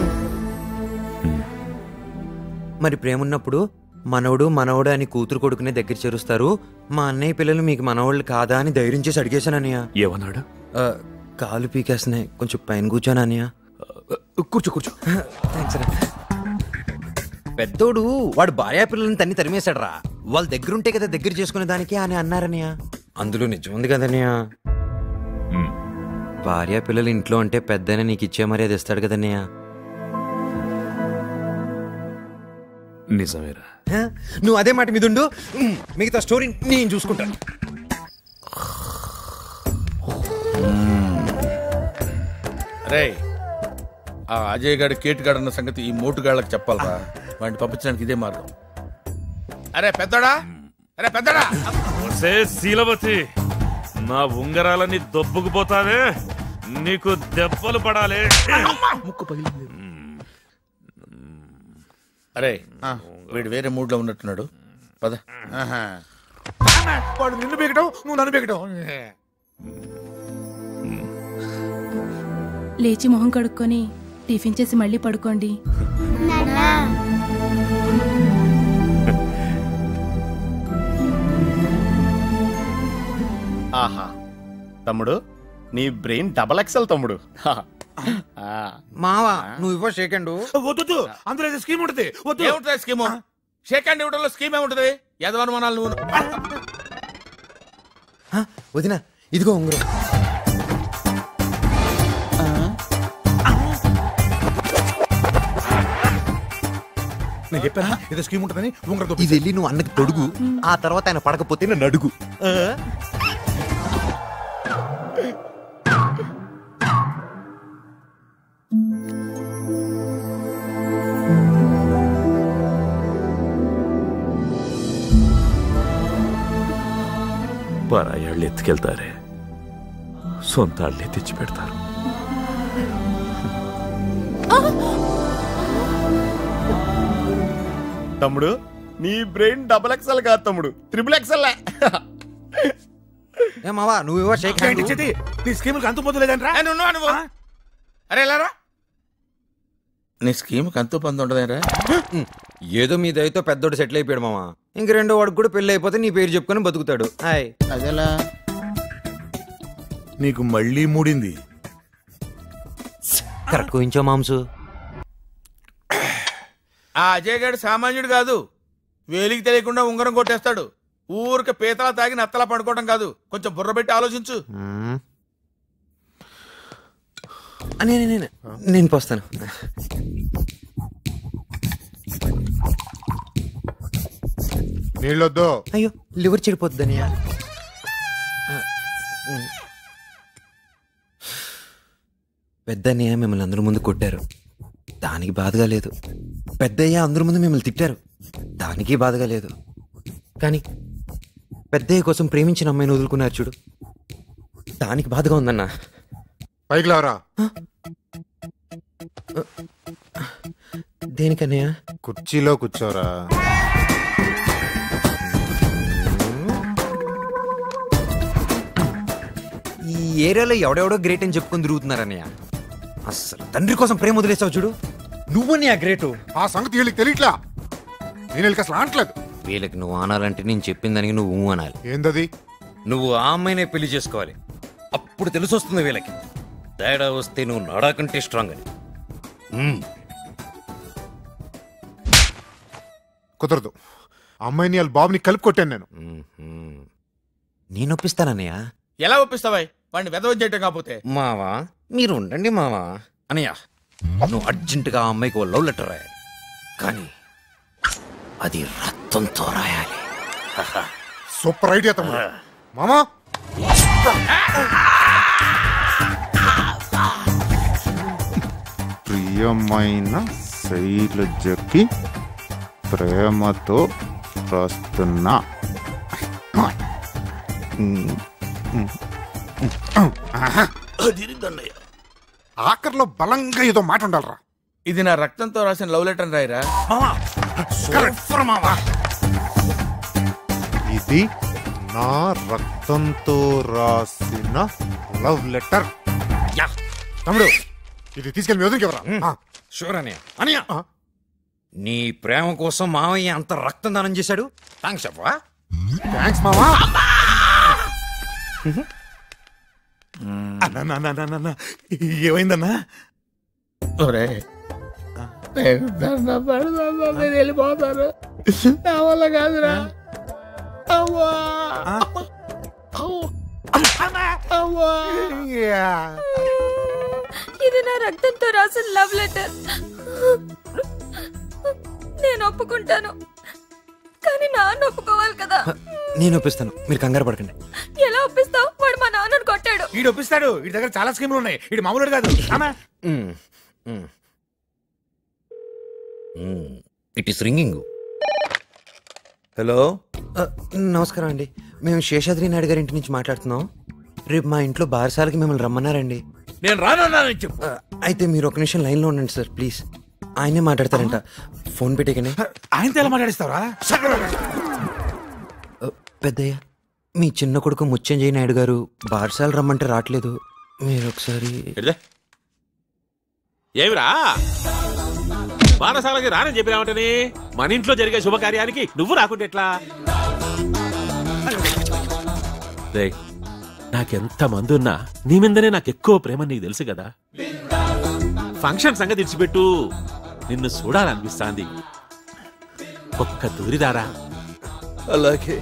మరి ప్రేమ ఉన్నప్పుడు మనవడు మనవడు అని కూతురు కొడుకునే దగ్గర చేరుస్తారు మా అన్నయ్య పిల్లలు మీకు మనవాళ్ళు కాదా అని ధైర్యం చేసి అడిగేశాను అన్నయ్య ఏమన్నాడు ఆ, కాలు పీకేస్తున్నాయి కొంచెం పైన కూర్చోను అన్నయ్య కూర్చో కూర్చో థ్యాంక్స్ రా పెద్దోడు వాడు భార్యా పిల్లల్ని తన్ని తరిమేశాడు రా వాళ్ళ దగ్గరుంటే కదా దగ్గర చేసుకునే దానికి అని అన్నారన్నయ్య అందులో నిజం ఉంది కదన్నయ్య భార్యా పిల్లలు ఇంట్లో ఉంటే పెద్దనే నీకు ఇచ్చే మర్యాద ఇస్తాడు కదన్నయ్య నిజమేరా హ? నువ్వు అదే మాట మీద ఉండు ఉమ్, మిగతా స్టోరీ నేను చూసుకుంటాను రే ఆ అజయ్ గారి కేటుగాడు అన్న సంగతి ఈ మోటుగాళ్ళకి చెప్పాలరా వాడిని పంపించడానికి ఇదే మార్గం అరే పెద్దడా అరే పెద్దడా ఒసే శీలవతి నా ఉంగరాలన్నీ దొబ్బుకుపోతావే నీకు దెబ్బలు పడాలి ముక్కు పగిలింది అరే వీడు వేరే మూడ్ లో ఉన్నట్టున్నాడు పద వాడు నిన్ను బీగటం నువ్వు నన్ను బీగటం లేచి మొహం కడుక్కొని టిఫిన్ చేసి మళ్ళీ పడుకోండి ఆహా తమ్ముడు నీ బ్రెయిన్ డబల్ ఎక్సెల్ తమ్ముడు హా. ఆ. మావా నువ్వు ఇవ్వ సెకండ్ వద్దు అందులో స్కీమ్ ఉంటుంది వద్దు ఏముంటుంది స్కీమ్ షేక్ హ్యాండ్ ఇవ్వడంలో స్కీమ్ ఏముంటుంది యదవనుమానాలు నువ్వు వదిన ఇదిగో ఉంగరం నేను చెప్పానా ఏదో స్కీమ్ ఉంటుందని ఉంగరతో ఇది వెళ్ళి నువ్వు అన్నకి తొడుగు ఆ తర్వాత ఆయన పడకపోతే నన్ను అడుగు ఆ? పరాయాళ్ళు ఎత్తుకెళ్తారే సొంత వాళ్ళే తెచ్చి పెడతారు తమ్ముడు నీ బ్రెయిన్ డబల్ ఎక్సెల్ కాదు తమ్ముడు త్రిబుల్ ఎక్సెల్ ఏ మావా నువ్వు ఇవ్వ షేక్ హ్యాండ్ నీ స్కీమ్ అంతు పొందు లేదంట్రా నువ్వు అరే ఎలారా నీ స్కీమ్ అంతు పొందు ఉండదేరా ఏదో మీ దయతో పెద్దోడు సెటిల్ అయిపోయాడు మామ ఇంక రెండో వాడికి కూడా పెళ్లి అయిపోతే నీ పేరు చెప్పుకొని బతుకుతాడు హాయ్ అదేలా నీకు మళ్ళీ మూడింది కరెక్ట్ కోయించో మాంసు ఆ అజయ్ గారు సామాన్యుడు కాదు వేలికి తెలియకుండా ఉంగరం కొట్టేస్తాడు ఊరికే పీతలా తాగి నత్తలా పడుకోవడం కాదు కొంచెం బుర్ర పెట్టి ఆలోచించు మ్మ్. ఆ, నేను నేను నేను పోస్తాను నీళ్ళొద్దు అయ్యో లివర్ చెడిపోద్దని పెద్దన్నయ్య మిమ్మల్ని అందరి ముందు కొట్టారు దానికి బాధగా లేదు పెద్దయ్య అందరి ముందు మిమ్మల్ని తిట్టారు దానికి బాధగా లేదు కానీ పెద్దయ్య కోసం ప్రేమించిన అమ్మాయిని వదులుకున్నారు చూడు దానికి బాధగా ఉందన్నా పైకి లేవరా దేనికన్నయ్య కుర్చీలో కూర్చోరా ఈ ఏరియాలో ఎవడెవడో గ్రేట్ అని చెప్పుకొని తిరుగుతున్నారన్నయ్య అస్సలు తండ్రి కోసం ప్రేమ వదిలేసావు చూడు నువ్వన్నయ్య గ్రేటు ఆ సంగతి వీళ్ళకి తెలియట్లా నేను వీళ్ళకి అసలు ఆనట్లేదు వీళ్ళకి నువ్వు అనాలంటే నేను చెప్పిన దానికి నువ్వు ఊ అనాలి ఏందది నువ్వు ఆ అమ్మాయినే పెళ్లి చేసుకోవాలి అప్పుడు తెలిసి వస్తుంది వీళ్ళకి తేడా వస్తే నువ్వు నాడాకంటే స్ట్రాంగ్ అని మ్మ్. కుదరదు ఆ అమ్మాయిని వాళ్ళ బాబుని కలిపి కొట్టాను నేను నేను ఒప్పిస్తానన్నయ్య ఎలా ఒప్పిస్తావా వాడిని వెదవం చేయటం కాకపోతే మావా మీరు ఉండండి మావా అనయ్య నువ్వు అర్జెంటుగా ఆ అమ్మాయికి ఓ లవ్ లెటర్ రాయాలి కానీ అది రక్తంతో రాయాలి సూపర్ ఐడియా తమ్ముడు మామా ప్రియమైన శైలజకి ప్రేమతో రాస్తున్నా ఆఖరిలో బలంగా ఏదో మాట ఉండాలరా ఇది నా రక్తంతో రాసిన లవ్ లెటర్ రాయరా సూపర్ మావా ఇది నా రక్తంతో రాసిన లవ్ లెటర్ తమ్ముడు ఇది తీసుకెళ్ళి మీ వదిలికి ఎవరా షూర్ అన్నయ్య అన్నయ్య నీ ప్రేమ కోసం మావయ్య అంత రక్తం దానం చేశాడు థ్యాంక్స్ చెప్పవా థ్యాంక్స్ మామా అన్నా అన్నా, అన్నా, అన్నా, అన్నా. ఏమైందన్నా ఒరే నేను దండం పెడతాను నేను వెళ్ళిపోతాను నా వల్ల కాదురా అవ్వా అవ్వా ఇది నా రక్తంతో రాసిన లవ్ లెటర్ నేను ఒప్పుకుంటాను కానీ నాన్న ఒప్పుకోవాలి కదా నేను ఒప్పిస్తాను మీరు కంగారు పడకండి ఎలా ఒప్పిస్తావు వాడు మా నాన్నను కొట్టాడు వీడు ఒప్పిస్తాడు వీడి దగ్గర చాలా స్కీములు ఉన్నాయి వీడు మామూలు కాదు ఆమా ఇట్ ఈస్ రింగింగ్ హలో నమస్కారం అండి మేము శేషాద్రి నాయుడు గారి ఇంటి నుంచి మాట్లాడుతున్నాం రేపు మా ఇంట్లో బారసాలకి మిమ్మల్ని రమ్మన్నారండి నేను రానన్నానని చెప్పు ఆ, అయితే మీరు ఒక నిమిషం లైన్లో ఉండండి సార్ ప్లీజ్ ఆయనే మాట్లాడతారంట ఫోన్ పెట్టేకనే ఆయనతో ఎలా మాట్లాడిస్తావరా పెద్దయ్య మీ చిన్న కొడుకు ముత్యంజయ నాయుడు గారు బారసాల రమ్మంటే రావట్లేదు మీరు ఒకసారి ఏమిరా బారసాలకి రానని చెప్పినామంటని మన ఇంట్లో జరిగే శుభకార్యానికి నువ్వు రాకుంటే ఎట్లా రేయ్, నాకెంత మంది ఉన్నా నీ మీదనే నాకు ఎక్కువ ప్రేమ నీకు తెలుసు కదా ఫంక్షన్ సంగతి ఇడిచిపెట్టు నిన్ను చూడాలనిపిస్తాంది ఒక్క దూరిదారా అలాగే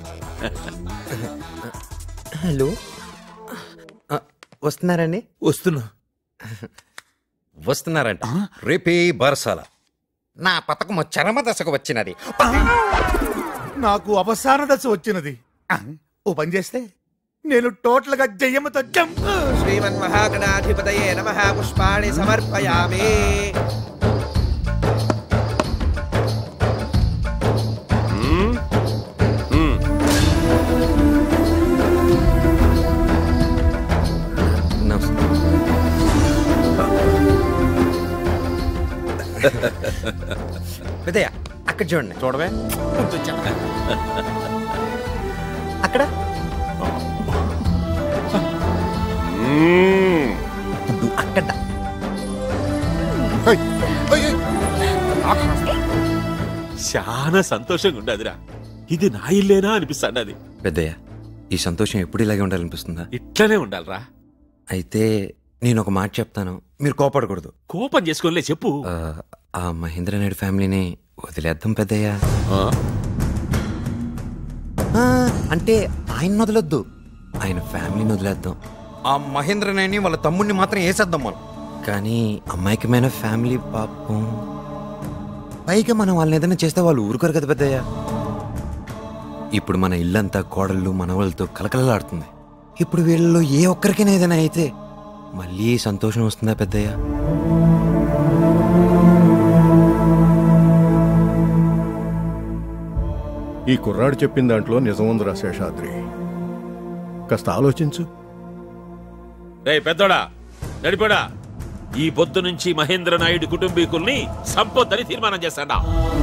హలో ఆ, వస్తున్నారండి వస్తున్నా వస్తున్నారంట రేపే బారసాల నా పథకం చరమ దశకు వచ్చినది నాకు అవసాన దశ వచ్చినది ఆ, ఓ పని చేస్తే నేను టోటల్ గా జయమ్మతో జంప్ శ్రీమన్మహాగణాధిపతయే నమ పుష్పాణి సమర్పయామి పెద్దయ్య అక్కడ చూడండి చూడవే అక్కడ అక్కడ చాలా సంతోషంగా ఉండదురా ఇది నా ఇల్లేనా అనిపిస్తాండి అది పెద్దయ్య ఈ సంతోషం ఎప్పుడు ఇలాగే ఉండాలనిపిస్తుందా ఇట్లనే ఉండాలిరా అయితే నేను ఒక మాట చెప్తాను మీరు కోపడకూడదు కోపం చేసుకోలే చెప్పు ఆ, ఆ మహేంద్ర నాయుడు ఫ్యామిలీని వదిలేద్దాం పెద్దయ్య ఆ, అంటే ఆయన వదలొద్దు ఆయన ఫ్యామిలీని వదిలేద్దాం ఆ మహేంద్ర నాయుడిని వాళ్ళ తమ్ముడిని మాత్రం వేసేద్దాం మనం కానీ అమాయకమైన ఫ్యామిలీ పాపం పైగా మనం వాళ్ళని ఏదైనా చేస్తే వాళ్ళు ఊరుకోరు కదా పెద్దయ్య ఇప్పుడు మన ఇల్లంతా కోడళ్ళు మనవాళ్ళతో కలకలలాడుతుంది ఇప్పుడు వీళ్ళలో ఏ ఒక్కరికైనా ఏదైనా అయితే మళ్ళీ సంతోషం వస్తుందా పెద్దయ్య ఈ కుర్రాడు చెప్పిన దాంట్లో నిజం ఉందిరా శేషాద్రి కాస్త ఆలోచించు రే పెద్దోడా నడిపోడా ఈ పొద్దు నుంచి మహేంద్ర నాయుడు కుటుంబీకుల్ని సంపొద్దని తీర్మానం చేస్తాడా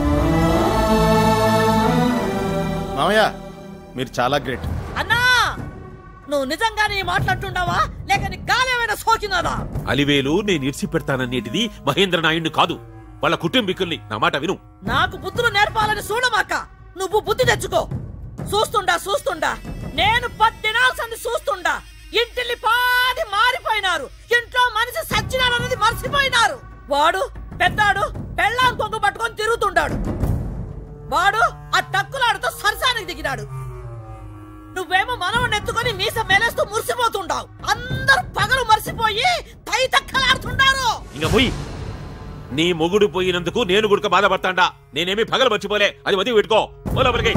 మామయ్య మీరు చాలా గ్రేట్ అన్నా నువ్వు నిజంగానే ఈ మాట్లాడుతుండవా లేక నీ గాలేమైనా సోకినాదా అలివేలు నేను ఇడిచి పెడతాననేటిది మహేంద్ర నాయుడు కాదు వాళ్ళ కుటుంబీకుల్ని నా మాట విను నాకు బుద్ధులు నేర్పాలని చూడమాక నువ్వు బుద్ధి తెచ్చుకో చూస్తుండా చూస్తుండా నేను పద్దినాల సంది చూస్తుండా ఇంటిల్లి పాది మారిపోయినారు ఇంట్లో మనిషి సచ్చినాడన్నది మర్చిపోయినారు వాడు పెద్దాడు పెళ్ళాం కొంగు పట్టుకొని తిరుగుతుండాడు వాడు ఆ టక్కులాడుతో సరసానికి దిగినాడు నువ్వేమో మనవని ఎత్తుకొని మీస మేలేస్తూ మురిసిపోతుండావు అందరూ పగలు మర్చిపోయి తై తక్కలాడుతుండారు ఇంకా పోయి నీ మొగుడు పోయినందుకు నేను గుడక బాధపడతాండా నేనేమి పగలు మర్చిపోలే అది వదిలి పెట్టుకో ఓ లోపలికి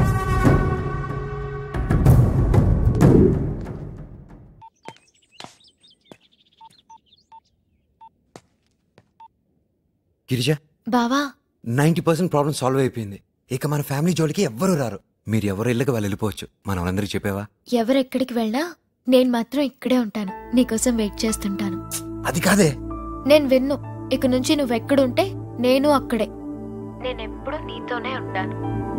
గిరిజ బావా నైంటీ పర్సెంట్ ప్రాబ్లం సాల్వ్ అయిపోయింది ఇక మన ఫ్యామిలీ జోలికి ఎవ్వరూ రారు మీరు ఎవరు ఇళ్ళకి వాళ్ళు వెళ్ళిపోవచ్చు మనం వాళ్ళందరికీ చెప్పావా ఎవరెక్కడికి వెళ్ళినా నేను మాత్రం ఇక్కడే ఉంటాను నీకోసం వెయిట్ చేస్తుంటాను అది కాదే నేను విన్ను ఇక నుంచి నువ్వెక్కడుంటే నేను అక్కడే నేనెప్పుడు నీతోనే ఉంటాను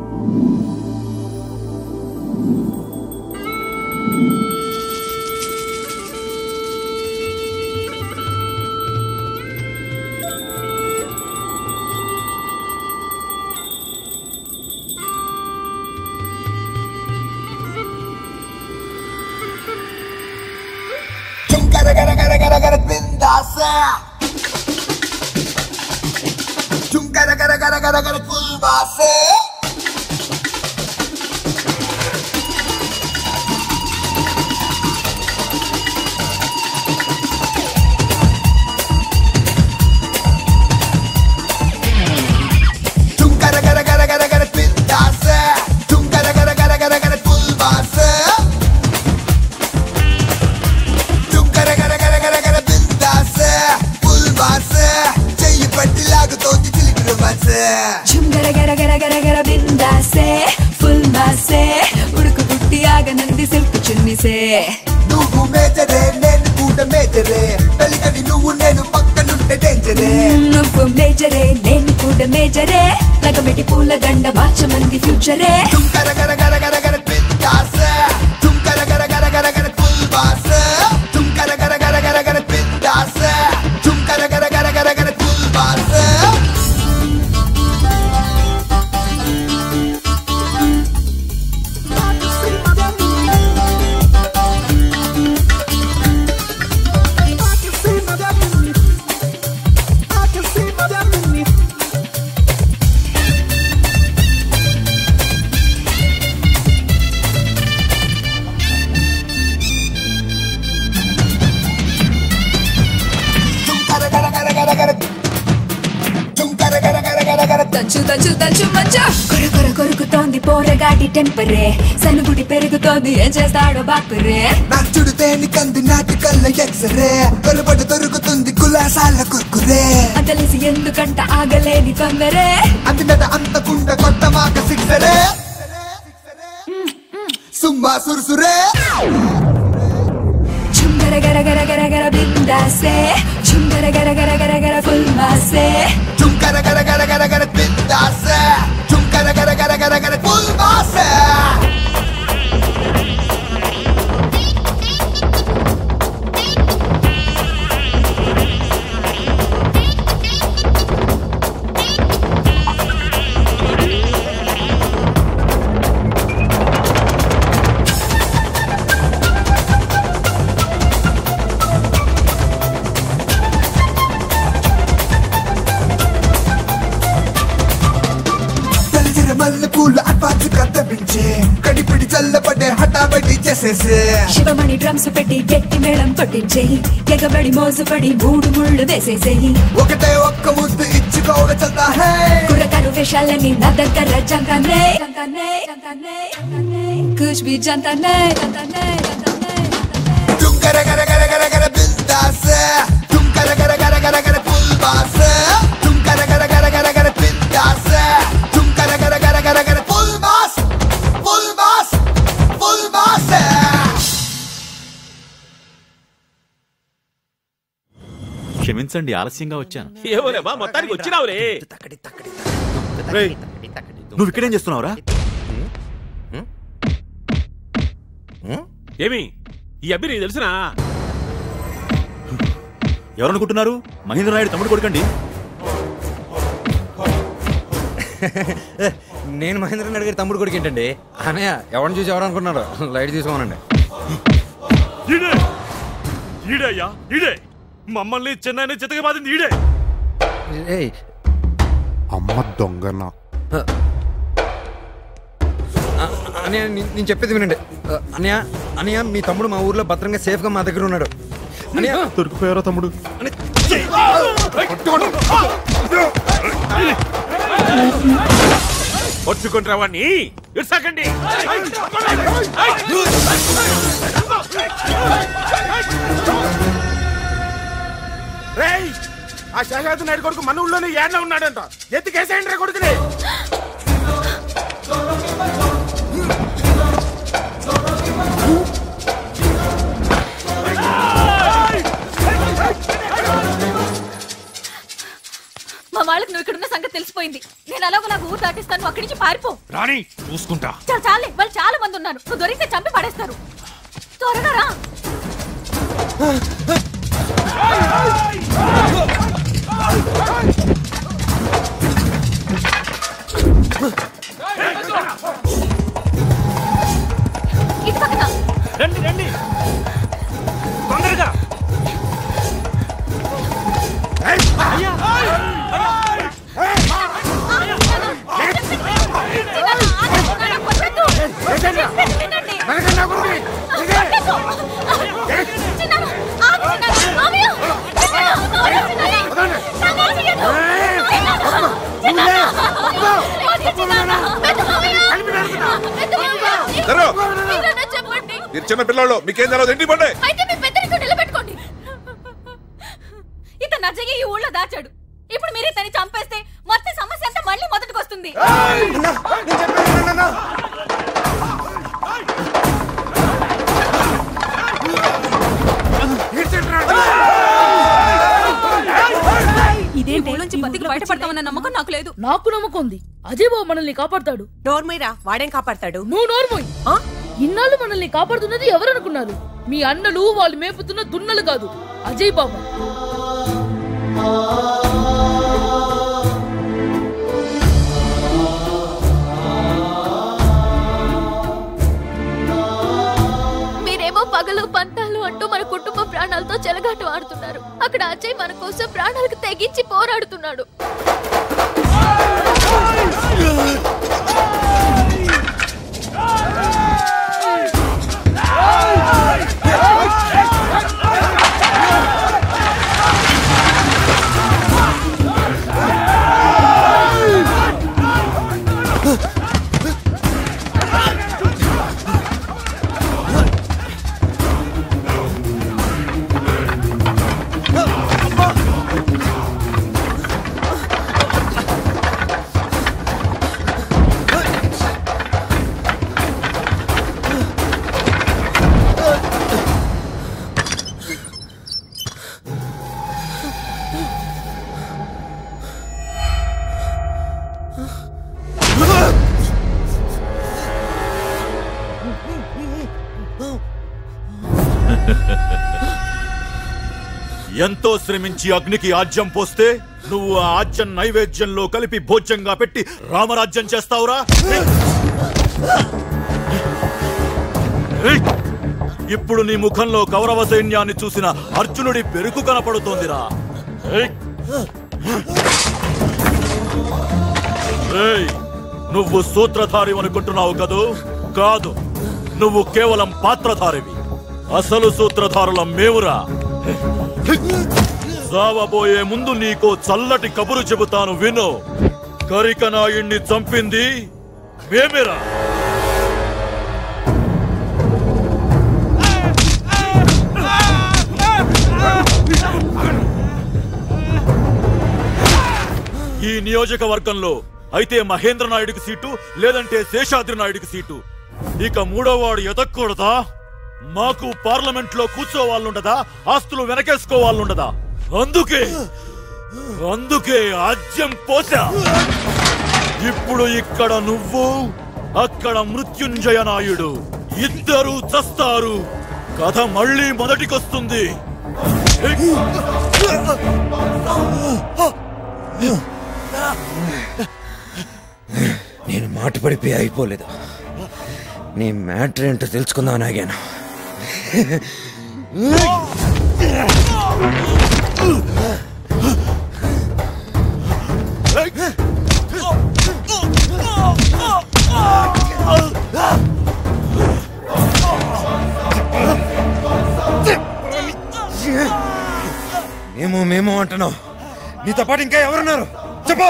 Gara gara gara gara gara bindasa. Jum gara gara gara gara gara kulbase. Jum gara gara gara gara gara bindasa. Jum gara gara gara gara gara kulbase. Jum gara gara gara gara gara bindasa. Kulbase. చెయ్యి పట్టి లాగుతోంది చిలిపి రొమాన్సే ఝుమ్ గర గర గర గర గర బిందాసే full మాసే ఉడుకు పుట్టి ఆగనంది సిల్క్ చున్నిసే నువ్వు మేజరే నేను కూడా మేజరే పెళ్ళికని నువ్వు నేను పక్కనుంటే డేంజరే నువ్వు మేజరే నేను కూడా మేజరే లగమెటి పూల దండ మార్చమంది ఫ్యూచరే గర గర గర గర గర బిందాసే తుమ్ గర గర గర గర గర ఫుల్ బాసే తుమ్ గర గర గర గర గర బిందాసే తుమ్ గర గర గర గర గర ఫుల్ బాసే తంచు తంచు తంచు మంచు కొర కొర కొరుకుతోంది పోరగాటి టెంపరే సనుగుడి పెరుగుతోంది ఏం చేస్తాడో బాపురే నాచుడు తేని కంది నాటి కళ్ళ ఎక్సరే కొరబడి దొరుకుతుంది కులాసాల కుర్కురే అదలిసి ఎందుకంట ఆగలేని తొందరే అందినట అంతకుండ కొట్ట మాక సిక్సరే సుమ్మా సురుసురే చుంగర గర గర గర గర బిందాసే చుంగర గర గర గర గర ఫుల్ మాసే చుమ్ గర గర గర గర గర బిందాసే చుమ్ గర గర గర గర గర ఫుల్ బాసే తెలిసిన మల్లె పూలు అడ్వాన్స్ కత్తపించే కడిపిడి చల్లబడ్డే హఠాబడి చేసేసే శివమణి డ్రమ్స్ పెట్టి గట్టి మేళం కొట్టించేయి ఎగబడి మోసుపడి మూడు ముళ్ళు వేసేసేయి ఒకటే ఒక్క ముద్దు ఇచ్చుకోవ చల్తా హే కుర్రకారు వేషాలని నా దగ్గర జంతానే కుచ్ బి జంతానే తుమ్ గర గర గర గర గర బిందాసే తుమ్ గర గర గర గర గర ఫుల్ బాసే తుమ్ గర గర గర గర గర బిందాసే తుమ్ గర గర గర గర గర ఫుల్ బాస్ ఫుల్ బాస్ ఫుల్ బాసే క్షమించండి ఆలస్యంగా వచ్చాను ఏమోలేమా మొత్తానికి వచ్చినావురే నువ్వు ఇక్కడేం చేస్తున్నావురా ఏమి ఈ అబ్బి నీకు తెలుసునా ఎవరనుకుంటున్నారు మహేంద్ర నాయుడు తమ్ముడు కొడుకండి నేను మహేంద్ర నాయుడు గారి తమ్ముడు కొడుకు ఏంటండి అనయ్య ఎవరిని చూసి ఎవరు అనుకున్నారు లైట్ తీసుకోమనండి ఈడే ఈడే అయ్యా ఈడే మమ్మల్ని చెన్నైని చితక బాధింది ఈడే అమ్మ దొంగన అన్నయ్య నే- నేను చెప్పేది వినండి అన్నయ్య అన్నయ్య మీ తమ్ముడు మా ఊర్లో భద్రంగా సేఫ్ గా మా దగ్గర ఉన్నాడు అన్నయ్య దొరికిపోయారో తమ్ముడు పట్టుకుంటారా వాడిని ఇడ్సాకండి రేయ్ ఆ శేషాద్రి నాయుడు కొడుకు మన ఊళ్ళోనే ఏడన ఉన్నాడంట ఎత్తుకేసేయండి రే కొడుకుని మా వాళ్ళకి నువ్వు ఇక్కడ ఉన్న సంగతి తెలిసిపోయింది అయిపోయింది నేను అలాగో నాకు ఊరు దాటిస్తాను నువ్వు అక్కడి నుంచి పారిపో రాణి చూసుకుంటా చాలు చాలే వాళ్ళు చాలా మంది ఉన్నారు నువ్వు దొరికితే చంపి పడేస్తారు త్వరగా రా ఇటు పక్కన రండి రండి తొందరగా తెరో. చెప్పండి మీరు చిన్న పిల్లలు మీకేం తెలియదు ఇంటి పండే అయితే మీ పెద్దరికం నిలబెట్టుకోండి ఇతను నచ్చగి ఈ ఊళ్ళో దాచాడు ఇప్పుడు మీరు ఇతన్ని చంపేస్తే మొత్తం సమస్య అంతా మళ్ళీ మొదటికి వస్తుంది ఇదేంటి నుంచి బతికి బయటపడతామన్న నమ్మకం నాకు లేదు నాకు నమ్మకం ఉంది అజయ్ బాబు మనల్ని కాపాడతాడు నోర్మైరా వాడేం కాపాడతాడు నువ్వు నోర్మోయ్ ఇన్నాళ్ళు మనల్ని కాపాడుతున్నది ఎవరనుకున్నారు మీ అన్నలు వాళ్ళు మేపుతున్న దున్నలు కాదు అజయ్ బాబా మీరేమో పగలు పంతాలు అంటూ మన కుటుంబ ప్రాణాలతో చెలగాట ఆడుతున్నారు అక్కడ అజయ్ మన కోసం ప్రాణాలకు తెగించి పోరాడుతున్నాడు ఎంతో శ్రమించి అగ్నికి ఆజ్యం పోస్తే నువ్వు ఆ ఆజ్యం నైవేద్యంలో కలిపి భోజ్యంగా పెట్టి రామరాజ్యం చేస్తావురా ఏయ్! ఇప్పుడు నీ ముఖంలో కౌరవ సైన్యాన్ని చూసిన అర్జునుడి పెరుకు కనపడుతోందిరా ఏయ్! ఏయ్! నువ్వు సూత్రధారి అనుకుంటున్నావు కదూ కాదు నువ్వు కేవలం పాత్రధారివి అసలు సూత్రధారులం మేమురా సావబోయే ముందు నీకో చల్లటి కబురు చెబుతాను విను కరికనాయుణ్ణి చంపింది మేమేరా ఈ నియోజకవర్గంలో అయితే మహేంద్ర నాయుడికి సీటు లేదంటే శేషాద్రి నాయుడికి సీటు ఇక మూడో వాడు ఎదక్కూడదా మాకు పార్లమెంట్ లో కూర్చోవాళ్ళుండదా ఆస్తులు వెనకేసుకోవాళ్ళుండదా అందుకే అందుకే ఆజ్యం పోసా ఇప్పుడు ఇక్కడ నువ్వు అక్కడ మృత్యుంజయ నాయుడు ఇద్దరు చస్తారు కథ మళ్ళీ మొదటికొస్తుంది నేను మాట పడిపోయి అయిపోలేదు నీ మ్యాటర్ ఏంటో తెలుసుకుందాం ఆగాను మేము మేము అంటున్నావు నీతో పాటు ఇంకా ఎవరున్నారు చెప్పు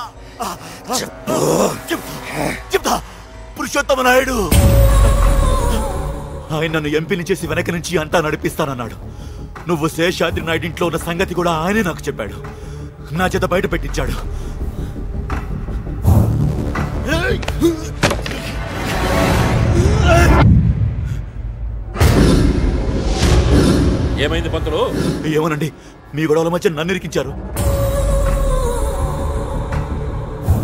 చెప్తా పురుషోత్తమ నాయుడు ఆయన నన్ను ఎంపీని చేసి వెనక నుంచి అంతా నడిపిస్తానన్నాడు నువ్వు శేషాద్రి నాయుడు ఇంట్లో ఉన్న సంగతి కూడా ఆయనే నాకు చెప్పాడు నా చేత బయట పెట్టించాడు ఏమైంది పంతులు ఏమోనండి మీ గొడవల మధ్య నన్ను ఇరికించారు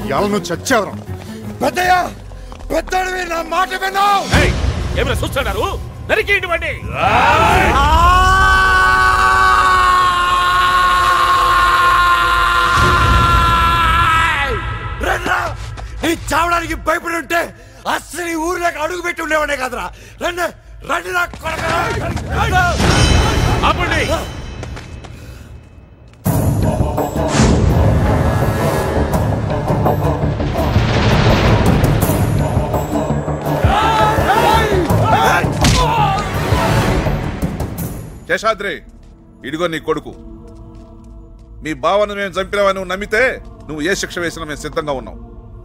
ఇవాళ నువ్వు చచ్చావురా పెద్దయ్య పెద్దడివి నా మాట విను ఏమైనా చూస్తున్నారు నరికేయండి వాడిని. రండ్రా నీ చావడానికి భయపడి ఉంటే అస్సలు ఈ ఊర్లోకి అడుగు పెట్టి ఉండేవాడే కదరా రండి రండి నా కొడకరా. రండి. ఆపండి శేషాద్రి ఇదిగో నీ కొడుకు మీ బావను మేము చంపినావని నువ్వు నమ్మితే నువ్వు ఏ శిక్ష వేసినా మేము సిద్ధంగా ఉన్నాం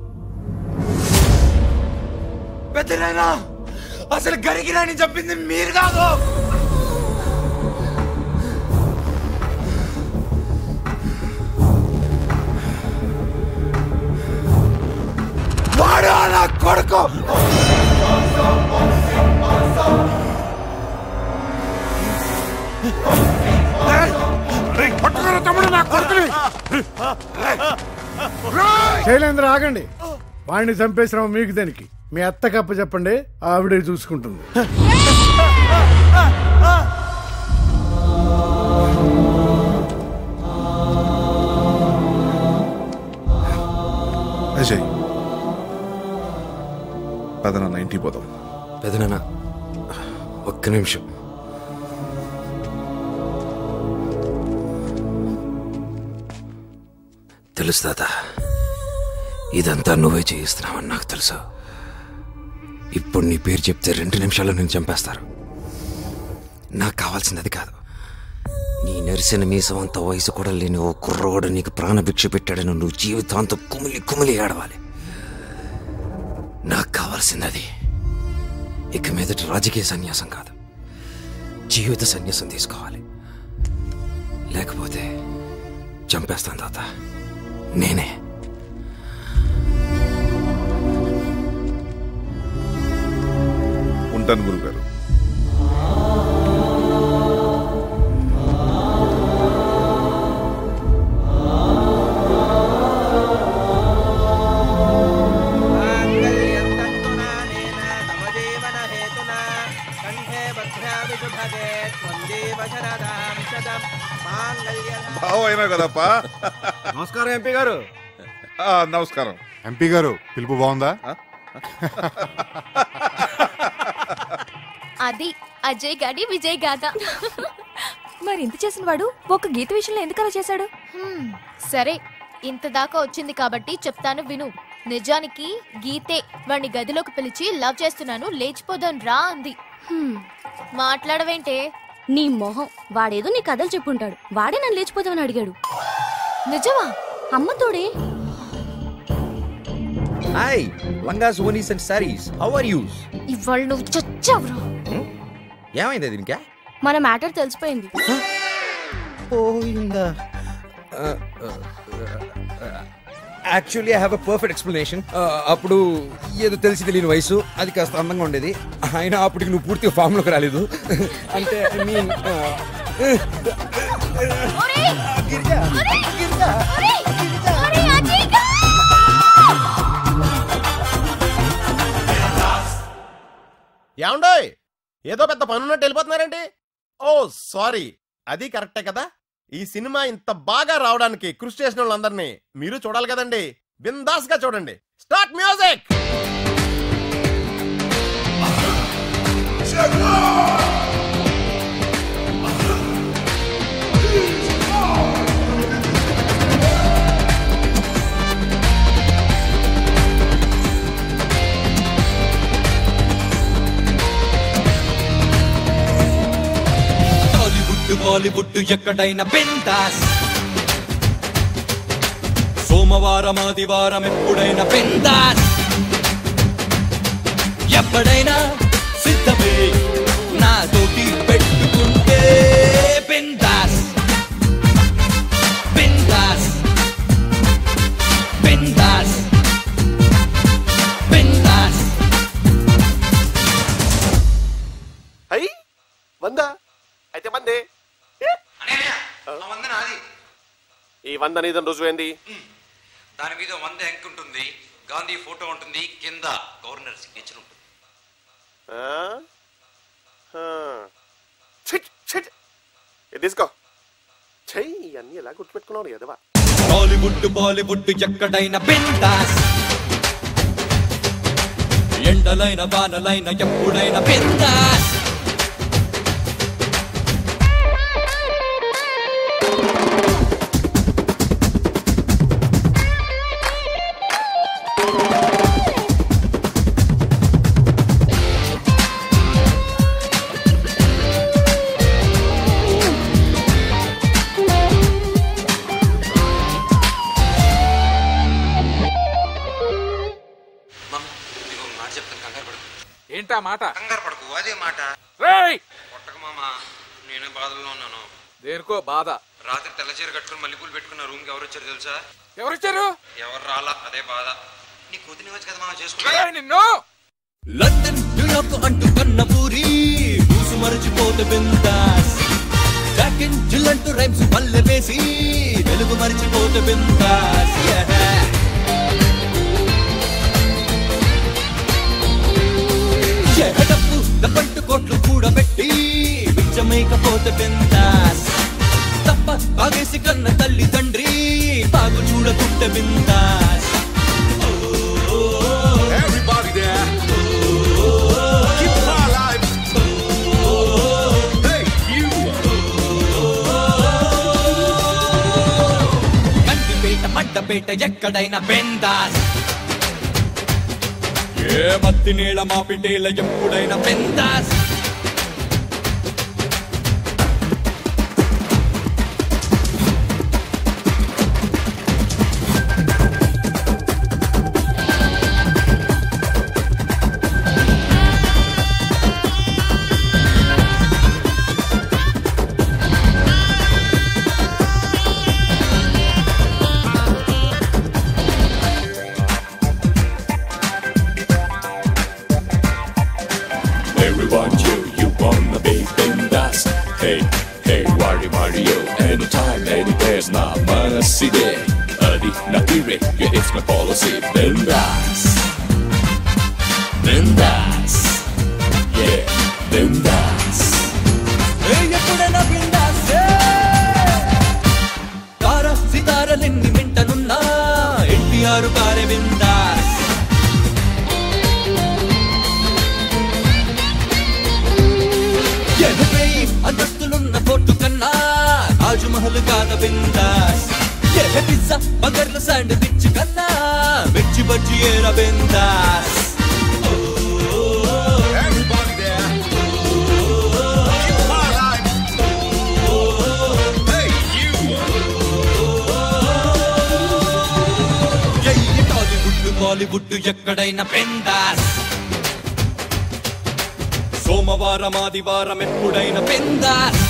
పెద్దనాయనా అసలు గరిగిరాని చెప్పింది మీరు కాదు వాడు నా కొడుకు తమ్ముడు నా కొడుకుని శైలేంద్ర ఆగండి వాడిని చంపేసిన మీకు దానికి మీ అత్త కప్ప చెప్పండి ఆవిడే చూసుకుంటుంది అజయ్ పదన ఇంటికి పోదాం పెదనాన్న ఒక్క నిమిషం తెలుసు తాత ఇదంతా నువ్వే చేయిస్తున్నావని నాకు తెలుసు ఇప్పుడు నీ పేరు చెప్తే రెండు నిమిషాల్లో నేను చంపేస్తారు నాకు కావాల్సింది అది కాదు నీ నెరిసిన మీసం అంత వయసు కూడా లేని ఓ కుర్రోడు నీకు ప్రాణభిక్ష పెట్టాడని నువ్వు జీవితాంతం కుమిలి కుమిలి ఏడవాలి నాకు కావాల్సింది అది ఇక మీదటి రాజకీయ సన్యాసం కాదు జీవిత సన్యాసం తీసుకోవాలి లేకపోతే చంపేస్తాను తాత నేనే ఉంటాను గురుగారు బావ అయినా కదప్పా నమస్కారం ఎంపీ గారు ఆ, నమస్కారం ఎంపీ గారు పిలుపు బాగుందా అది అజయ్ గాడి విజయ్ గాథ మరి ఇంత చేసిన వాడు ఒక గీత విషయంలో ఎందుకు అలా చేశాడు హ్మ్, సరే ఇంత దాకా వచ్చింది కాబట్టి చెప్తాను విను నిజానికి గీతే వాణ్ణి గదిలోకి పిలిచి లవ్ చేస్తున్నాను లేచిపోదాం రా అంది మాట్లాడవేంటే నీ మొహం వాడేదో నీ కథలు చెప్పుంటాడు వాడే నన్ను లేచిపోతామని అడిగాడు నిజమా అమ్మతోడే హాయ్ లంగాస్ ఓనీస్ and saris how are you ఇవాళ నువ్వు చచ్చావురా ఏమైంది దీనికా మన మ్యాటర్ తెలిసిపోయింది పోయిందా actually I have a perfect explanation అప్పుడు ఏదో తెలిసి తెలియని వయసు అది కాస్త అందంగా ఉండేది అయినా అప్పటికి నువ్వు పూర్తిగా ఫామ్ లోకి రాలేదు అంటే ఐ మీన్ ఏమండోయ్ ఏదో పెద్ద పనున్నట్టు వెళ్ళిపోతున్నారేంటి ఓ సారీ అది కరెక్టే కదా ఈ సినిమా ఇంత బాగా రావడానికి కృషి చేసిన వాళ్ళందరినీ మీరు చూడాలి కదండి బిందాస్ గా చూడండి స్టార్ట్ మ్యూజిక్ టాలీవుడ్ బాలీవుడ్ ఎక్కడైనా బిందాస్ సోమవారం ఆదివారం ఎప్పుడైనా బిందాస్ ఎప్పుడైనా సిద్ధమే నాతోటి పెట్టుకుంటే బిందాస్ బిందాస్ బిందాస్ బిందాస్ అయ్యి వందా అయితే మందే ఈ వంద నీదని రుజువైంది దాని మీద వంద అంక్ ఉంటుంది గాంధీ ఫోటో ఉంటుంది కింద గవర్నర్ సిగ్నేచర్ ఉంటుంది తీసుకో చెయ్యి అన్ని ఎలా గుర్తుపెట్టుకున్నావు ఎదవా టాలీవుడ్ బాలీవుడ్ ఎక్కడైనా బిందాస్ ఎండలైన వానలైన ఎప్పుడైనా బిందాస్ నీకు ఒక మాట చెప్తాను కంగారు పడకు ఏంటా మాట కంగారు పడకు అదే మాట రేయ్ కొట్టక మామా నేనే బాధల్లో ఉన్నాను దేనికో బాధ రాత్రి తెల్ల చీర కట్టుకుని మల్లెపూలు పెట్టుకున్న రూమ్కి ఎవరు వచ్చారు తెలుసా ఎవరొచ్చారు ఎవరు రాలా అదే బాధ నీ కూతుని వచ్చి కదా మామ రేయ్, చేసుకుంటా నిన్ను లండన్ న్యూయార్క్ అంటూ కన్న పూరి మూసు మరచిపోతే బిందాస్ బ్యాక్ అండ్ జిల్ అంటూ రైమ్స్ పల్లె వేసి తెలుగు మరిచిపోతే బిందాస్ డబ్బు డబ్బంటు కోట్లు కూడబెట్టి విచ్చమేకపోతే బిందాస్ తప్ప బాగేసి కన్న తల్లి తండ్రి బాగు చూడకుంటే bindaas Everybody there. Keep it alive. Hey, you. కంటిపేట మడ్డపేట ఎక్కడైనా బెందాస్ ఏ మత్తి నీళ్ళ మాపిటేల ఎప్పుడైనా బెందాస్ Everyone you, you wanna be bindas Hey, hey, worry Mario Anytime, anywhere's not mana city Adi, nakire, yeah, it's my policy Bindas Bindas Yeah, bindas ఏ ఎప్పుడైనా బిందాస్ తార సితారలెన్ని మింటనున్నా ఎన్టీఆర్ కారే బిందాస్ ఎనభై అంతస్తులున్న court కన్నా తాజ్ మహల్ కాద బిందాస్ ఏ పిజ్జా బగర్ల శాండ్విచ్ కన్నా mirchi bajji ఏర bindaas Everybody there. Keep it alive. Hey, you. జై టాలీవుడ్ బాలీవుడ్ ఎక్కడైనా పెందాస్ సోమవారం ఆదివారం ఎప్పుడైనా పెందాస్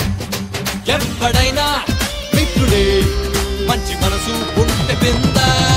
ఎప్పుడైనా మిత్రుడే మంచి మనసు ఉంటే పెందాస్